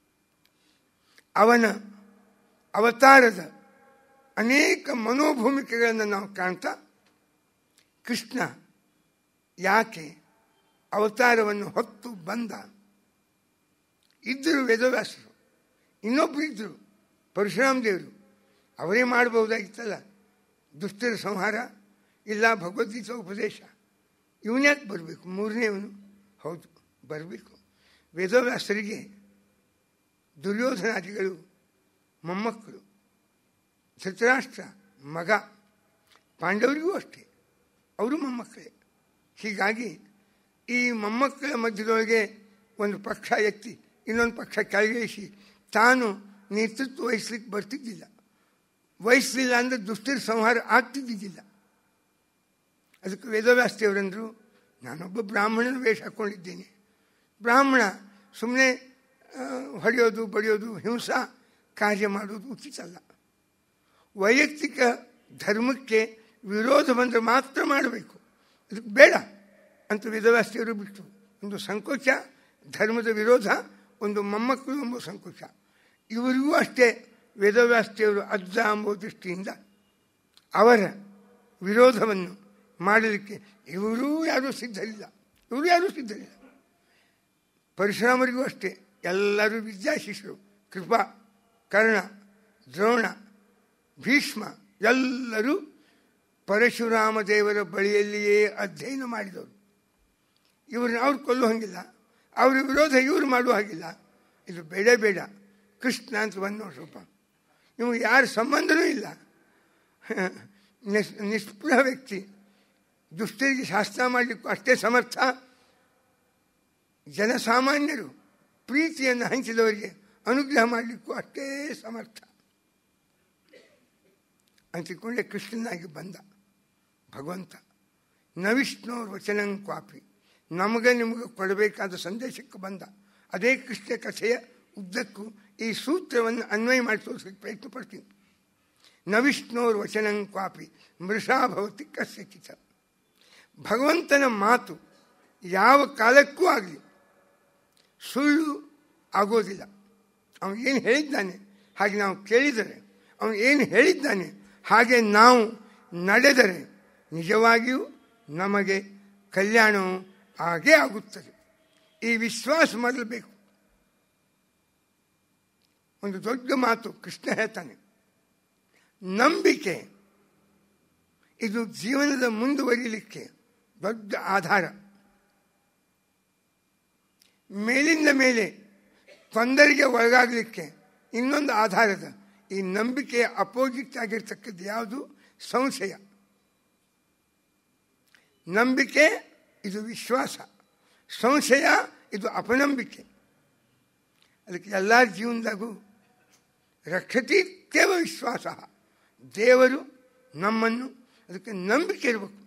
ಅವನ ಅವತಾರದ ಅನೇಕ ಮನೋಭೂಮಿಕೆಗಳನ್ನು ನಾವು ಕಾಣ್ತಾ ಕೃಷ್ಣ ಯಾಕೆ ಅವತಾರವನ್ನು ಹೊತ್ತು ಬಂದ ಇದ್ದರು ವೇದವ್ಯಾಸರು ಇನ್ನೊಬ್ಬರು ಇದ್ದರು ಪರಶುರಾಮ ದೇವರು ಅವರೇ ಮಾಡಬಹುದಾಗಿತ್ತಲ್ಲ ದುಷ್ಟರ ಸಂಹಾರ ಇಲ್ಲ ಭಗವದ್ಗೀತಾ ಉಪದೇಶ ಇವನ್ಯಾಕೆ ಬರಬೇಕು ಮೂರನೇವನು ಹೌದು ಬರಬೇಕು ವೇದವ್ಯಾಸರಿಗೆ ದುರ್ಯೋಧನಾದಿಗಳು ಮೊಮ್ಮಕ್ಕಳು ಧೃತರಾಷ್ಟ್ರ ಮಗ ಪಾಂಡವರಿಗೂ ಅಷ್ಟೇ ಅವರು ಮೊಮ್ಮಕ್ಕಳೇ ಹೀಗಾಗಿ ಈ ಮೊಮ್ಮಕ್ಕಳ ಮಧ್ಯದೊಳಗೆ ಒಂದು ಪಕ್ಷ ಎತ್ತಿ ಇನ್ನೊಂದು ಪಕ್ಷ ಕೆಳಗಿಳಿಸಿ ತಾನು ನೇತೃತ್ವ ವಹಿಸ್ಲಿಕ್ಕೆ ಬರ್ತಿದ್ದಿಲ್ಲ ವಹಿಸಲಿಲ್ಲ ಅಂದರೆ ದುಷ್ಟರ ಸಂಹಾರ ಆಗ್ತಿದ್ದಿದ್ದಿಲ್ಲ ಅದಕ್ಕೆ ವೇದವ್ಯಾಸದೇವರಂದರು ನಾನೊಬ್ಬ ಬ್ರಾಹ್ಮಣನ ವೇಷ ಹಾಕ್ಕೊಂಡಿದ್ದೇನೆ ಬ್ರಾಹ್ಮಣ ಸುಮ್ಮನೆ ಹೊಡೆಯೋದು ಬಡಿಯೋದು ಹಿಂಸಾ ಕಾರ್ಯ ಮಾಡೋದು ಉಚಿತ ಅಲ್ಲ ವೈಯಕ್ತಿಕ ಧರ್ಮಕ್ಕೆ ವಿರೋಧ ಬಂದರೆ ಮಾತ್ರ ಮಾಡಬೇಕು ಅದಕ್ಕೆ ಬೇಡ ಅಂತ ವೇದವ್ಯಾಸದೇವರು ಬಿಟ್ಟು ಒಂದು ಸಂಕೋಚ ಧರ್ಮದ ವಿರೋಧ ಒಂದು ಮೊಮ್ಮಕ್ಕಳು ಎಂಬ ಸಂಕೋಚ ಇವರಿಗೂ ಅಷ್ಟೇ ವೇದವ್ಯಾಸದೇವರು ಅಜ್ಜ ಎಂಬ ದೃಷ್ಟಿಯಿಂದ ಅವರ ವಿರೋಧವನ್ನು ಮಾಡಲಿಕ್ಕೆ ಇವರೂ ಯಾರೂ ಸಿದ್ಧರಿಲ್ಲ ಇವರು ಯಾರೂ ಸಿದ್ಧರಿಲ್ಲ ಪರಶುರಾಮರಿಗೂ ಅಷ್ಟೇ ಎಲ್ಲರೂ ವಿದ್ಯಾಶಿಷ್ಯರು ಕೃಪಾ ಕರ್ಣ ದ್ರೋಣ ಭೀಷ್ಮ ಎಲ್ಲರೂ ಪರಶುರಾಮ ದೇವರ ಬಳಿಯಲ್ಲಿಯೇ ಅಧ್ಯಯನ ಮಾಡಿದವರು ಇವ್ರನ್ನ ಅವ್ರು ಕೊಲ್ಲೋ ಹಾಗಿಲ್ಲ ಅವ್ರ ವಿರೋಧ ಇವರು ಮಾಡುವ ಹಾಗಿಲ್ಲ ಇದು ಬೇಡ ಬೇಡ ಕೃಷ್ಣ ಅಂತ ಬಂದು ಸ್ವಲ್ಪ ನಿಮಗೆ ಯಾರ ಸಂಬಂಧನೂ ಇಲ್ಲ ನಿಸ್ ನಿಷ್ಪ್ರಹ ವ್ಯಕ್ತಿ ದುಷ್ಟರಿಗೆ ಶಾಸ್ತ್ರ ಮಾಡಲಿಕ್ಕೂ ಅಷ್ಟೇ ಸಮರ್ಥ ಜನಸಾಮಾನ್ಯರು ಪ್ರೀತಿಯನ್ನು ಹಂಚಿದವರಿಗೆ ಅನುಗ್ರಹ ಮಾಡಲಿಕ್ಕೂ ಅಷ್ಟೇ ಸಮರ್ಥ ಅಂತಿಕೊಂಡೆ ಕೃಷ್ಣನಾಗಿ ಬಂದ ಭಗವಂತ ನ ವಿಷ್ಣುವ್ರ ವಚನಂ ಕ್ವಾಪಿ ನಮಗೆ ನಿಮಗೆ ಕೊಡಬೇಕಾದ ಸಂದೇಶಕ್ಕೆ ಬಂದ ಅದೇ ಕೃಷ್ಣ ಕಥೆಯ ಉದ್ದಕ್ಕೂ ಈ ಸೂತ್ರವನ್ನು ಅನ್ವಯ ಮಾಡಿ ತೋರಿಸಲಿಕ್ಕೆ ಪ್ರಯತ್ನ ಪಡ್ತೀನಿ ನ ವಿಷ್ಣುವ್ರ ವಚನಂ ಕ್ವಾಪಿ ಮೃಷಾ ಭವತಿ ಕಸ್ಯಚಿತ ಭಗವಂತನ ಮಾತು ಯಾವ ಕಾಲಕ್ಕೂ ಆಗಲಿ ಸುಳ್ಳು ಆಗೋದಿಲ್ಲ ಅವನು ಏನು ಹೇಳಿದ್ದಾನೆ ಹಾಗೆ ನಾವು ಕೇಳಿದರೆ ಅವನು ಏನು ಹೇಳಿದ್ದಾನೆ ಹಾಗೆ ನಾವು ನಡೆದರೆ ನಿಜವಾಗಿಯೂ ನಮಗೆ ಕಲ್ಯಾಣವು ಹಾಗೇ ಆಗುತ್ತದೆ ಈ ವಿಶ್ವಾಸ ಮಾಡಬೇಕು ಒಂದು ದೊಡ್ಡ ಮಾತು ಕೃಷ್ಣ ಹೇಳ್ತಾನೆ ನಂಬಿಕೆ ಇದು ಜೀವನದ ಮುಂದುವರಿಲಿಕ್ಕೆ ದೊಡ್ಡ ಆಧಾರ ಮೇಲಿಂದ ಮೇಲೆ ತೊಂದರೆಗೆ ಒಳಗಾಗಲಿಕ್ಕೆ ಇನ್ನೊಂದು ಆಧಾರದ ಈ ನಂಬಿಕೆಯ ಅಪೋಸಿಟ್ ಆಗಿರ್ತಕ್ಕದ್ದು ಯಾವುದು ಸಂಶಯ ನಂಬಿಕೆ ಇದು ವಿಶ್ವಾಸ ಸಂಶಯ ಇದು ಅಪನಂಬಿಕೆ ಅದಕ್ಕೆ ಎಲ್ಲ ಜೀವನದಾಗೂ ರಕ್ಷತಿ ಕೇವ ವಿಶ್ವಾಸ ದೇವರು ನಮ್ಮನ್ನು ಅದಕ್ಕೆ ನಂಬಿಕೆ ಇರಬೇಕು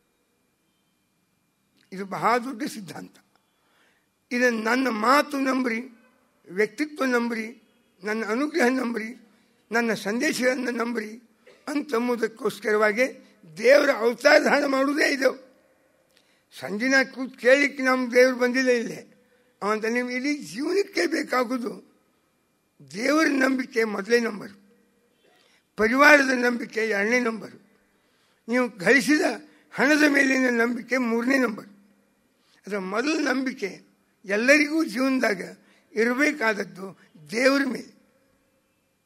ಇದು ಬಹಳ ದೊಡ್ಡ ಸಿದ್ಧಾಂತ ಇದನ್ನು ನನ್ನ ಮಾತು ನಂಬ್ರಿ ವ್ಯಕ್ತಿತ್ವ ನಂಬ್ರಿ ನನ್ನ ಅನುಗ್ರಹ ನಂಬ್ರಿ ನನ್ನ ಸಂದೇಶಗಳನ್ನು ನಂಬ್ರಿ ಅಂತಂಬುದಕ್ಕೋಸ್ಕರವಾಗಿ ದೇವರ ಅವತಾರಧಾನ ಮಾಡುವುದೇ ಇದು ಸಂಜಿನ ಕೂತ್ ಕೇಳಿಕ್ಕೆ ನಮ್ಮ ದೇವರು ಬಂದಿಲ್ಲ ಇಲ್ಲೇ ಅವಂತ ನೀವು ಇಡೀ ಜೀವನಕ್ಕೆ ಬೇಕಾಗುವುದು ದೇವರ ನಂಬಿಕೆ ಮೊದಲೇ ನಂಬರು ಪರಿವಾರದ ನಂಬಿಕೆ ಎರಡನೇ ನಂಬರು ನೀವು ಗಳಿಸಿದ ಹಣದ ಮೇಲಿನ ನಂಬಿಕೆ ಮೂರನೇ ನಂಬರ್ ಅದರ ಮೊದಲ ನಂಬಿಕೆ ಎಲ್ಲರಿಗೂ ಜೀವನದಾಗ ಇರಬೇಕಾದದ್ದು ದೇವರ ಮೇಲೆ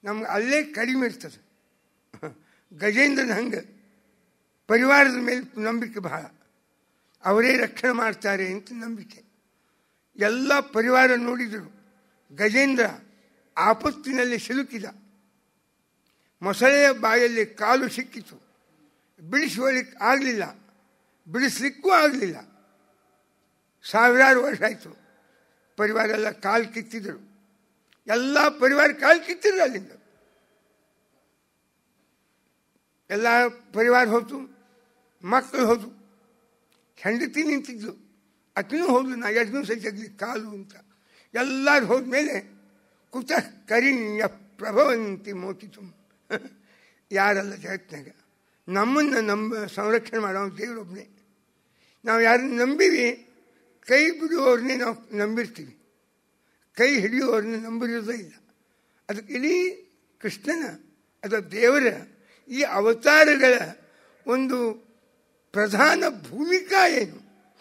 ನಮ್ಗೆ ಅಲ್ಲೇ ಕಡಿಮೆ ಇರ್ತದೆ ಗಜೇಂದ್ರನ ಹಂಗೆ ಪರಿವಾರದ ಮೇಲೆ ನಂಬಿಕೆ ಬಹಳ ಅವರೇ ರಕ್ಷಣೆ ಮಾಡ್ತಾರೆ ಅಂತ ನಂಬಿಕೆ ಎಲ್ಲ ಪರಿವಾರ ನೋಡಿದರು ಗಜೇಂದ್ರ ಆಪತ್ತಿನಲ್ಲಿ ಸಿಲುಕಿದ ಮೊಸಳೆಯ ಬಾಯಲ್ಲಿ ಕಾಲು ಸಿಕ್ಕಿತು ಬಿಡಿಸುವಳಿಕ್ಕೆ ಆಗಲಿಲ್ಲ ಬಿಡಿಸ್ಲಿಕ್ಕೂ ಆಗಲಿಲ್ಲ ಸಾವಿರಾರು ವರ್ಷ ಆಯಿತು ಪರಿವಾರ ಎಲ್ಲ ಕಾಲು ಕಿತ್ತಿದ್ರು ಎಲ್ಲ ಪರಿವಾರ ಕಾಲು ಕಿತ್ತಿದ್ರು ಅಲ್ಲಿಂದ ಎಲ್ಲ ಪರಿವಾರ ಹೋತು ಮಕ್ಕಳು ಹೋದು ಹೆಂಡತಿ ನಿಂತಿದ್ದು ಅಕ್ಕಿನೂ ಹೋದ್ಲು ನಾ ಎಷ್ಟು ಸಜ್ಜಾಗ್ಲಿ ಕಾಲು ಅಂತ ಎಲ್ಲರೂ ಹೋದ್ಮೇಲೆ ಕುತ ಕರಿಣ್ಯ ಪ್ರಭವಂತಿ ಮೋಚಿತು ಯಾರಲ್ಲ ಜಗತ್ನಾಗ ನಮ್ಮನ್ನು ನಂಬ ಸಂರಕ್ಷಣೆ ಮಾಡೋ ದೇವರೊಬ್ಬನೇ ನಾವು ಯಾರನ್ನ ನಂಬೀವಿ ಕೈ ಬಿಡುವವ್ರನ್ನೇ ನಾವು ನಂಬಿರ್ತೀವಿ ಕೈ ಹಿಡಿಯುವವ್ರನ್ನ ನಂಬಿರೋದೇ ಇಲ್ಲ ಅದಕ್ಕೆ ಇಡೀ ಕೃಷ್ಣನ ಅಥವಾ ದೇವರ ಈ ಅವತಾರಗಳ ಒಂದು ಪ್ರಧಾನ ಭೂಮಿಕಾ ಏನು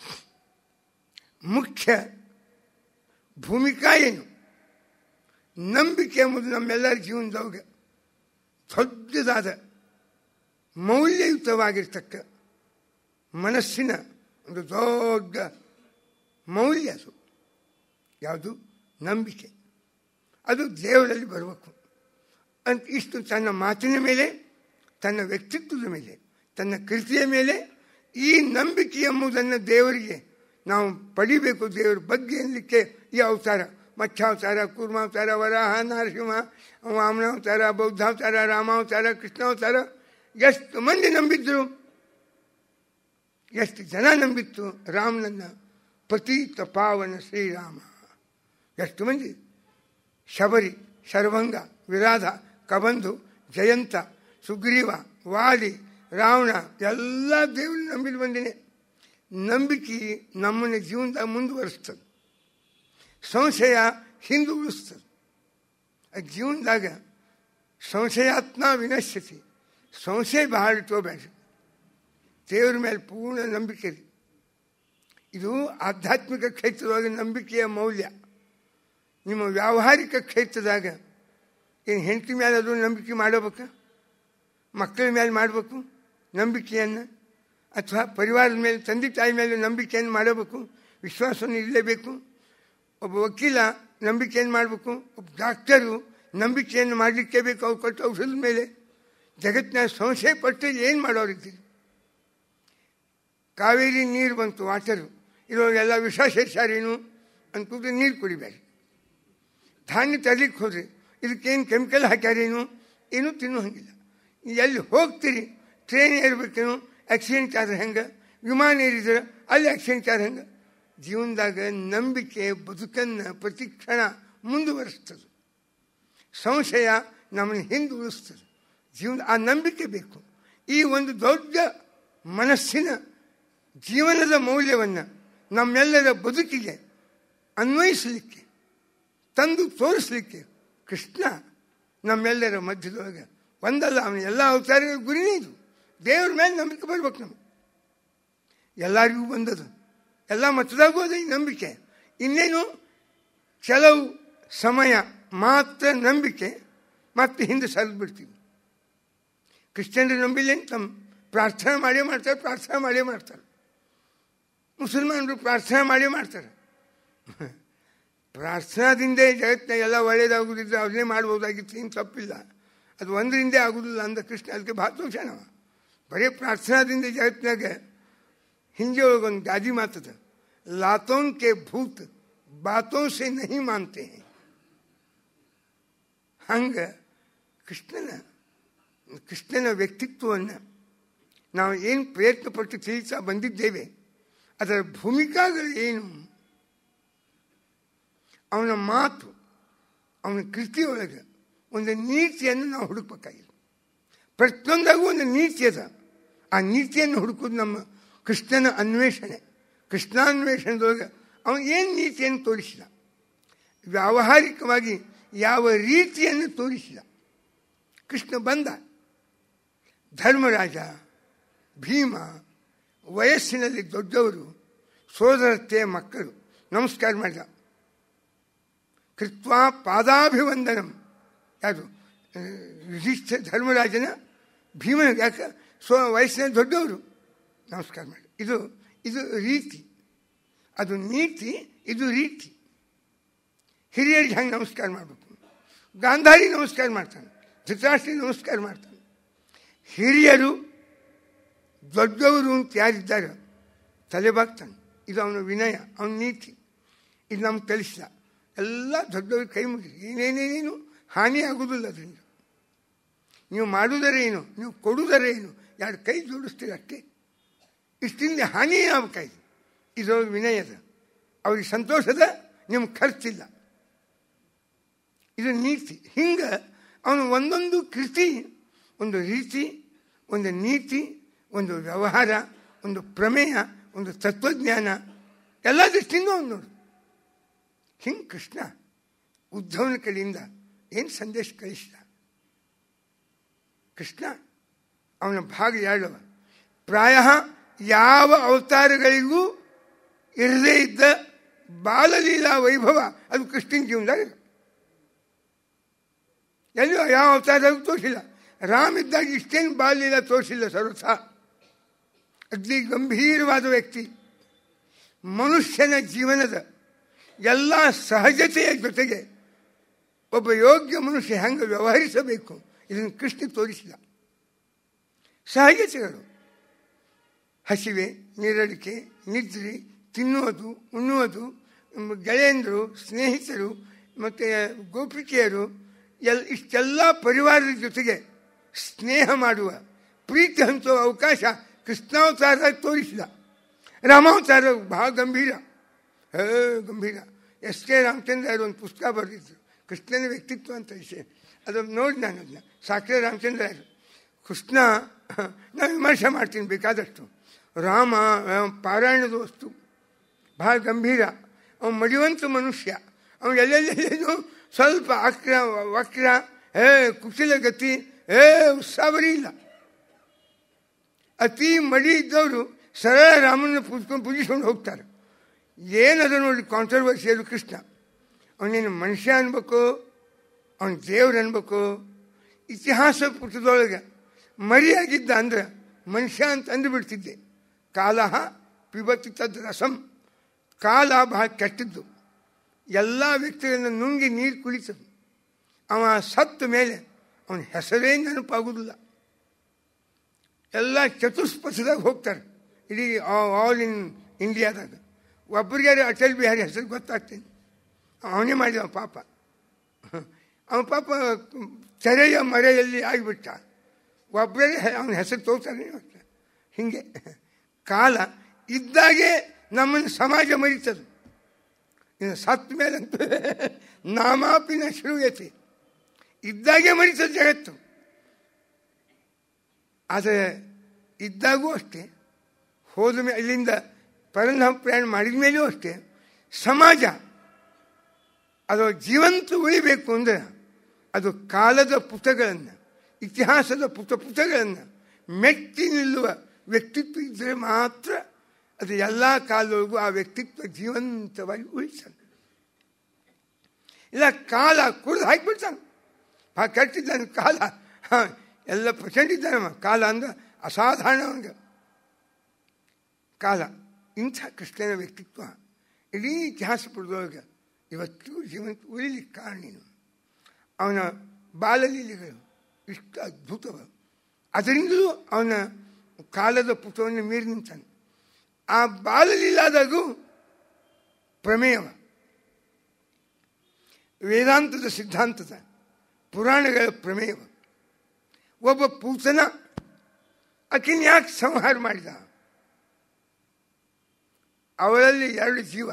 ಮುಖ್ಯ ಭೂಮಿಕಾ ಏನು ನಂಬಿಕೆ ಎಂಬುದು ನಮ್ಮೆಲ್ಲರ ಜೀವನದವಾಗ ದೊಡ್ಡದಾದ ಮೌಲ್ಯಯುತವಾಗಿರ್ತಕ್ಕ ಮನಸ್ಸಿನ ಒಂದು ದೊಡ್ಡ ಮೌಲ್ಯ ಅದು ಯಾವುದು ನಂಬಿಕೆ ಅದು ದೇವರಲ್ಲಿ ಬರಬೇಕು ಅಂತ ಇಷ್ಟು ತನ್ನ ಮಾತಿನ ಮೇಲೆ ತನ್ನ ವ್ಯಕ್ತಿತ್ವದ ಮೇಲೆ ತನ್ನ ಕೃತಿಯ ಮೇಲೆ ಈ ನಂಬಿಕೆ ಎಂಬುದನ್ನು ದೇವರಿಗೆ ನಾವು ಪಡಿಬೇಕು ದೇವರ ಬಗ್ಗೆ ಅನ್ನಲಿಕ್ಕೆ ಈ ಅವತಾರ ಮತ್ಸ್ಯಾವತಾರ ಕೂರ್ಮಾವತಾರ ವರಾಹ ನರಸಿಂಹ ವಾಮನಾವತಾರ ಬೌದ್ಧಾವತಾರ ರಾಮಾವತಾರ ಕೃಷ್ಣಾವತಾರ ಎಷ್ಟು ಮಂದಿ ನಂಬಿದ್ರು ಎಷ್ಟು ಜನ ನಂಬಿತ್ತು ರಾಮನನ್ನ ಪತೀತ ಪಾವನ ಶ್ರೀರಾಮ ಎಷ್ಟು ಮಂದಿ ಶಬರಿ ಶರ್ವಂಗ ವಿರಾಧ ಕಬಂಧು ಜಯಂತ ಸುಗ್ರೀವ ವಾಲಿ ರಾವಣ ಎಲ್ಲ ದೇವರು ನಂಬಿದ ಬಂದಿನಿ ನಂಬಿಕೆ ನಮ್ಮನ್ನ ಜೀವನದಾಗ ಮುಂದುವರಿಸ್ತದೆ ಸಂಶಯ ಹಿಂದೆ ಉಳಿಸ್ತದೆ ಜೀವನದಾಗ ಸಂಶಯಾತ್ಮ ವಿನಶ್ಯತಿ ಸಂಶಯ ಬಹಳ ಇಟ್ಕೋಬೇಡ್ರಿ ದೇವ್ರ ಮೇಲೆ ಪೂರ್ಣ ನಂಬಿಕೆ ರೀ ಇದು ಆಧ್ಯಾತ್ಮಿಕ ಕ್ಷೇತ್ರದೊಳಗೆ ನಂಬಿಕೆಯ ಮೌಲ್ಯ ನಿಮ್ಮ ವ್ಯಾವಹಾರಿಕ ಕ್ಷೇತ್ರದಾಗ ಏನು ಹೆಂಡತಿ ಮೇಲೆ ಅದು ನಂಬಿಕೆ ಮಾಡಬೇಕಾ ಮಕ್ಕಳ ಮೇಲೆ ಮಾಡಬೇಕು ನಂಬಿಕೆಯನ್ನು ಅಥವಾ ಪರಿವಾರದ ಮೇಲೆ ತಂದೆ ತಾಯಿ ಮೇಲೆ ನಂಬಿಕೆಯನ್ನು ಮಾಡಬೇಕು ವಿಶ್ವಾಸವನ್ನು ಇರಲೇಬೇಕು ಒಬ್ಬ ವಕೀಲ ನಂಬಿಕೆಯನ್ನು ಮಾಡಬೇಕು ಒಬ್ಬ ಡಾಕ್ಟರು ನಂಬಿಕೆಯನ್ನು ಮಾಡಲಿಕ್ಕೆ ಬೇಕು ಅವ್ರು ಕೊಟ್ಟು ಔಷಧದ ಮೇಲೆ ಜಗತ್ತಿನ ಸಂಶಯ ಪಟ್ಟು ಏನು ಮಾಡೋರಿದ್ದೀರಿ ಕಾವೇರಿ ನೀರು ಬಂತು ವಾಟರು ಇರೋರೆಲ್ಲ ವಿಷ ಸೇರ್ಸಾರೇನು ಅಂದ್ಬಿಟ್ಟು ನೀರು ಕುಡಿಬೇಡಿ ಧಾನ್ಯ ತರಲಿಕ್ಕೆ ಹೋದ್ರಿ ಇದಕ್ಕೇನು ಕೆಮಿಕಲ್ ಹಾಕ್ಯಾರೇನು ಏನೂ ತಿನ್ನೋ ಹಂಗಿಲ್ಲ ಎಲ್ಲಿ ಹೋಗ್ತೀರಿ ಟ್ರೈನ್ ಏರ್ಬೇಕೇನು ಆಕ್ಸಿಡೆಂಟ್ ಆದ್ರೆ ಹೆಂಗೆ ವಿಮಾನ ಏರಿದ್ರೆ ಅಲ್ಲಿ ಆಕ್ಸಿಡೆಂಟ್ ಆದ್ರೆ ಹೆಂಗೆ ಜೀವನದಾಗ ನಂಬಿಕೆ ಬದುಕನ್ನು ಪ್ರತಿ ಕ್ಷಣ ಮುಂದುವರಿಸ್ತದೆ ಸಂಶಯ ನಮ್ಮನ್ನು ಹಿಂದೆ ಉಳಿಸ್ತದೆ ಜೀವನ ಆ ನಂಬಿಕೆ ಬೇಕು ಈ ಒಂದು ದೊಡ್ಡ ಮನಸ್ಸಿನ ಜೀವನದ ಮೌಲ್ಯವನ್ನು ನಮ್ಮೆಲ್ಲರ ಬದುಕಿಗೆ ಅನ್ವಯಿಸಲಿಕ್ಕೆ ತಂದು ತೋರಿಸಲಿಕ್ಕೆ ಕೃಷ್ಣ ನಮ್ಮೆಲ್ಲರ ಮಧ್ಯದೊಳಗೆ ಒಂದಲ್ಲ ಅವನ ಎಲ್ಲ ಅವತಾರಗಳ ಗುರಿನೇ ಇದು ದೇವ್ರ ಮೇಲೆ ನಂಬಿಕೆ ಬರ್ಬೇಕು ನಮಗೆ ಎಲ್ಲರಿಗೂ ಬಂದದು ಎಲ್ಲ ಮತದಾಗೂ ಅದೇ ಈ ನಂಬಿಕೆ ಇನ್ನೇನು ಕೆಲವು ಸಮಯ ಮಾತ್ರ ನಂಬಿಕೆ ಮತ್ತೆ ಹಿಂದೆ ಸರಿದು ಬಿಡ್ತೀವಿ ಕ್ರಿಶ್ಚಿಯನ್ರು ನಂಬಿಲ್ಲ ಅಂತ ತಮ್ಮ ಪ್ರಾರ್ಥನೆ ಮಾಡೇ ಮಾಡ್ತಾರೆ ಪ್ರಾರ್ಥನೆ ಮಾಡೇ ಮಾಡ್ತಾರೆ ಮುಸಲ್ಮಾನರು ಪ್ರಾರ್ಥನೆ ಮಾಡೇ ಮಾಡ್ತಾರೆ ಪ್ರಾರ್ಥನಾದಿಂದ ಜಗತ್ತಿನ ಎಲ್ಲ ಒಳ್ಳೇದಾಗುದಿದ್ರೆ ಅದನ್ನೇ ಮಾಡ್ಬೋದಾಗಿತ್ತು ಏನು ತಪ್ಪಿಲ್ಲ ಅದು ಒಂದರಿಂದ ಆಗುದಿಲ್ಲ ಅಂದ ಕೃಷ್ಣ ಅದಕ್ಕೆ ಭಾಳ ದೋಷಣವ ಬರೀ ಪ್ರಾರ್ಥನಾದಿಂದ ಜಗತ್ತಿನಾಗ ಹಿಂದೆ ಒಳಗೊಂದು ಗಾದಿ ಮಾತದ ಲಾತೋನ್ ಕೆ ಭೂತ್ ಬಾತೋ ಸೆ ನಹಿ ಮಾನ್ತೆ ಹಂಗೆ ಕೃಷ್ಣನ ಕೃಷ್ಣನ ವ್ಯಕ್ತಿತ್ವವನ್ನು ನಾವು ಏನು ಪ್ರಯತ್ನ ಪಟ್ಟು ತಿಳಿಸ್ತಾ ಬಂದಿದ್ದೇವೆ ಅದರ ಭೂಮಿಕಾಗಳು ಏನು ಅವನ ಮಾತು ಅವನ ಕೃತಿಯೊಳಗೆ ಒಂದು ನೀತಿಯನ್ನು ನಾವು ಹುಡುಕ್ಬೇಕಾಗಿಲ್ಲ ಪ್ರತಿಯೊಂದಾಗೂ ಒಂದು ನೀತಿ ಅದ ಆ ನೀತಿಯನ್ನು ಹುಡುಕೋದು ನಮ್ಮ ಕೃಷ್ಣನ ಅನ್ವೇಷಣೆ ಕೃಷ್ಣಾನ್ವೇಷಣದೊಳಗೆ ಅವನು ಏನು ನೀತಿಯನ್ನು ತೋರಿಸಿದ ವ್ಯಾವಹಾರಿಕವಾಗಿ ಯಾವ ರೀತಿಯನ್ನು ತೋರಿಸಿದ ಕೃಷ್ಣ ಬಂದ ಧರ್ಮರಾಜ ಭೀಮ ವಯಸ್ಸಿನಲ್ಲಿ ದೊಡ್ಡವರು ಸೋದರತ್ತೆ ಮಕ್ಕಳು ನಮಸ್ಕಾರ ಮಾಡಿದ ಕೃತ್ವಾ ಪಾದಾಭಿವಂದನಂ ಯಾವುದು ಯುಧಿಷ್ಠ ಧರ್ಮರಾಜನ ಭೀಮನ ಯಾಕೆ ಸ್ವ ವಯಸ್ಸಿನ ದೊಡ್ಡವರು ನಮಸ್ಕಾರ ಮಾಡಿ ಇದು ಇದು ರೀತಿ ಅದು ನೀತಿ ಇದು ರೀತಿ ಹಿರಿಯರಿಗೆ ಹಂಗೆ ನಮಸ್ಕಾರ ಮಾಡಬೇಕು ಗಾಂಧಾರಿ ನಮಸ್ಕಾರ ಮಾಡ್ತಾನೆ ಧೃತರಾಷ್ಟ್ರಿಗೆ ನಮಸ್ಕಾರ ಮಾಡ್ತಾನೆ ಹಿರಿಯರು ದೊಡ್ಡವರು ಅಂತ ಯಾರಿದ್ದಾರೆ ತಲೆಬಾಗ್ತಾನೆ ಇದು ಅವನ ವಿನಯ ಅವನ ನೀತಿ ಇದು ನಮ್ಗೆ ಕಲಿಸಿದ ಎಲ್ಲ ದೊಡ್ಡವರು ಕೈ ಮುಗಿ ಏನೇನೇನೇನು ಹಾನಿ ಆಗುವುದಿಲ್ಲ ಅದರಿಂದ ನೀವು ಮಾಡುವುದರ ಏನು ನೀವು ಕೊಡುವುದರ ಏನು ಯಾರು ಕೈ ಜೋಡಿಸ್ತೀರಿ ಅಷ್ಟೇ ಇಷ್ಟಿಂದ ಹಾನಿ ಆಗಬೇಕಾಯ್ತು ಇದರೊಳಗೆ ವಿನಯದ ಅವ್ರಿಗೆ ಸಂತೋಷದ ನಿಮ್ಗೆ ಖರ್ಚಿಲ್ಲ ಇದು ನೀತಿ ಹಿಂಗೆ ಅವನು ಒಂದೊಂದು ಕೃತಿ ಒಂದು ರೀತಿ ಒಂದು ನೀತಿ ಒಂದು ವ್ಯವಹಾರ ಒಂದು ಪ್ರಮೇಯ ಒಂದು ತತ್ವಜ್ಞಾನ ಎಲ್ಲ ದೃಷ್ಟಿಯಿಂದ ಅವನು ನೋಡು ಹಿಂಗೆ ಕೃಷ್ಣ ಉದ್ಧವನ ಕಡೆಯಿಂದ ಏನು ಸಂದೇಶ ಕಳಿಸಿದ ಕೃಷ್ಣ ಅವನ ಭಾಗ ಎರಡವ ಪ್ರಾಯ ಯಾವ ಅವತಾರಗಳಿಗೂ ಇರದೇ ಇದ್ದ ಬಾಲಲೀಲಾ ವೈಭವ ಅದು ಕೃಷ್ಣನ ಜೀವನದಾಗ ಇದೆ. ಎಲ್ಲೂ ಯಾವ ಅವತಾರದಾಗೂ ತೋರಿಸಿಲ್ಲ ರಾಮ್ ಇದ್ದಾಗ ಇಷ್ಟೇನು ಬಾಲಲೀಲಾ ತೋರಿಸಿಲ್ಲ ಸರ್ವಥ ಅಗ್ನಿ ಗಂಭೀರವಾದ ವ್ಯಕ್ತಿ ಮನುಷ್ಯನ ಜೀವನದ ಎಲ್ಲ ಸಹಜತೆಯ ಜೊತೆಗೆ ಒಬ್ಬ ಯೋಗ್ಯ ಮನುಷ್ಯ ಹೆಂಗೆ ವ್ಯವಹರಿಸಬೇಕು ಇದನ್ನು ಕೃಷ್ಣ ತೋರಿಸಿದ ಸಹಜತೆಗಳು ಹಸಿವೆ ನೀರಡಿಕೆ ನಿದ್ರೆ ತಿನ್ನುವುದು ಉಣ್ಣುವುದು ಗೆಳೆಯಂದರು ಸ್ನೇಹಿತರು ಮತ್ತು ಗೋಪಿಕೆಯರು ಎಲ್ ಇಷ್ಟೆಲ್ಲ ಪರಿವಾರದ ಜೊತೆಗೆ ಸ್ನೇಹ ಮಾಡುವ ಪ್ರೀತಿ ಹಂಚುವ ಅವಕಾಶ ಕೃಷ್ಣಾವತಾರ ತೋರಿಸಿದ ರಾಮಾವತಾರ ಬಹಳ ಗಂಭೀರ ಹೇ ಗಂಭೀರ ಎಸ್ ಕೆ ರಾಮಚಂದ್ರ ಅವರು ಒಂದು ಪುಸ್ತಕ ಬರೆದಿದ್ರು ಕೃಷ್ಣನ ವ್ಯಕ್ತಿತ್ವ ಅಂತ ವಿಷಯ ಅದನ್ನು ನೋಡಿ ನಾನು ಅದನ್ನ ಸಾಕ್ರೆ ರಾಮಚಂದ್ರ ಅವರು ಕೃಷ್ಣ ನಾನು ವಿಮರ್ಶೆ ಮಾಡ್ತೀನಿ ಬೇಕಾದಷ್ಟು ರಾಮ ಪಾರಾಯಣದ ವಸ್ತು ಬಹಳ ಗಂಭೀರ ಅವನು ಮಡಿವಂತ ಮನುಷ್ಯ ಅವನು ಎಲ್ಲೆಲ್ಲೇನು ಸ್ವಲ್ಪ ಅಕ್ರ ವಕ್ರ ಹೇ ಕುಶಲ ಗತಿ ಹೇ ಉತ್ಸಾಹರಿ ಇಲ್ಲ ಅತಿ ಮಡಿ ಇದ್ದವರು ಸರಳ ರಾಮನ ಪೂಜ್ಕೊಂಡು ಪೂಜಿಸ್ಕೊಂಡು ಹೋಗ್ತಾರೆ ಏನದ ನೋಡಿ ಕಾಂಟ್ರವರ್ಸಿಯಲು ಕೃಷ್ಣ ಅವನೇನು ಮನುಷ್ಯ ಅನ್ಬೇಕು ಅವನು ದೇವ್ರು ಅನ್ಬೇಕು ಇತಿಹಾಸ ಪುಟದೊಳಗೆ ಮರಿಯಾಗಿದ್ದ ಅಂದ್ರೆ ಮನುಷ್ಯ ಅಂತ ಅಂದುಬಿಡ್ತಿದ್ದೆ ಕಾಲ ಪಿಬತಿ ತದ್ ರಸಂ ಕಾಲ ಬಹಳ ಕೆಟ್ಟದ್ದು ಎಲ್ಲ ವ್ಯಕ್ತಿಗಳನ್ನು ನುಂಗಿ ನೀರು ಕುಳಿತದು ಅವ ಸತ್ತ ಮೇಲೆ ಅವನ ಹೆಸರೇ ನೆನಪಾಗುವುದಿಲ್ಲ ಎಲ್ಲ ಚತುಷ್ಪಥದಾಗ ಹೋಗ್ತಾರೆ ಇಡೀ ಆಲ್ ಇನ್ ಇಂಡಿಯಾದಾಗ ಒಬ್ಬರಿಗೆ ಅಟಲ್ ಬಿಹಾರಿ ಹೆಸರು ಗೊತ್ತಾಗ್ತೀನಿ ಅವನೇ ಮಾಡಿದ ಪಾಪ ಅವನ ಪಾಪ ತೆರೆಯ ಮರೆಯಲ್ಲಿ ಆಗಿಬಿಟ್ಟ ಒಬ್ಬರೇ ಅವನ ಹೆಸರು ತೋರ್ತಾರೆ ಹೀಗೆ ಕಾಲ ಇದ್ದಾಗೆ ನಮ್ಮನ್ನು ಸಮಾಜ ಮರಿತದೆ ಇನ್ನು ಸತ್ತ ಮೇಲಂತೂ ನಾಮಾಪಿನ ಶ್ರೂಯತೆ ಇದ್ದಾಗೆ ಮರಿತದೆ ಜಗತ್ತು ಆದರೆ ಇದ್ದಾಗೂ ಅಷ್ಟೇ ಹೋದ ಮೇಲೆ ಇಲ್ಲಿಂದ ಪರನಾಮ ಪ್ರಯಾಣ ಮಾಡಿದ ಮೇಲೂ ಅಷ್ಟೇ ಸಮಾಜ ಅದು ಜೀವಂತ ಉಳಿಬೇಕು ಅಂದರೆ ಅದು ಕಾಲದ ಪುಟಗಳನ್ನು ಇತಿಹಾಸದ ಪುಟ ಪುಟಗಳನ್ನು ಮೆಟ್ಟಿ ನಿಲ್ಲುವ ವ್ಯಕ್ತಿತ್ವ ಇದ್ದರೆ ಮಾತ್ರ ಅದು ಎಲ್ಲ ಕಾಲದೊಳಗೂ ಆ ವ್ಯಕ್ತಿತ್ವ ಜೀವಂತವಾಗಿ ಉಳಿತಾನೆ ಇಲ್ಲ ಕಾಲ ಕುಡಿದು ಹಾಕಿಬಿಡ್ತಾನೆ ಆ ಕೆಟ್ಟಿದ್ದಾನೆ ಕಾಲ ಹಾಂ ಎಲ್ಲ ಪ್ರಚಂಡ ಇದ್ದಾನೆ ಕಾಲ ಅಂದ್ರೆ ಅಸಾಧಾರಣ ಅವನಿಗೆ ಕಾಲ ಇಂಥ ಕೃಷ್ಣನ ವ್ಯಕ್ತಿತ್ವ ಇಡೀ ಇತಿಹಾಸ ಪುಟದೊಳಗೆ ಇವತ್ತು ಜೀವಂತ ಉಳಿಲಿಕ್ಕೆ ಕಾರಣೇನು ಅವನ ಬಾಲಲೀಲೆಗಳು ಇಷ್ಟು ಅದ್ಭುತವ ಅದರಿಂದಲೂ ಅವನ ಕಾಲದ ಪುಟವನ್ನು ಮೀರಿ ನಿಂತಾನೆ ಆ ಬಾಲಲೀಲಾದಾಗೂ ಪ್ರಮೇಯವ ವೇದಾಂತದ ಸಿದ್ಧಾಂತದ ಪುರಾಣಗಳ ಪ್ರಮೇಯವ ಒಬ್ಬ ಪೂತನ ಆಕಿನ ಯಾಕೆ ಸಂಹಾರ ಮಾಡಿದ ಅವಳಲ್ಲಿ ಎರಡು ಜೀವ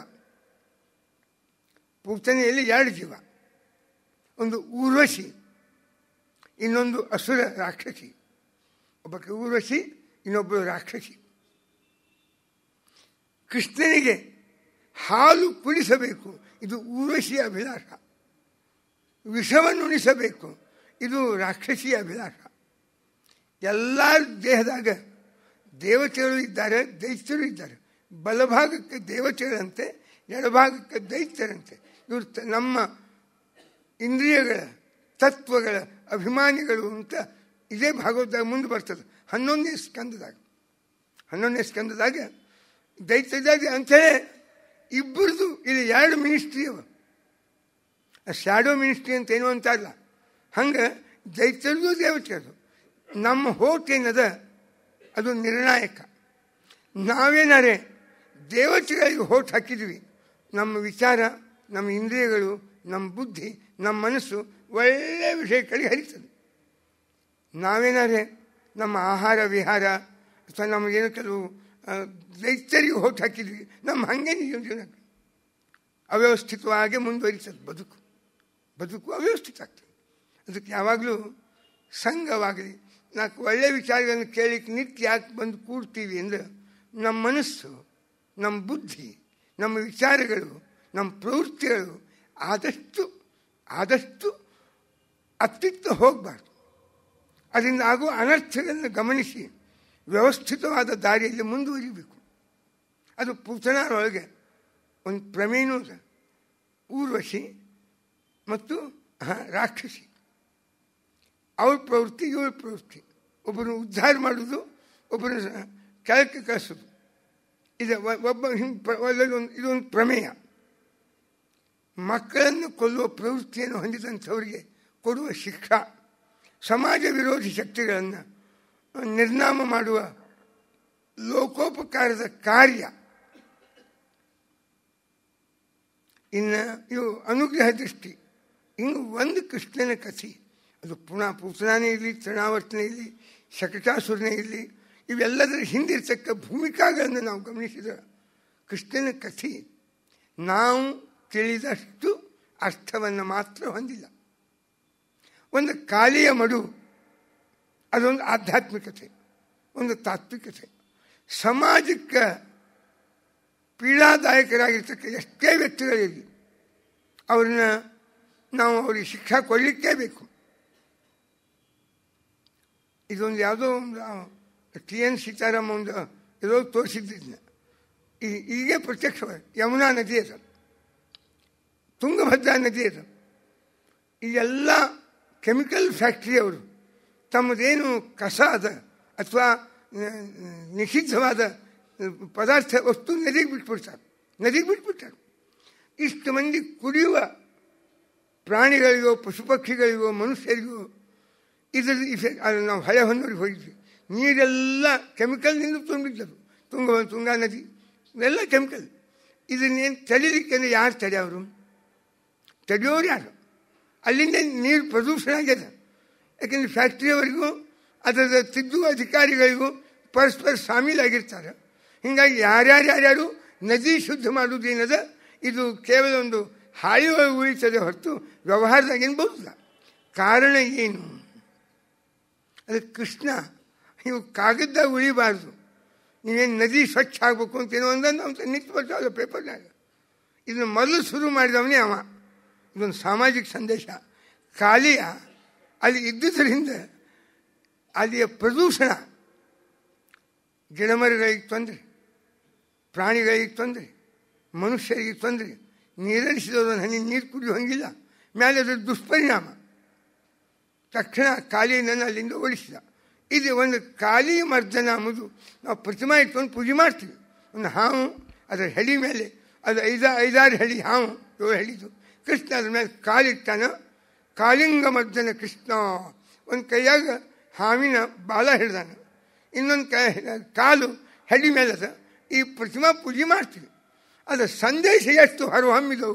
ಪೂತನೆಯಲ್ಲಿ ಎರಡು ಜೀವ ಒಂದು ಊರ್ವಶಿ ಇನ್ನೊಂದು ಅಸುರ ರಾಕ್ಷಸಿ ಒಬ್ಬಕ್ಕೆ ಊರ್ವಶಿ ಇನ್ನೊಬ್ಬಳು ರಾಕ್ಷಸಿ ಕೃಷ್ಣನಿಗೆ ಹಾಲು ಕುಡಿಸಬೇಕು ಇದು ಊರ್ವಶಿಯ ಅಭಿಲಾಷ ವಿಷವನ್ನು ಉಣಿಸಬೇಕು ಇದು ರಾಕ್ಷಸಿಯ ಅಭಿಲಾಷ ಎಲ್ಲ ದೇಹದಾಗ ದೇವತೆಗಳು ಇದ್ದಾರೆ ದೈತ್ಯರು ಇದ್ದಾರೆ ಬಲಭಾಗಕ್ಕೆ ದೇವತೆಗಳಂತೆ ಎಡಭಾಗಕ್ಕೆ ದೈತ್ಯರಂತೆ ಇವರು ನಮ್ಮ ಇಂದ್ರಿಯಗಳ ತತ್ವಗಳ ಅಭಿಮಾನಿಗಳು ಅಂತ ಇದೇ ಭಾಗವತದಾಗ ಮುಂದೆ ಬರ್ತದೆ ಹನ್ನೊಂದನೇ ಸ್ಕಂದದಾಗ ಹನ್ನೊಂದನೇ ಸ್ಕಂದದಾಗ ದೈತ್ಯದಾಗ ಅಂಥೇಳಿ ಇಬ್ಬರದು ಇಲ್ಲಿ ಎರಡು ಮಿನಿಸ್ಟ್ರಿ ಅವ ಶ್ಯಾಡೋ ಮಿನಿಸ್ಟ್ರಿ ಅಂತ ಏನು ಅಂತಾರಲ್ಲ ಹಂಗೆ ದೈತ್ಯರದು ದೇವತೆಯದು ನಮ್ಮ ಹೋಟ್ ಏನದ ಅದು ನಿರ್ಣಾಯಕ ನಾವೇನಾರೆ ದೇವತೆಗಳಿಗೆ ಹೋಟ್ ಹಾಕಿದ್ವಿ ನಮ್ಮ ವಿಚಾರ ನಮ್ಮ ಇಂದ್ರಿಯಗಳು ನಮ್ಮ ಬುದ್ಧಿ ನಮ್ಮ ಮನಸ್ಸು ಒಳ್ಳೆಯ ವಿಷಯಗಳಿಗೆ ಹರಿತದೆ ನಾವೇನಾರೆ ನಮ್ಮ ಆಹಾರ ವಿಹಾರ ಅಥವಾ ನಮಗೇನು ಕೆಲವು ದೈತ್ಯರಿಗೆ ಹೋಟ್ ಹಾಕಿದ್ವಿ ನಮ್ಮ ಹಾಗೆ ನಿಜ ಜೀವನ ಅವ್ಯವಸ್ಥಿತವಾಗಿ ಮುಂದುವರಿತದೆ ಬದುಕು ಬದುಕು ಅವ್ಯವಸ್ಥಿತ ಆಗ್ತದೆ ಅದಕ್ಕೆ ಯಾವಾಗಲೂ ಸಂಘವಾಗಲಿ ನಾಲ್ಕು ಒಳ್ಳೆಯ ವಿಚಾರಗಳನ್ನು ಕೇಳಿಕ್ಕೆ ನಿತ್ಯ ಯಾಕೆ ಬಂದು ಕೂಡ್ತೀವಿ ಅಂದರೆ ನಮ್ಮ ಮನಸ್ಸು ನಮ್ಮ ಬುದ್ಧಿ ನಮ್ಮ ವಿಚಾರಗಳು ನಮ್ಮ ಪ್ರವೃತ್ತಿಗಳು ಆದಷ್ಟು ಆದಷ್ಟು ಅತ್ತಿತ್ತ ಹೋಗಬಾರ್ದು ಅದರಿಂದ ಆಗುವ ಅನರ್ಥಗಳನ್ನು ಗಮನಿಸಿ ವ್ಯವಸ್ಥಿತವಾದ ದಾರಿಯಲ್ಲಿ ಮುಂದುವರಿಬೇಕು ಅದು ಪುತನಾರೊಳಗೆ ಒಂದು ಪ್ರಮೇಯನೂ ಇದೆ ಊರ್ವಶಿ ಮತ್ತು ರಾಕ್ಷಸಿ ಅವಳ ಪ್ರವೃತ್ತಿ ಇವಳ ಪ್ರವೃತ್ತಿ ಒಬ್ಬರು ಉದ್ಧಾರ ಮಾಡೋದು ಒಬ್ಬರನ್ನು ಕೆಳಕ್ಕೆ ಕಳಿಸೋದು ಇದೆ ಒಬ್ಬ ಹಿಂಗೆ ಇದೊಂದು ಪ್ರಮೇಯ ಮಕ್ಕಳನ್ನು ಕೊಲ್ಲುವ ಪ್ರವೃತ್ತಿಯನ್ನು ಹೊಂದಿದಂಥವರಿಗೆ ಕೊಡುವ ಶಿಕ್ಷಾ ಸಮಾಜ ವಿರೋಧಿ ಶಕ್ತಿಗಳನ್ನು ನಿರ್ನಾಮ ಮಾಡುವ ಲೋಕೋಪಕಾರದ ಕಾರ್ಯ ಇನ್ನು ಇವು ಅನುಗ್ರಹ ದೃಷ್ಟಿ ಇನ್ನು ಒಂದು ಕೃಷ್ಣನ ಕಥೆ ಅದು ಪುನಃ ಪುತನಾನೇ ಇರಲಿ ತೃಣಾವರ್ತನೆ ಇರಲಿ ಶಕಟಾಸುರನೇ ಇರಲಿ ಇವೆಲ್ಲದರ ಹಿಂದಿರ್ತಕ್ಕ ಭೂಮಿಕಾಗಳನ್ನು ನಾವು ಗಮನಿಸಿದ ಕೃಷ್ಣನ ಕಥೆ ನಾವು ತಿಳಿದಷ್ಟು ಅರ್ಥವನ್ನು ಮಾತ್ರ ಹೊಂದಿಲ್ಲ ಒಂದು ಕಾಲಿಯ ಮಡು ಅದೊಂದು ಆಧ್ಯಾತ್ಮಿಕತೆ ಒಂದು ತಾತ್ವಿಕತೆ ಸಮಾಜಕ್ಕೆ ಪೀಡಾದಾಯಕರಾಗಿರ್ತಕ್ಕ ಎಷ್ಟೇ ವ್ಯಕ್ತಿಗಳಿರಲಿ ಅವ್ರನ್ನ ನಾವು ಅವ್ರಿಗೆ ಶಿಕ್ಷಾ ಕೊಡಲಿಕ್ಕೇ ಬೇಕು ಇದೊಂದು ಯಾವುದೋ ಒಂದು ಟಿ ಎನ್ ಸೀತಾರಾಮ ಒಂದು ಏನೋ ತೋರಿಸಿದ್ದಿದ್ನ ಈ ಹೀಗೆ ಪ್ರತ್ಯಕ್ಷ ಯಮುನಾ ನದಿ ಅದು ತುಂಗಭದ್ರಾ ನದಿ ಅದು ಈ ಎಲ್ಲ ಕೆಮಿಕಲ್ ಫ್ಯಾಕ್ಟ್ರಿಯವರು ತಮ್ಮದೇನು ಕಸ ಅದ ಅಥವಾ ನಿಷಿದ್ಧವಾದ ಪದಾರ್ಥ ವಸ್ತು ನದಿಗೆ ಬಿಟ್ಬಿಡ್ತಾರೆ ನದಿಗೆ ಬಿಟ್ಬಿಡ್ತಾರೆ ಇಷ್ಟು ಮಂದಿ ಕುಡಿಯುವ ಪ್ರಾಣಿಗಳಿಗೋ ಪಶು ಪಕ್ಷಿಗಳಿಗೋ ಮನುಷ್ಯರಿಗೋ ಇದರ ಇಫೆಕ್ಟ್ ಅದು ನಾವು ಹಳೆ ಹೊನ್ನೂರಿಗೆ ಹೋಗಿದ್ವಿ ನೀರೆಲ್ಲ ಕೆಮಿಕಲ್ನಿಂದ ತುಂಬಿದ್ದದು ತುಂಗ ತುಂಗಾ ನದಿ ಇವೆಲ್ಲ ಕೆಮಿಕಲ್ ಇದನ್ನೇನು ತಡೀಲಿಕ್ಕೆ ಅಂದರೆ ಯಾರು ತಡೆಯವರು ತಡೆಯೋರು ಯಾರು ಅಲ್ಲಿಂದ ನೀರು ಪ್ರದೂಷಣ ಆಗ್ಯದ ಯಾಕೆಂದರೆ ಫ್ಯಾಕ್ಟ್ರಿಯವರಿಗೂ ಅದರ ತಿದ್ದುವ ಅಧಿಕಾರಿಗಳಿಗೂ ಪರಸ್ಪರ ಶಾಮೀಲಾಗಿರ್ತಾರೆ ಹೀಗಾಗಿ ಯಾರ್ಯಾರು ಯಾರ್ಯಾರು ನದಿ ಶುದ್ಧ ಮಾಡುವುದೇನದ ಇದು ಕೇವಲ ಒಂದು ಹಾಯುವ ಉಳಿತದೆ ಹೊರತು ವ್ಯವಹಾರದಾಗೇನು ಬರುವುದಿಲ್ಲ ಕಾರಣ ಏನು ಅದಕ್ಕೆ ಕೃಷ್ಣ ನೀವು ಕಾಗದ ಉಳಿಬಾರ್ದು ನೀವೇನು ನದಿ ಸ್ವಚ್ಛ ಆಗಬೇಕು ಅಂತ ಏನೋ ಅಂದ ನಾವು ನಿಂತು ಬರ್ತಾವಲ್ಲ ಪೇಪರ್ನಾಗ ಇದನ್ನು ಮೊದಲು ಶುರು ಮಾಡಿದವನೇ ಅವ ಇದೊಂದು ಸಾಮಾಜಿಕ ಸಂದೇಶ ಕಾಲಿಯ ಅಲ್ಲಿ ಇದ್ದುದರಿಂದ ಅಲ್ಲಿಯ ಪ್ರದೂಷಣ ಗಿಡಮರಗಳಿಗೆ ತೊಂದರೆ ಪ್ರಾಣಿಗಳಿಗೆ ತೊಂದರೆ ಮನುಷ್ಯರಿಗೆ ತೊಂದರೆ ನೀರಳಿಸಿದವರನ್ನು ಹನಿ ನೀರು ಕುಡಿಯೋ ಹಂಗಿಲ್ಲ ಮೇಲೆ ಅದರ ದುಷ್ಪರಿಣಾಮ ತಕ್ಷಣ ಕಾಲಿಯನ್ನು ಅಲ್ಲಿಂದ ಓಡಿಸಿದ ಇದು ಒಂದು ಕಾಲಿ ಮರ್ದನ ಅಂಬುದು ನಾವು ಪ್ರತಿಮಾ ಇಟ್ಕೊಂಡು ಪೂಜೆ ಮಾಡ್ತೀವಿ ಒಂದು ಹಾವು ಅದರ ಹೆಡಿ ಮೇಲೆ ಅದು ಐದ ಐದಾರು ಹೆಡಿ ಹಾವು ಏಳು ಹೆಡಿದು ಕೃಷ್ಣ ಅದ್ರ ಮೇಲೆ ಕಾಲಿಟ್ಟಾನ ಕಾಲಿಂಗ ಮರ್ದನ ಕೃಷ್ಣ ಒಂದು ಕೈಯಾಗ ಹಾವಿನ ಬಾಲ ಹಿಡ್ದಾನ ಇನ್ನೊಂದು ಕೈ ಕಾಲು ಹೆಡಿ ಮೇಲೆ ಅದ ಈ ಪ್ರತಿಮಾ ಪೂಜೆ ಮಾಡ್ತೀವಿ ಅದರ ಸಂದೇಶ ಎಷ್ಟು ಹೊರಹೊಮ್ಮಿದವು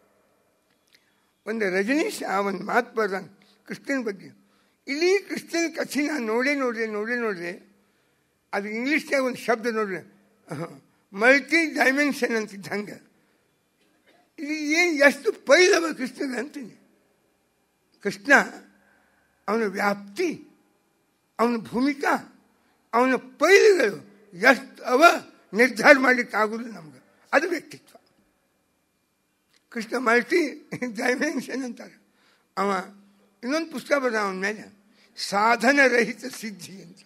ಒಂದು ರಜನೀಶ್ ಆ ಒಂದು ಮಾತು ಬರ್ದಾನ ಕೃಷ್ಣನ ಬಗ್ಗೆ ಇಲ್ಲಿ ಕೃಷ್ಣನ ಕಥೆ ನಾನು ನೋಡೇ ನೋಡಿದೆ ನೋಡೇ ನೋಡಿದೆ ಅದು ಇಂಗ್ಲೀಷ್ನಾಗ ಒಂದು ಶಬ್ದ ನೋಡಿದೆ ಮಲ್ಟಿ ಡೈಮೆನ್ಷನ್ ಅಂತಿದ್ದ ಹಂಗೆ ಇಲ್ಲಿ ಏನು ಎಷ್ಟು ಪೈಲವ ಕೃಷ್ಣಗೆ ಅಂತೀನಿ ಕೃಷ್ಣ ಅವನ ವ್ಯಾಪ್ತಿ ಅವನ ಭೂಮಿಕಾ ಅವನ ಪೈಲುಗಳು ಎಷ್ಟು ಅವ ನಿರ್ಧಾರ ಮಾಡಲಿಕ್ಕೆ ಆಗೋದಿಲ್ಲ ನಮ್ಗೆ ಅದು ವ್ಯಕ್ತಿತ್ವ ಕೃಷ್ಣ ಮಲ್ಟಿ ಡೈಮೆನ್ಷನ್ ಅಂತಾರೆ ಅವ ಇನ್ನೊಂದು ಪುಸ್ತಕ ಬರದ ಅವನ ಮೇಲೆ ಸಾಧನರಹಿತ ಸಿದ್ಧಿ ಅಂತ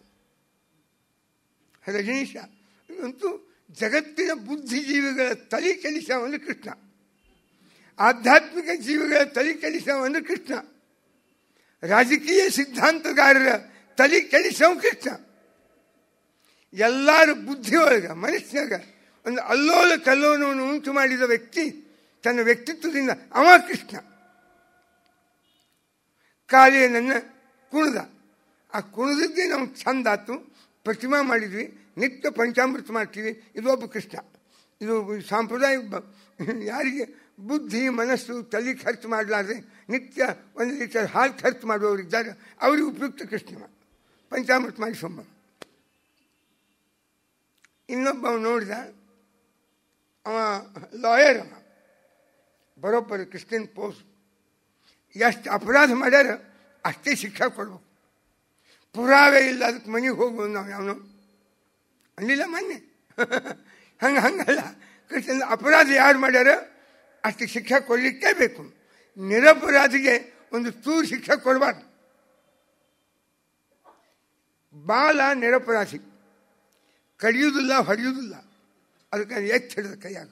ರಜನೀಶ ಇದಂತೂ ಜಗತ್ತಿನ ಬುದ್ಧಿಜೀವಿಗಳ ತಲೆ ಕೆಲಿಸವಂದ್ರೆ ಕೃಷ್ಣ ಆಧ್ಯಾತ್ಮಿಕ ಜೀವಿಗಳ ತಲೆ ಕೆಲಿಸವಂದ್ರೆ ಕೃಷ್ಣ ರಾಜಕೀಯ ಸಿದ್ಧಾಂತಗಾರರ ತಲೆ ಕೆಡಿಸೋ ಕೃಷ್ಣ ಎಲ್ಲರ ಬುದ್ಧಿಯೊಳಗ ಮನಸ್ಸಿನಾಗ ಒಂದು ಅಲ್ಲೋಲ ಕಲ್ಲೋಲವನ್ನು ಉಂಟು ಮಾಡಿದ ವ್ಯಕ್ತಿ ತನ್ನ ವ್ಯಕ್ತಿತ್ವದಿಂದ ಅವ ಕೃಷ್ಣ ಕಾಳಿಯನನ್ನು ಕುಣಿದ ಆ ಕುಣಿದದ್ದೇ ನಮ್ಗೆ ಚಂದ ಆತು ಪ್ರತಿಮಾ ಮಾಡಿದ್ವಿ ನಿತ್ಯ ಪಂಚಾಮೃತ ಮಾಡ್ತೀವಿ ಇದು ಒಬ್ಬ ಕೃಷ್ಣ ಇದು ಸಾಂಪ್ರದಾಯಿಕ ಬ- ಯಾರಿಗೆ ಬುದ್ಧಿ ಮನಸ್ಸು ತಲೆ ಖರ್ಚು ಮಾಡಲಾರ್ದೆ ನಿತ್ಯ ಒಂದು ಲೀಟರ್ ಹಾಲು ಖರ್ಚು ಮಾಡುವವರಿದ್ದಾರೆ ಅವರಿಗೆ ಉಪಯುಕ್ತ ಕೃಷ್ಣ ಪಂಚಾಮೃತ ಮಾಡಿ ಸೊಂಬ ಇನ್ನೊಬ್ಬ ಅವ ನೋಡಿದ ಅವ ಲಾಯರ್ ಅವ ಬರೋಬ್ಬರಿ ಕ್ರಿಶ್ಚಿಯನ್ ಪೋಸ್ ಎಷ್ಟು ಅಪರಾಧ ಮಾಡ್ಯಾರ ಅಷ್ಟೇ ಶಿಕ್ಷೆ ಕೊಡ್ಬೇಕು ಪುರಾವೆ ಇಲ್ಲ ಅದಕ್ಕೆ ಮನೆಗೆ ಹೋಗುವುದು ನಾವು ಯಾವನು ಅಲ್ಲಿಲ್ಲ ಮೊನ್ನೆ ಹಂಗೆ ಹಂಗಲ್ಲ ಕ್ರಿಶ್ಚಿಯನ್ ಅಪರಾಧ ಯಾರು ಮಾಡ್ಯಾರ ಅಷ್ಟು ಶಿಕ್ಷೆ ಕೊಡಲಿಕ್ಕೆ ಬೇಕು ನಿರಪರಾಧಿಗೆ ಒಂದು ಚೂರು ಶಿಕ್ಷೆ ಕೊಡಬಾರ್ದು ಬಾಲ ನಿರಪರಾಧಿ ಕಡಿಯುವುದಿಲ್ಲ ಹೊಡೆಯುವುದಿಲ್ಲ ಅದಕ್ಕೆ ಎತ್ತು ಹಿಡಿದ ಕೈಯಾಗ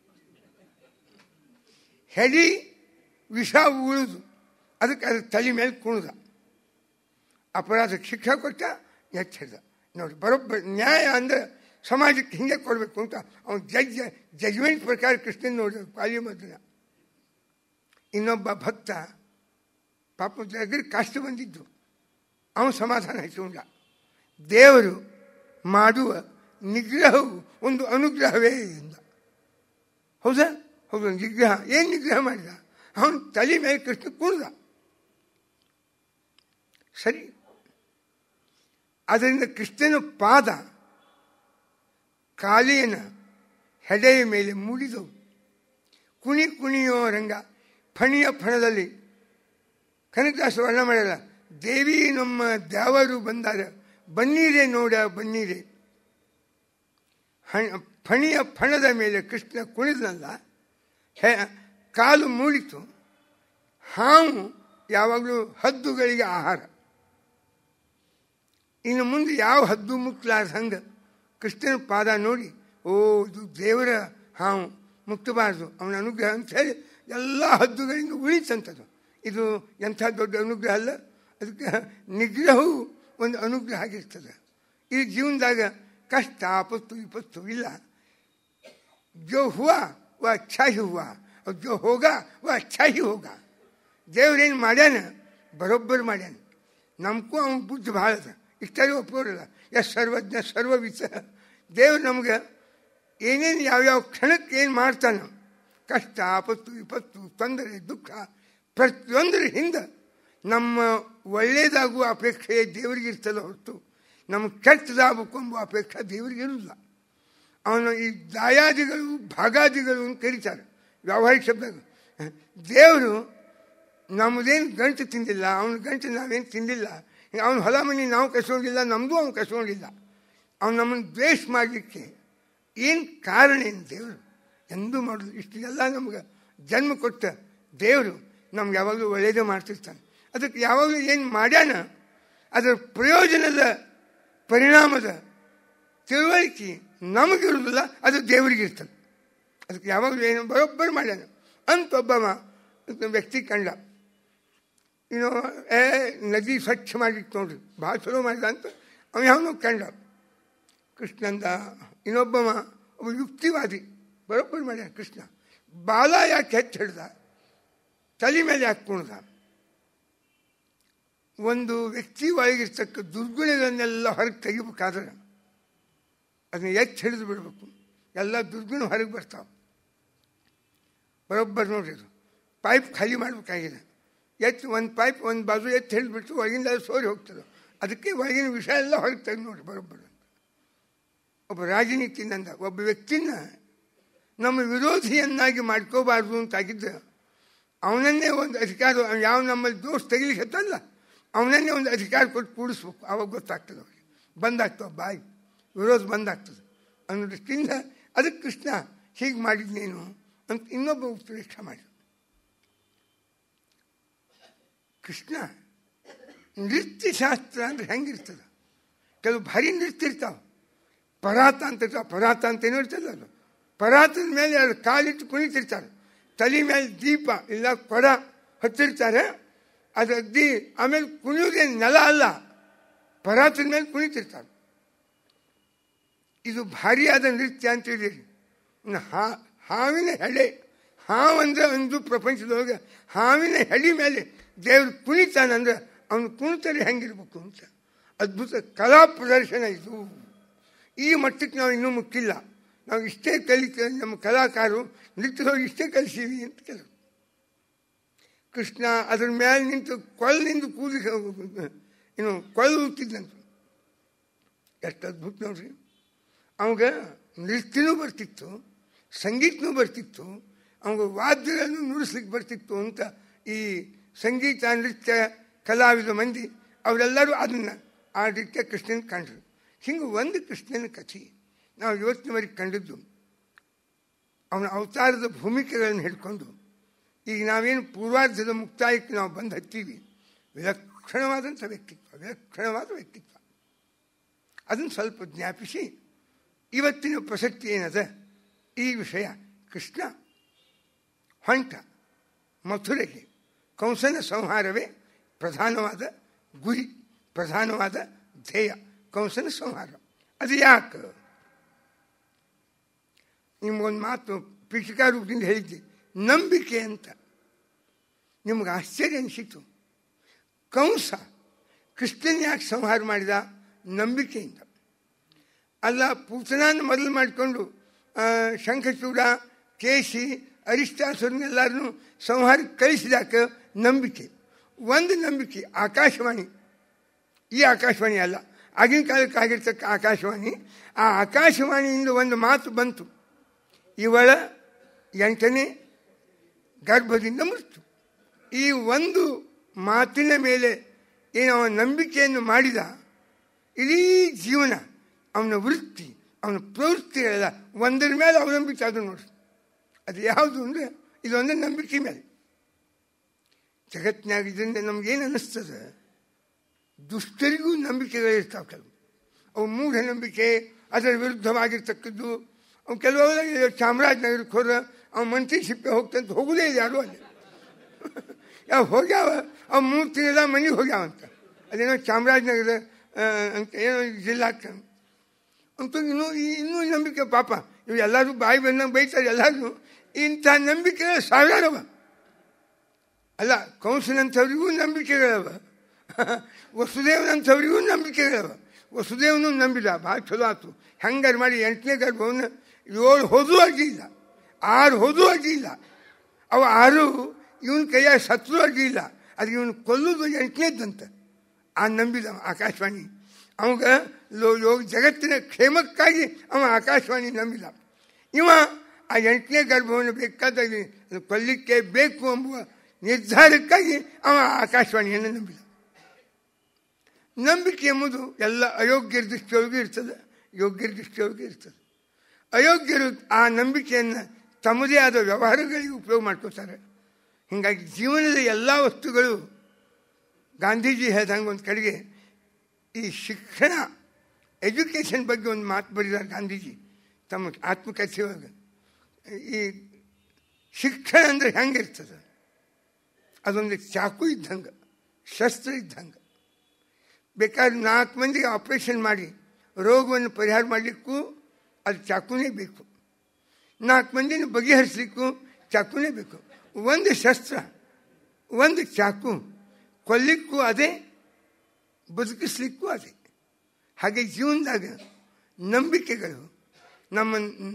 ಹೆಡಿ ವಿಷ ಉಳಿದು ಅದಕ್ಕೆ ಅದ್ರ ತಲೆ ಮೇಲೆ ಕುಣಿದ ಅಪರಾಧಕ್ಕೆ ಶಿಕ್ಷೆ ಕೊಟ್ಟ ಎತ್ತು ಹಿಡಿದ ನೋಡಿ ಬರೋಬ್ಬರಿ ನ್ಯಾಯ ಅಂದರೆ ಸಮಾಜಕ್ಕೆ ಹಿಂಗೆ ಕೊಡಬೇಕು ಅಂತ ಅವನು ಜಡ್ಜ್ ಜಜ್ಮೆಂಟ್ ಪ್ರಕಾರ ಕೃಷ್ಣನ್ ನೋಡಿದ ಪಾಲಿ ಮದ್ದನ ಇನ್ನೊಬ್ಬ ಭಕ್ತ ಪಾಪ దగ్గర ಕಷ್ಟ ಬಂದಿದ್ದು ಅವನು ಸಮಾಧಾನ ಹಚ್ಕೊಂಡ ದೇವರು ಮಾಡುವ ನಿಗ್ರಹವು ಒಂದು ಅನುಗ್ರಹವೇ ಎಂದ ಹೌದಾ ಹೌದು ನಿಗ್ರಹ ಏನು ನಿಗ್ರಹ ಮಾಡಿದ ಅವನು ತಲೆ ಮೇಲೆ ಕೃಷ್ಣ ಕುಣಿದ ಸರಿ ಅದರಿಂದ ಕೃಷ್ಣನ ಪಾದ ಕಾಲಿಯನ ಹೆಡೆಯ ಮೇಲೆ ಮೂಡಿದವು ಕುಣಿ ಕುಣಿಯೋ ರಂಗ ಫಣಿಯ ಫಣದಲ್ಲಿ ಕನಕದಾಸ ವರ್ಣ ಮಾಡಲ್ಲ ದೇವಿ ನಮ್ಮ ದ್ಯಾವರು ಬಂದಾರ ಬನ್ನೀರೆ ನೋಡ ಬನ್ನೀರೆ ಹಣ ಫಣಿಯ ಫಣದ ಮೇಲೆ ಕೃಷ್ಣ ಕುಣಿದ್ನಲ್ಲ ಹೆ ಕಾಲು ಮೂಡಿತು ಹಾವು ಯಾವಾಗಲೂ ಹದ್ದುಗಳಿಗೆ ಆಹಾರ ಇನ್ನು ಮುಂದೆ ಯಾವ ಹದ್ದು ಮುಕ್ಲಾರ್ದ ಹಂಗೆ ಕೃಷ್ಣನ ಪಾದ ನೋಡಿ ಓ ಇದು ದೇವರ ಹಾವು ಮುಕ್ತಬಾರ್ದು ಅವನ ಅನುಗ್ರಹ ಅಂತ ಹೇಳಿ ಎಲ್ಲ ಹದ್ದುಗಳಿಂದ ಉಳಿತಂಥದ್ದು ಇದು ಎಂಥ ದೊಡ್ಡ ಅನುಗ್ರಹ ಅಲ್ಲ ಅದಕ್ಕೆ ನಿಗ್ರಹವು ಒಂದು ಅನುಗ್ರಹ ಆಗಿರ್ತದೆ ಈ ಜೀವನದಾಗ ಕಷ್ಟ ಆಪತ್ತು ವಿಪತ್ತು ಇಲ್ಲ ಜೋ ಹುವ ವ ಅಚ್ಚಾ ಹಿ ಹುವ और जो होगा वह अच्छा ही होगा ದೇವ್ರೇನು ಮಾಡ್ಯಾನ ಬರೋಬ್ಬರಿ ಮಾಡ್ಯಾನ ನಮಗೂ ಅವ್ನ ಬುದ್ಧಿ ಭಾಳ ಅದ ಇಷ್ಟರೂ ಒಪ್ಕೋರಲ್ಲ ಎಸ್ ಸರ್ವಜ್ಞ ಸರ್ವವಿತ ದೇವ್ರು ನಮ್ಗೆ ಏನೇನು ಯಾವ್ಯಾವ ಕ್ಷಣಕ್ಕೆ ಏನು ಮಾಡ್ತಾನೆ ಕಷ್ಟ ಆಪತ್ತು ವಿಪತ್ತು ತೊಂದರೆ ದುಃಖ ಪ್ರತಿಯೊಂದರ ಹಿಂದೆ ನಮ್ಮ ಒಳ್ಳೆಯದಾಗುವ ಅಪೇಕ್ಷೆ ದೇವರಿಗೆ ಇರ್ತಲ್ಲ ಹೊರತು ನಮ್ಗೆ ಕೆಟ್ಟದಾಗಬೇಕು ಎಂಬ ಅಪೇಕ್ಷೆ ದೇವರಿಗೆ ಇರೋಲ್ಲ ಅವನು ಈ ದಾಯಾದಿಗಳು ಭಾಗಾದಿಗಳು ಅಂತ ಕರೀತಾರೆ ವ್ಯಾವಹಾರಿಕ ಶಬ್ದ ದೇವರು ನಮ್ಮದೇನು ಗಂಟು ತಿಂದಿಲ್ಲ ಅವನ ಗಂಟು ನಾವೇನು ತಿಂದಿಲ್ಲ ಅವನ ಹೊಲ ಮನೆ ನಾವು ಕಸ್ಕೊಂಡಿಲ್ಲ ನಮ್ಮದು ಅವ್ನು ಕಸ್ಕೊಂಡಿಲ್ಲ ಅವ್ನು ನಮ್ಮನ್ನು ದ್ವೇಷ ಮಾಡಲಿಕ್ಕೆ ಏನು ಕಾರಣ ಏನು ದೇವರು ಎಂದೂ ಮಾಡೋದು ಇಷ್ಟೆಲ್ಲ ನಮ್ಗೆ ಜನ್ಮ ಕೊಟ್ಟ ದೇವರು ನಮ್ಗೆ ಯಾವಾಗಲೂ ಒಳ್ಳೆಯದೇ ಮಾಡ್ತಿರ್ತಾನೆ ಅದಕ್ಕೆ ಯಾವಾಗಲೂ ಏನು ಮಾಡ್ಯಾನ ಅದರ ಪ್ರಯೋಜನದ ಪರಿಣಾಮದ ತಿಳುವಳಿಕೆ ನಮಗಿರುವುದಿಲ್ಲ ಅದು ದೇವರಿಗಿರ್ತದೆ ಅದಕ್ಕೆ ಯಾವಾಗಲೂ ಏನು ಬರೋಬ್ಬರಿ ಮಾಡ್ಯಾನ ಅಂತ ಒಬ್ಬ ವ್ಯಕ್ತಿ ಕಂಡ ಇನ್ನು ಏ ನದಿ ಸ್ವಚ್ಛ ಮಾಡಿತ್ತು ನೋಡ್ರಿ ಭಾಳ ಚಲೋ ಮಾಡಿದ ಅಂತ ಅವ ಯಾವನೋ ಕಂಡ ಕೃಷ್ಣಂದ ಇನ್ನೊಬ್ಬವ ಒಬ್ಬ ಯುಕ್ತಿವಾದಿ ಬರೋಬ್ಬರಿ ಮಾಡ್ಯಾನ ಕೃಷ್ಣ ಬಾಲ ಯಾಕೆ ಹೆಚ್ಚು ಹಿಡ್ದ ತಲೆ ಮೇಲೆ ಯಾಕೆ ಕುಣ್ದ ಒಂದು ವ್ಯಕ್ತಿ ಒಳಗಿರ್ತಕ್ಕ ದುರ್ಗುಣಗಳನ್ನೆಲ್ಲ ಹೊರಗೆ ತೆಗಿಬೇಕಾದ್ರೆ ಅದನ್ನ ಎತ್ತು ಹಿಡಿದು ಬಿಡಬೇಕು ಎಲ್ಲ ದುರ್ಗುಣ ಹೊರಗೆ ಬರ್ತಾವೆ ಬರೋಬ್ಬರ್ ನೋಡ್ರಿ ಅದು ಪೈಪ್ ಖಾಲಿ ಮಾಡಬೇಕಾಗಿದೆ ಎತ್ತು ಒಂದು ಪೈಪ್ ಒಂದು ಬಾಜು ಎತ್ತು ಹಿಡಿದ್ಬಿಟ್ಟು ಒಳಗಿಂದ ಸೋರಿ ಹೋಗ್ತದೆ ಅದಕ್ಕೆ ಒಳಗಿನ ವಿಷಯ ಎಲ್ಲ ಹೊರಗೆ ತೆಗೆದು ನೋಡಿ ಬರೋಬ್ಬರ ಒಬ್ಬ ರಾಜನೀತಿಯಿಂದ ಒಬ್ಬ ವ್ಯಕ್ತಿನ ನಮ್ಮ ವಿರೋಧಿಯನ್ನಾಗಿ ಮಾಡ್ಕೋಬಾರ್ದು ಅಂತಾಗಿದ್ದ ಅವನನ್ನೇ ಒಂದು ಅಧಿಕಾರ ಯಾವ ನಮ್ಮಲ್ಲಿ ದೋಷ ತೆಗಿಲಿಕ್ಕೆ ಹತ್ತಲ್ಲ ಅವನನ್ನೇ ಒಂದು ಅಧಿಕಾರ ಕೊಟ್ಟು ಕೂಡಿಸ್ಬೇಕು ಆವಾಗ ಗೊತ್ತಾಗ್ತದೆ ಅವ್ರಿಗೆ ಬಂದಾಗ್ತವೆ ಬಾಯಿ ವಿರೋಧ ಬಂದಾಗ್ತದೆ ಅನ್ನೋ ದೃಷ್ಟಿಯಿಂದ ಅದಕ್ಕೆ ಕೃಷ್ಣ ಹೀಗೆ ಮಾಡಿದ್ನೇನು ಅಂತ ಇನ್ನೊಬ್ಬ ಉತ್ಪ್ರೇಕ್ಷ ಮಾಡಿ ಕೃಷ್ಣ ನೃತ್ಯ ಶಾಸ್ತ್ರ ಅಂದ್ರೆ ಹೆಂಗಿರ್ತದೆ ಕೆಲವು ಭಾರಿ ನೃತ್ಯ ಇರ್ತಾವೆ ಪರಾತ ಅಂತ ಇರ್ತಾವೆ ಪರಾತ ಅಂತ ಏನೋ ಇರ್ತಲ್ಲ ಅದು ಪರಾತದ ಮೇಲೆ ಅದು ಕಾಲಿಟ್ಟು ಕುಣಿತಿರ್ತಾರೆ ತಲೆ ಮೇಲೆ ದೀಪ ಇಲ್ಲ ಕೊಡ ಹತ್ತಿರ್ತಾರೆ ಅದು ಅಗ್ದಿ ಆಮೇಲೆ ಕುಣಿಯೋದೇನು ನೆಲ ಅಲ್ಲ ಪರಾತದ ಮೇಲೆ ಕುಣಿತಿರ್ತಾರೆ ಇದು ಭಾರಿಯಾದ ನೃತ್ಯ ಅಂತ ಹೇಳಿರಿ ಹಾ ಹಾವಿನ ಹೆಡೆ ಹಾವಂದ್ರೆ ಒಂದು ಪ್ರಪಂಚದೊಳಗೆ ಹಾವಿನ ಹೆಡಿ ಮೇಲೆ ದೇವರು ಕುಣಿತಾನಂದ್ರೆ ಅವನು ಕುಣಿತರೆ ಹೆಂಗಿರ್ಬೇಕು ಅಂತ ಅದ್ಭುತ ಕಲಾ ಪ್ರದರ್ಶನ ಇದು ಈ ಮಟ್ಟಕ್ಕೆ ನಾವು ಇನ್ನೂ ಮುಟ್ಟಿಲ್ಲ ನಾವು ಇಷ್ಟೇ ಕಲಿತ ನಮ್ಮ ಕಲಾಕಾರರು ನೃತ್ಯದೊಳಗೆ ಇಷ್ಟೇ ಕಲಿಸೀವಿ ಅಂತ ಕೆಲವು ಕೃಷ್ಣ ಅದ್ರ ಮೇಲೆ ನಿಂತು ಕೊಲ್ಲಿಂದ ಕೂದಿ ಏನು ಕೊಲ್ಲು ಹುಟ್ಟಿದ್ದಂತ ಎಷ್ಟು ಅದ್ಭುತ ನೋಡ್ರಿ ಅವಾಗ ನೃತ್ಯನೂ ಬರ್ತಿತ್ತು ಸಂಗೀತನೂ ಬರ್ತಿತ್ತು ಅವಾಗ ವಾದ್ಯಗಳನ್ನು ನುಡಿಸ್ಲಿಕ್ಕೆ ಬರ್ತಿತ್ತು ಅಂತ ಈ ಸಂಗೀತ ನೃತ್ಯ ಕಲಾವಿದ ಮಂದಿ ಅವರೆಲ್ಲರೂ ಅದನ್ನು ಆ ನೃತ್ಯ ಕೃಷ್ಣನ ಕಂಡ್ರು ಹಿಂಗೆ ಒಂದು ಕೃಷ್ಣನ ಕಥೆ ನಾವು ಇವತ್ತಿನವರೆಗೆ ಕಂಡಿದ್ದು ಅವನ ಅವತಾರದ ಭೂಮಿಕೆಗಳನ್ನು ಹಿಡ್ಕೊಂಡು ಈಗ ನಾವೇನು ಪೂರ್ವಾರ್ಧದ ಮುಕ್ತಾಯಕ್ಕೆ ನಾವು ಬಂದು ಹತ್ತೀವಿ ವಿಲಕ್ಷಣವಾದಂಥ ವ್ಯಕ್ತಿತ್ವ ವಿಲಕ್ಷಣವಾದ ವ್ಯಕ್ತಿತ್ವ ಅದನ್ನು ಸ್ವಲ್ಪ ಜ್ಞಾಪಿಸಿ ಇವತ್ತಿನ ಪ್ರಸಕ್ತಿ ಏನದ ಈ ವಿಷಯ ಕೃಷ್ಣ ಹೊಂಟ ಮಥುರೆಗೆ ಕಂಸನ ಸಂಹಾರವೇ ಪ್ರಧಾನವಾದ ಗುರಿ ಪ್ರಧಾನವಾದ ಧ್ಯೇಯ ಕಂಸನ ಸಂಹಾರ ಅದು ಯಾಕೆ ನಿಮಗೊಂದು ಮಾತು ಪೀಠಿಕಾ ರೂಪದಿಂದ ಹೇಳಿದ್ದೆ ನಂಬಿಕೆ ಅಂತ ನಿಮ್ಗೆ ಆಶ್ಚರ್ಯ ಅನಿಸಿತು ಕಂಸ ಕೃಷ್ಣನ್ ಯಾಕೆ ಸಂಹಾರ ಮಾಡಿದ ನಂಬಿಕೆಯಿಂದ ಅಲ್ಲ ಪೂತನಾನ ಮೊದಲು ಮಾಡಿಕೊಂಡು ಶಂಖಚೂಡ ಕೇಸಿ ಅರಿಷ್ಟಾಸುರನ್ನೆಲ್ಲರನ್ನು ಸಂಹಾರ ಕಳಿಸಿದಾಕ ನಂಬಿಕೆ ಒಂದು ನಂಬಿಕೆ ಆಕಾಶವಾಣಿ ಈ ಆಕಾಶವಾಣಿ ಅಲ್ಲ ಆಗಿನ ಕಾಲಕ್ಕೆ ಆಗಿರ್ತಕ್ಕ ಆಕಾಶವಾಣಿ ಆ ಆಕಾಶವಾಣಿಯಿಂದ ಒಂದು ಮಾತು ಬಂತು ಇವಳ ಎಂಟನೇ ಗರ್ಭದಿಂದ ಮೃತ್ಯು ಈ ಒಂದು ಮಾತಿನ ಮೇಲೆ ಏನು ಅವನ ನಂಬಿಕೆಯನ್ನು ಮಾಡಿದ ಇಡೀ ಜೀವನ ಅವನ ವೃತ್ತಿ ಅವನ ಪ್ರವೃತ್ತಿಗಳೆಲ್ಲ ಒಂದರ ಮೇಲೆ ಅವಲಂಬಿತ ಅದು ನೋಡಿ ಅದು ಯಾವುದು ಅಂದರೆ ಇದೊಂದು ನಂಬಿಕೆ ಮೇಲೆ ಜಗತ್ತಿನಾಗ ಇದರಿಂದ ನಮಗೇನು ಅನ್ನಿಸ್ತದೆ ದುಷ್ಟರಿಗೂ ನಂಬಿಕೆಗಳಿರ್ತಾವೆ ಕೆಲವು ಅವು ಮೂಢನಂಬಿಕೆ ಅದರ ವಿರುದ್ಧವಾಗಿರ್ತಕ್ಕದ್ದು ಅವು ಕೆಲವೆಲ್ಲ ಚಾಮರಾಜನಗರಕ್ಕೆ ಹೋದ ಅವ ಮಂತ್ರಿ ಸಿಪ್ಪೆ ಹೋಗ್ತಂತ ಹೋಗುದೇ ಇಲ್ಲ ಯಾರು ಅಲ್ಲಿ ಯಾವ ಹೋಗ್ಯಾವ ಅವು ಮೂರು ತಿಂಗಳ ಮನೆಗೆ ಹೋಗ್ಯಾವಂತ ಅದೇನೋ ಚಾಮರಾಜನಗರ ಅಂತ ಏನೋ ಜಿಲ್ಲಾ ಅಂತೂ ಇನ್ನೂ ಇನ್ನೂ ನಂಬಿಕೆ ಪಾಪ ಇವು ಎಲ್ಲರೂ ಬಾಯಿ ಬಂದಂಗೆ ಬೈತಾರೆ ಎಲ್ಲರೂ ಇಂಥ ನಂಬಿಕೆ ಸಾವಿರಾರವ ಅಲ್ಲ ಕಂಸನಂಥವ್ರಿಗೂ ನಂಬಿಕೆಗಳವ ವಸುದೇವನಂಥವ್ರಿಗೂ ನಂಬಿಕೆಗಳವ ವಸುದೇವನು ನಂಬಿದ ಭಾಳ ಚಲೋ ಆಯ್ತು ಹೆಂಗಾರು ಮಾಡಿ ಎಂಟನೇ ಗರ್ಭವನ್ನು ಏಳು ಹೋದೂ ಅಡ್ಡಿಲ್ಲ ಆರು ಹೋದೂ ಅಡ್ಡಿಲ್ಲ ಅವ ಆರು ಇವನ ಕೈಯಾಗ ಸತ್ರು ಅಡ್ಡಿಲ್ಲ ಅದು ಇವನು ಕೊಲ್ಲುದು ಎಂಟನೇದಂತ ಆ ನಂಬಿದ ಆಕಾಶವಾಣಿ ಅವಾಗ ಲೋ ಯೋಗ ಜಗತ್ತಿನ ಕ್ಷೇಮಕ್ಕಾಗಿ ಅವ ಆಕಾಶವಾಣಿ ನಂಬಿದ ಇವ ಆ ಎಂಟನೇ ಗರ್ಭವನ್ನು ಬೇಕಾದಾಗ ಕೊಲ್ಲಿಕ್ಕೆ ಬೇಕು ಎಂಬುವ ನಿರ್ಧಾರಕ್ಕಾಗಿ ಅವ ಆಕಾಶವಾಣಿಯನ್ನು ನಂಬಿದ ನಂಬಿಕೆ ಎಂಬುದು ಎಲ್ಲ ಅಯೋಗ್ಯರ ದೃಷ್ಟಿಯೊಳಗೂ ಇರ್ತದೆ ಯೋಗ್ಯರ ದೃಷ್ಟಿಯೊಳಗೂ ಇರ್ತದೆ ಅಯೋಗ್ಯರು ಆ ನಂಬಿಕೆಯನ್ನು ತಮ್ಮದೇ ಆದ ವ್ಯವಹಾರಗಳಿಗೆ ಉಪಯೋಗ ಮಾಡ್ಕೋತಾರೆ ಹೀಗಾಗಿ ಜೀವನದ ಎಲ್ಲ ವಸ್ತುಗಳು ಗಾಂಧೀಜಿ ಹೇಳ್ದಂಗೆ ಒಂದು ಕಡೆಗೆ ಈ ಶಿಕ್ಷಣ ಎಜುಕೇಷನ್ ಬಗ್ಗೆ ಒಂದು ಮಾತು ಬರೆದಾರೆ ಗಾಂಧೀಜಿ ತಮ್ಮ ಆತ್ಮಕಥೆಯೊಳಗೆ ಈ ಶಿಕ್ಷಣ ಅಂದರೆ ಹೆಂಗಿರ್ತದೆ ಅದೊಂದು ಚಾಕು ಇದ್ದಂಗೆ ಶಸ್ತ್ರ ಇದ್ದಂಗೆ ಬೇಕಾದ್ರೆ ನಾಲ್ಕು ಮಂದಿಗೆ ಆಪ್ರೇಷನ್ ಮಾಡಿ ರೋಗವನ್ನು ಪರಿಹಾರ ಮಾಡಲಿಕ್ಕೂ ಅದು ಚಾಕುನೇ ಬೇಕು ನಾಲ್ಕು ಮಂದಿನ ಬಗೆಹರಿಸಲಿಕ್ಕೂ ಚಾಕುನೇ ಬೇಕು ಒಂದು ಶಸ್ತ್ರ ಒಂದು ಚಾಕು ಕೊಲ್ಲಿಕ್ಕೂ ಅದೇ ಬದುಕಿಸ್ಲಿಕ್ಕೂ ಅದೇ ಹಾಗೆ ಜೀವನದಾಗ ನಂಬಿಕೆಗಳು ನಮ್ಮ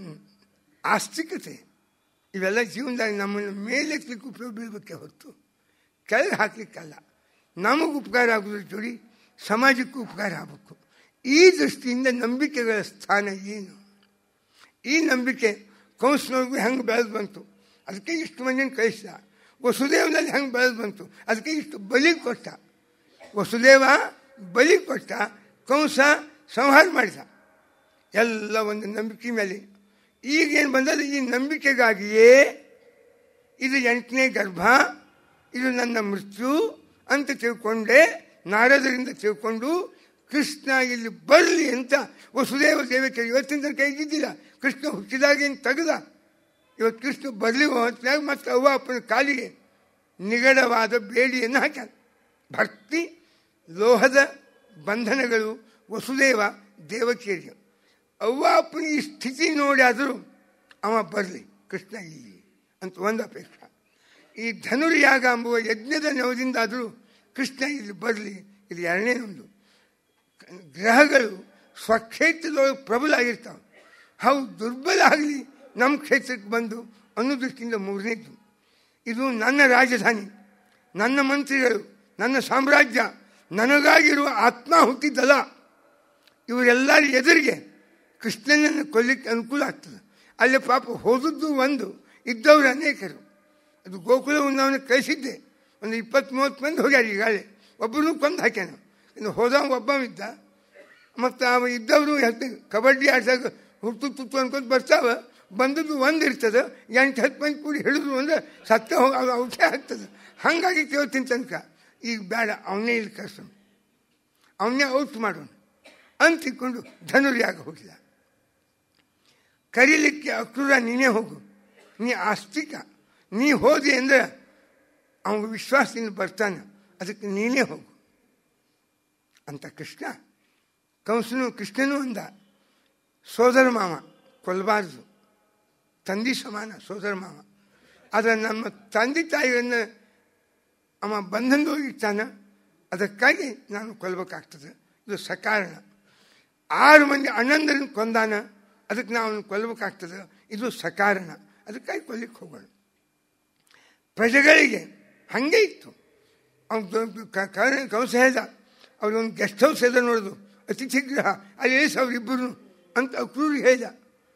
ಆಸ್ತಿಕತೆ ಇವೆಲ್ಲ ಜೀವನದಾಗ ನಮ್ಮನ್ನು ಮೇಲೆತ್ತಲಿಕ್ಕೆ ಉಪಯೋಗ ಬೀಳಬೇಕೆ ಹೊತ್ತು ಕೆಳಗೆ ಹಾಕ್ಲಿಕ್ಕಲ್ಲ ನಮಗೆ ಉಪಕಾರ ಆಗೋದ್ರ ಜೋಡಿ ಸಮಾಜಕ್ಕೂ ಉಪಕಾರ ಆಗಬೇಕು ಈ ದೃಷ್ಟಿಯಿಂದ ನಂಬಿಕೆಗಳ ಸ್ಥಾನ ಏನು ಈ ನಂಬಿಕೆ ಕಂಸನವ್ರಿಗೂ ಹೆಂಗೆ ಬೆಳೆದು ಬಂತು ಅದಕ್ಕೆ ಇಷ್ಟು ಮಂದಿನ ಕಳಿಸಿದ ವಸುದೇವನಲ್ಲಿ ಹೆಂಗೆ ಬೆಳೆದು ಬಂತು ಅದಕ್ಕೆ ಇಷ್ಟು ಬಲಿ ಕೊಟ್ಟ ವಸುದೇವ ಬಲಿ ಕೊಟ್ಟ ಕಂಸ ಸಂಹಾರ ಮಾಡಿದ ಎಲ್ಲ ಒಂದು ನಂಬಿಕೆ ಮೇಲೆ ಈಗೇನು ಬಂದದ್ದು ಈ ನಂಬಿಕೆಗಾಗಿಯೇ ಇದು ಎಂಟನೇ ಗರ್ಭ ಇದು ನನ್ನ ಮೃತ್ಯು ಅಂತ ತಿಳ್ಕೊಂಡೆ ನಾರದರಿಂದ ತಿಳ್ಕೊಂಡು ಕೃಷ್ಣ ಇಲ್ಲಿ ಬರಲಿ ಅಂತ ವಸುದೇವ ದೇವತೆ ಇವತ್ತಿನ ತನಕ ಇದ್ದಿದ್ದಿಲ್ಲ ಕೃಷ್ಣ ಹುಟ್ಟಿದಾಗೇನು ತೆಗೆದ ಇವತ್ತು ಕೃಷ್ಣ ಬರಲಿ ಹೊತ್ತಿನಾಗ ಮತ್ತೆ ಅವ್ವ ಅಪ್ಪನ ಕಾಲಿಗೆ ನಿಗಡವಾದ ಬೇಡಿಯನ್ನು ಹಾಕ್ಯಾನ ಭಕ್ತಿ ಲೋಹದ ಬಂಧನಗಳು ವಸುದೇವ ದೇವಕಿಯರಿಗೆ ಅವ್ವ ಅಪ್ಪನ ಈ ಸ್ಥಿತಿ ನೋಡಾದರೂ ಅವ ಬರಲಿ ಕೃಷ್ಣ ಇಲ್ಲಿ ಅಂತ ಒಂದು ಅಪೇಕ್ಷೆ ಈ ಧನುರ್ಯಾಗ ಎಂಬುವ ಯಜ್ಞದ ನೆವದಿಂದಾದರೂ ಕೃಷ್ಣ ಇಲ್ಲಿ ಬರಲಿ ಇದು ಎರಡನೇ ಒಂದು ಗ್ರಹಗಳು ಸ್ವಕ್ಷೇತ್ರದೊಳಗೆ ಪ್ರಬಲ ಆಗಿರ್ತಾವೆ ಅವು ದುರ್ಬಲ ಆಗಲಿ ನಮ್ಮ ಕ್ಷೇತ್ರಕ್ಕೆ ಬಂದು ಅನ್ನೋ ದೃಷ್ಟಿಯಿಂದ ಮೂರನೇದ್ದು ಇದು ನನ್ನ ರಾಜಧಾನಿ ನನ್ನ ಮಂತ್ರಿಗಳು ನನ್ನ ಸಾಮ್ರಾಜ್ಯ ನನಗಾಗಿರುವ ಆತ್ಮ ಹುಟ್ಟಿದ್ದಲ್ಲ ಇವರೆಲ್ಲರ ಎದುರಿಗೆ ಕೃಷ್ಣನನ್ನು ಕೊಲ್ಲಿಕ್ಕೆ ಅನುಕೂಲ ಆಗ್ತದೆ ಅಲ್ಲಿ ಪಾಪ ಹೋದದ್ದು ಒಂದು ಇದ್ದವರು ಅನೇಕರು ಅದು ಗೋಕುಲ ಅವನ ಕಳಿಸಿದ್ದೆ ಒಂದು ಇಪ್ಪತ್ತು ಮೂವತ್ತು ಮಂದಿ ಹೋಗ್ಯಾರ ಈಗಾಗಲೇ ಒಬ್ಬರನ್ನೂ ಕೊಂದು ಹಾಕ್ಯಾನ ಇನ್ನು ಹೋದವ ಒಬ್ಬ ಇದ್ದ ಮತ್ತು ಅವ ಇದ್ದವರು ಕಬಡ್ಡಿ ಆಡ್ದಾಗ ಹುಟ್ಟು ತುತ್ತು ಅನ್ಕೊಂಡು ಬರ್ತಾವ ಬಂದದ್ದು ಒಂದು ಇರ್ತದೆ ಎಂಟು ಹತ್ತು ಮಂದಿ ಕೂಡಿ ಹಿಡಿದ್ರು ಅಂದ್ರೆ ಸತ್ತ ಹೋಗಿ ಅದು ಔಷಧ ಆಗ್ತದೆ ಹಾಗಾಗಿ ಇವತ್ತಿನ ತನಕ ಈಗ ಬೇಡ ಅವನೇ ಇಲ್ಲಿ ಕರ್ಸೋಣ ಅವನ್ನೇ ಔಟ್ ಮಾಡೋಣ ಅಂತಿಕೊಂಡು ಧನುರ್ಯಾಗ ಹೋಗಿಲ್ಲ ಕರೀಲಿಕ್ಕೆ ಅಕ್ರೂರ ನೀನೇ ಹೋಗು ನೀ ಆಸ್ತಿಕ ನೀ ಹೋದಿ ಅಂದ್ರೆ ಅವನ ವಿಶ್ವಾಸದಿಂದ ಬರ್ತಾನೆ ಅದಕ್ಕೆ ನೀನೇ ಹೋಗು ಅಂತ ಕೃಷ್ಣ ಕಂಸನು ಕೃಷ್ಣನೂ ಅಂದ ಸೋದರ ಮಾವ ಕೊಲ್ಲಬಾರ್ದು ತಂದೆ ಸಮಾನ ಸೋದರ ಮಾವ ಆದರೆ ನಮ್ಮ ತಂದೆ ತಾಯಿಯನ್ನು ಅವ ಬಂಧನದೋಗಿರ್ತಾನ ಅದಕ್ಕಾಗಿ ನಾನು ಕೊಲ್ಲಬೇಕಾಗ್ತದೆ ಇದು ಸಕಾರಣ ಆರು ಮಂದಿ ಅಣ್ಣಂದರನ್ನು ಕೊಂದಾನ ಅದಕ್ಕೆ ನಾವು ಅವನು ಕೊಲ್ಲಬೇಕಾಗ್ತದೆ ಇದು ಸಕಾರಣ ಅದಕ್ಕಾಗಿ ಕೊಲ್ಲಿಕ್ಕೆ ಹೋಗೋಣ ಪ್ರಜೆಗಳಿಗೆ ಹಾಗೆ ಇತ್ತು ಅವ್ನು ಕಂಸ ಹೇಳ್ದ ಅವ್ರು ಒಂದು ಗೆಸ್ಟ್ ಹೌಸ್ ಎಲ್ಲ ನೋಡೋದು ಅತಿಥಿ ಗೃಹ ಅಲ್ಲಿ ಏಸು ಅವರಿಬ್ಬರು ಅಂತ ಅಕ್ರೂರಿಗೆ ಹೇಳ್ದ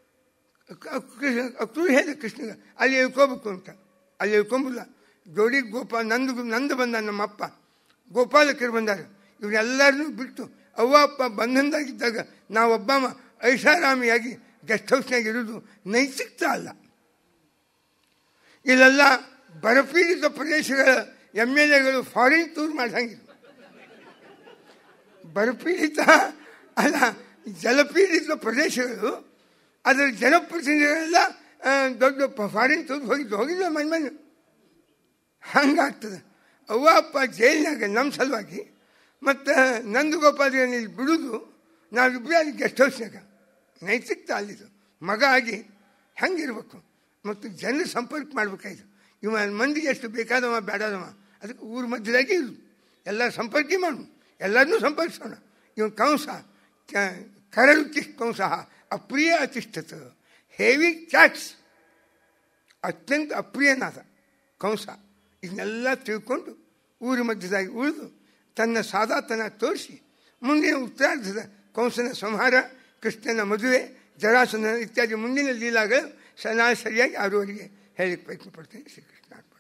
ಅಕ್ರೂರು ಹೇಳ್ದ ಕೃಷ್ಣಗ ಅಲ್ಲಿ ಹೇಳ್ಕೋಬೇಕು ಅಂತ ಅಲ್ಲಿ ಹೇಳ್ಕೊಂಬಿಲ್ಲ ಜೋಡಿ ಗೋಪಾಲ ನಂದು ನಂದು ಬಂದ ನಮ್ಮಪ್ಪ ಗೋಪಾಲಕರು ಬಂದಾರ ಇವರೆಲ್ಲರನ್ನೂ ಬಿಟ್ಟು ಅವ್ವ ಅಪ್ಪ ಬಂಧನದಾಗಿದ್ದಾಗ ನಾವೊಬ್ಬ ಐಷಾರಾಮಿಯಾಗಿ ಗೆಸ್ಟ್ ಹೌಸ್ನಾಗ ಇರೋದು ನೈತಿಕ ಅಲ್ಲ ಇಲ್ಲೆಲ್ಲ ಬರಪೀಡಿತ ಪ್ರದೇಶಗಳ ಎಮ್ ಎಲ್ ಎಗಳು ಫಾರಿನ್ ಟೂರ್ ಮಾಡ್ದಂಗಿದ್ರು ಬರಪೀಡಿತ ಅಲ್ಲ ಜಲಪೀಡಿತ ಪ್ರದೇಶಗಳು ಅದರ ಜನಪ್ರತಿನಿಧಿಗಳೆಲ್ಲ ದೊಡ್ಡ ಫಾರಿನ್ ಟೂರ್ ಹೋಗಿದ್ದು ಹೋಗಿಲ್ಲ ಮನೆ ಮನೆ ಹಂಗಾಗ್ತದೆ ಅವ್ವ ಅಪ್ಪ ಜೈಲಿನಾಗ ನಮ್ಮ ಸಲುವಾಗಿ ಮತ್ತು ನಂದಗೋಪಾಲನ ಇಲ್ಲಿ ಬಿಡುದು ನಾವಿಬ್ಬರೇ ಅಲ್ಲಿ ಗೆಸ್ಟ್ ಹೌಸ್ನಾಗ ನೈತಿಕ ಅಲ್ಲಿದು ಮಗ ಆಗಿ ಹೆಂಗಿರ್ಬೇಕು ಮತ್ತು ಜನರ ಸಂಪರ್ಕ ಮಾಡ್ಬೇಕಾಯ್ತು ಇವ ಮಂದಿಗೆ ಎಷ್ಟು ಬೇಕಾದವ ಬೇಡದವ ಅದಕ್ಕೆ ಊರ ಮಧ್ಯದಾಗೆ ಇರು ಎಲ್ಲ ಸಂಪರ್ಕ ಮಾಡು ಎಲ್ಲರನ್ನೂ ಸಂಪರ್ಕಿಸೋಣ ಇವ ಕಂಸ ಕರಳುತಿ ಕಂಸ ಅಪ್ರಿಯ ಅತಿಷ್ಠತ ಹೆವಿ ಚಾಟ್ಸ್ ಅತ್ಯಂತ ಅಪ್ರಿಯನಾದ ಕಂಸ ಇದನ್ನೆಲ್ಲ ತಿಳ್ಕೊಂಡು ಊರ ಮಧ್ಯದಾಗಿ ಉಳಿದು ತನ್ನ ಸಾದಾತನ ತೋರಿಸಿ ಮುಂದಿನ ಉತ್ತರಾರ್ಧದ ಕಂಸನ ಸಂಹಾರ ಕೃಷ್ಣನ ಮದುವೆ ಜರಾಸನ ಇತ್ಯಾದಿ ಮುಂದಿನ ಲೀಲಾಗಳು ಸದಾ ಸರಿಯಾಗಿ ಆರೂವರೆಗೆ ಹೇಳಿಕ್ಕೆ ಪ್ರಯತ್ನ ಪಡ್ತೇನೆ ಶ್ರೀಕೃಷ್ಣ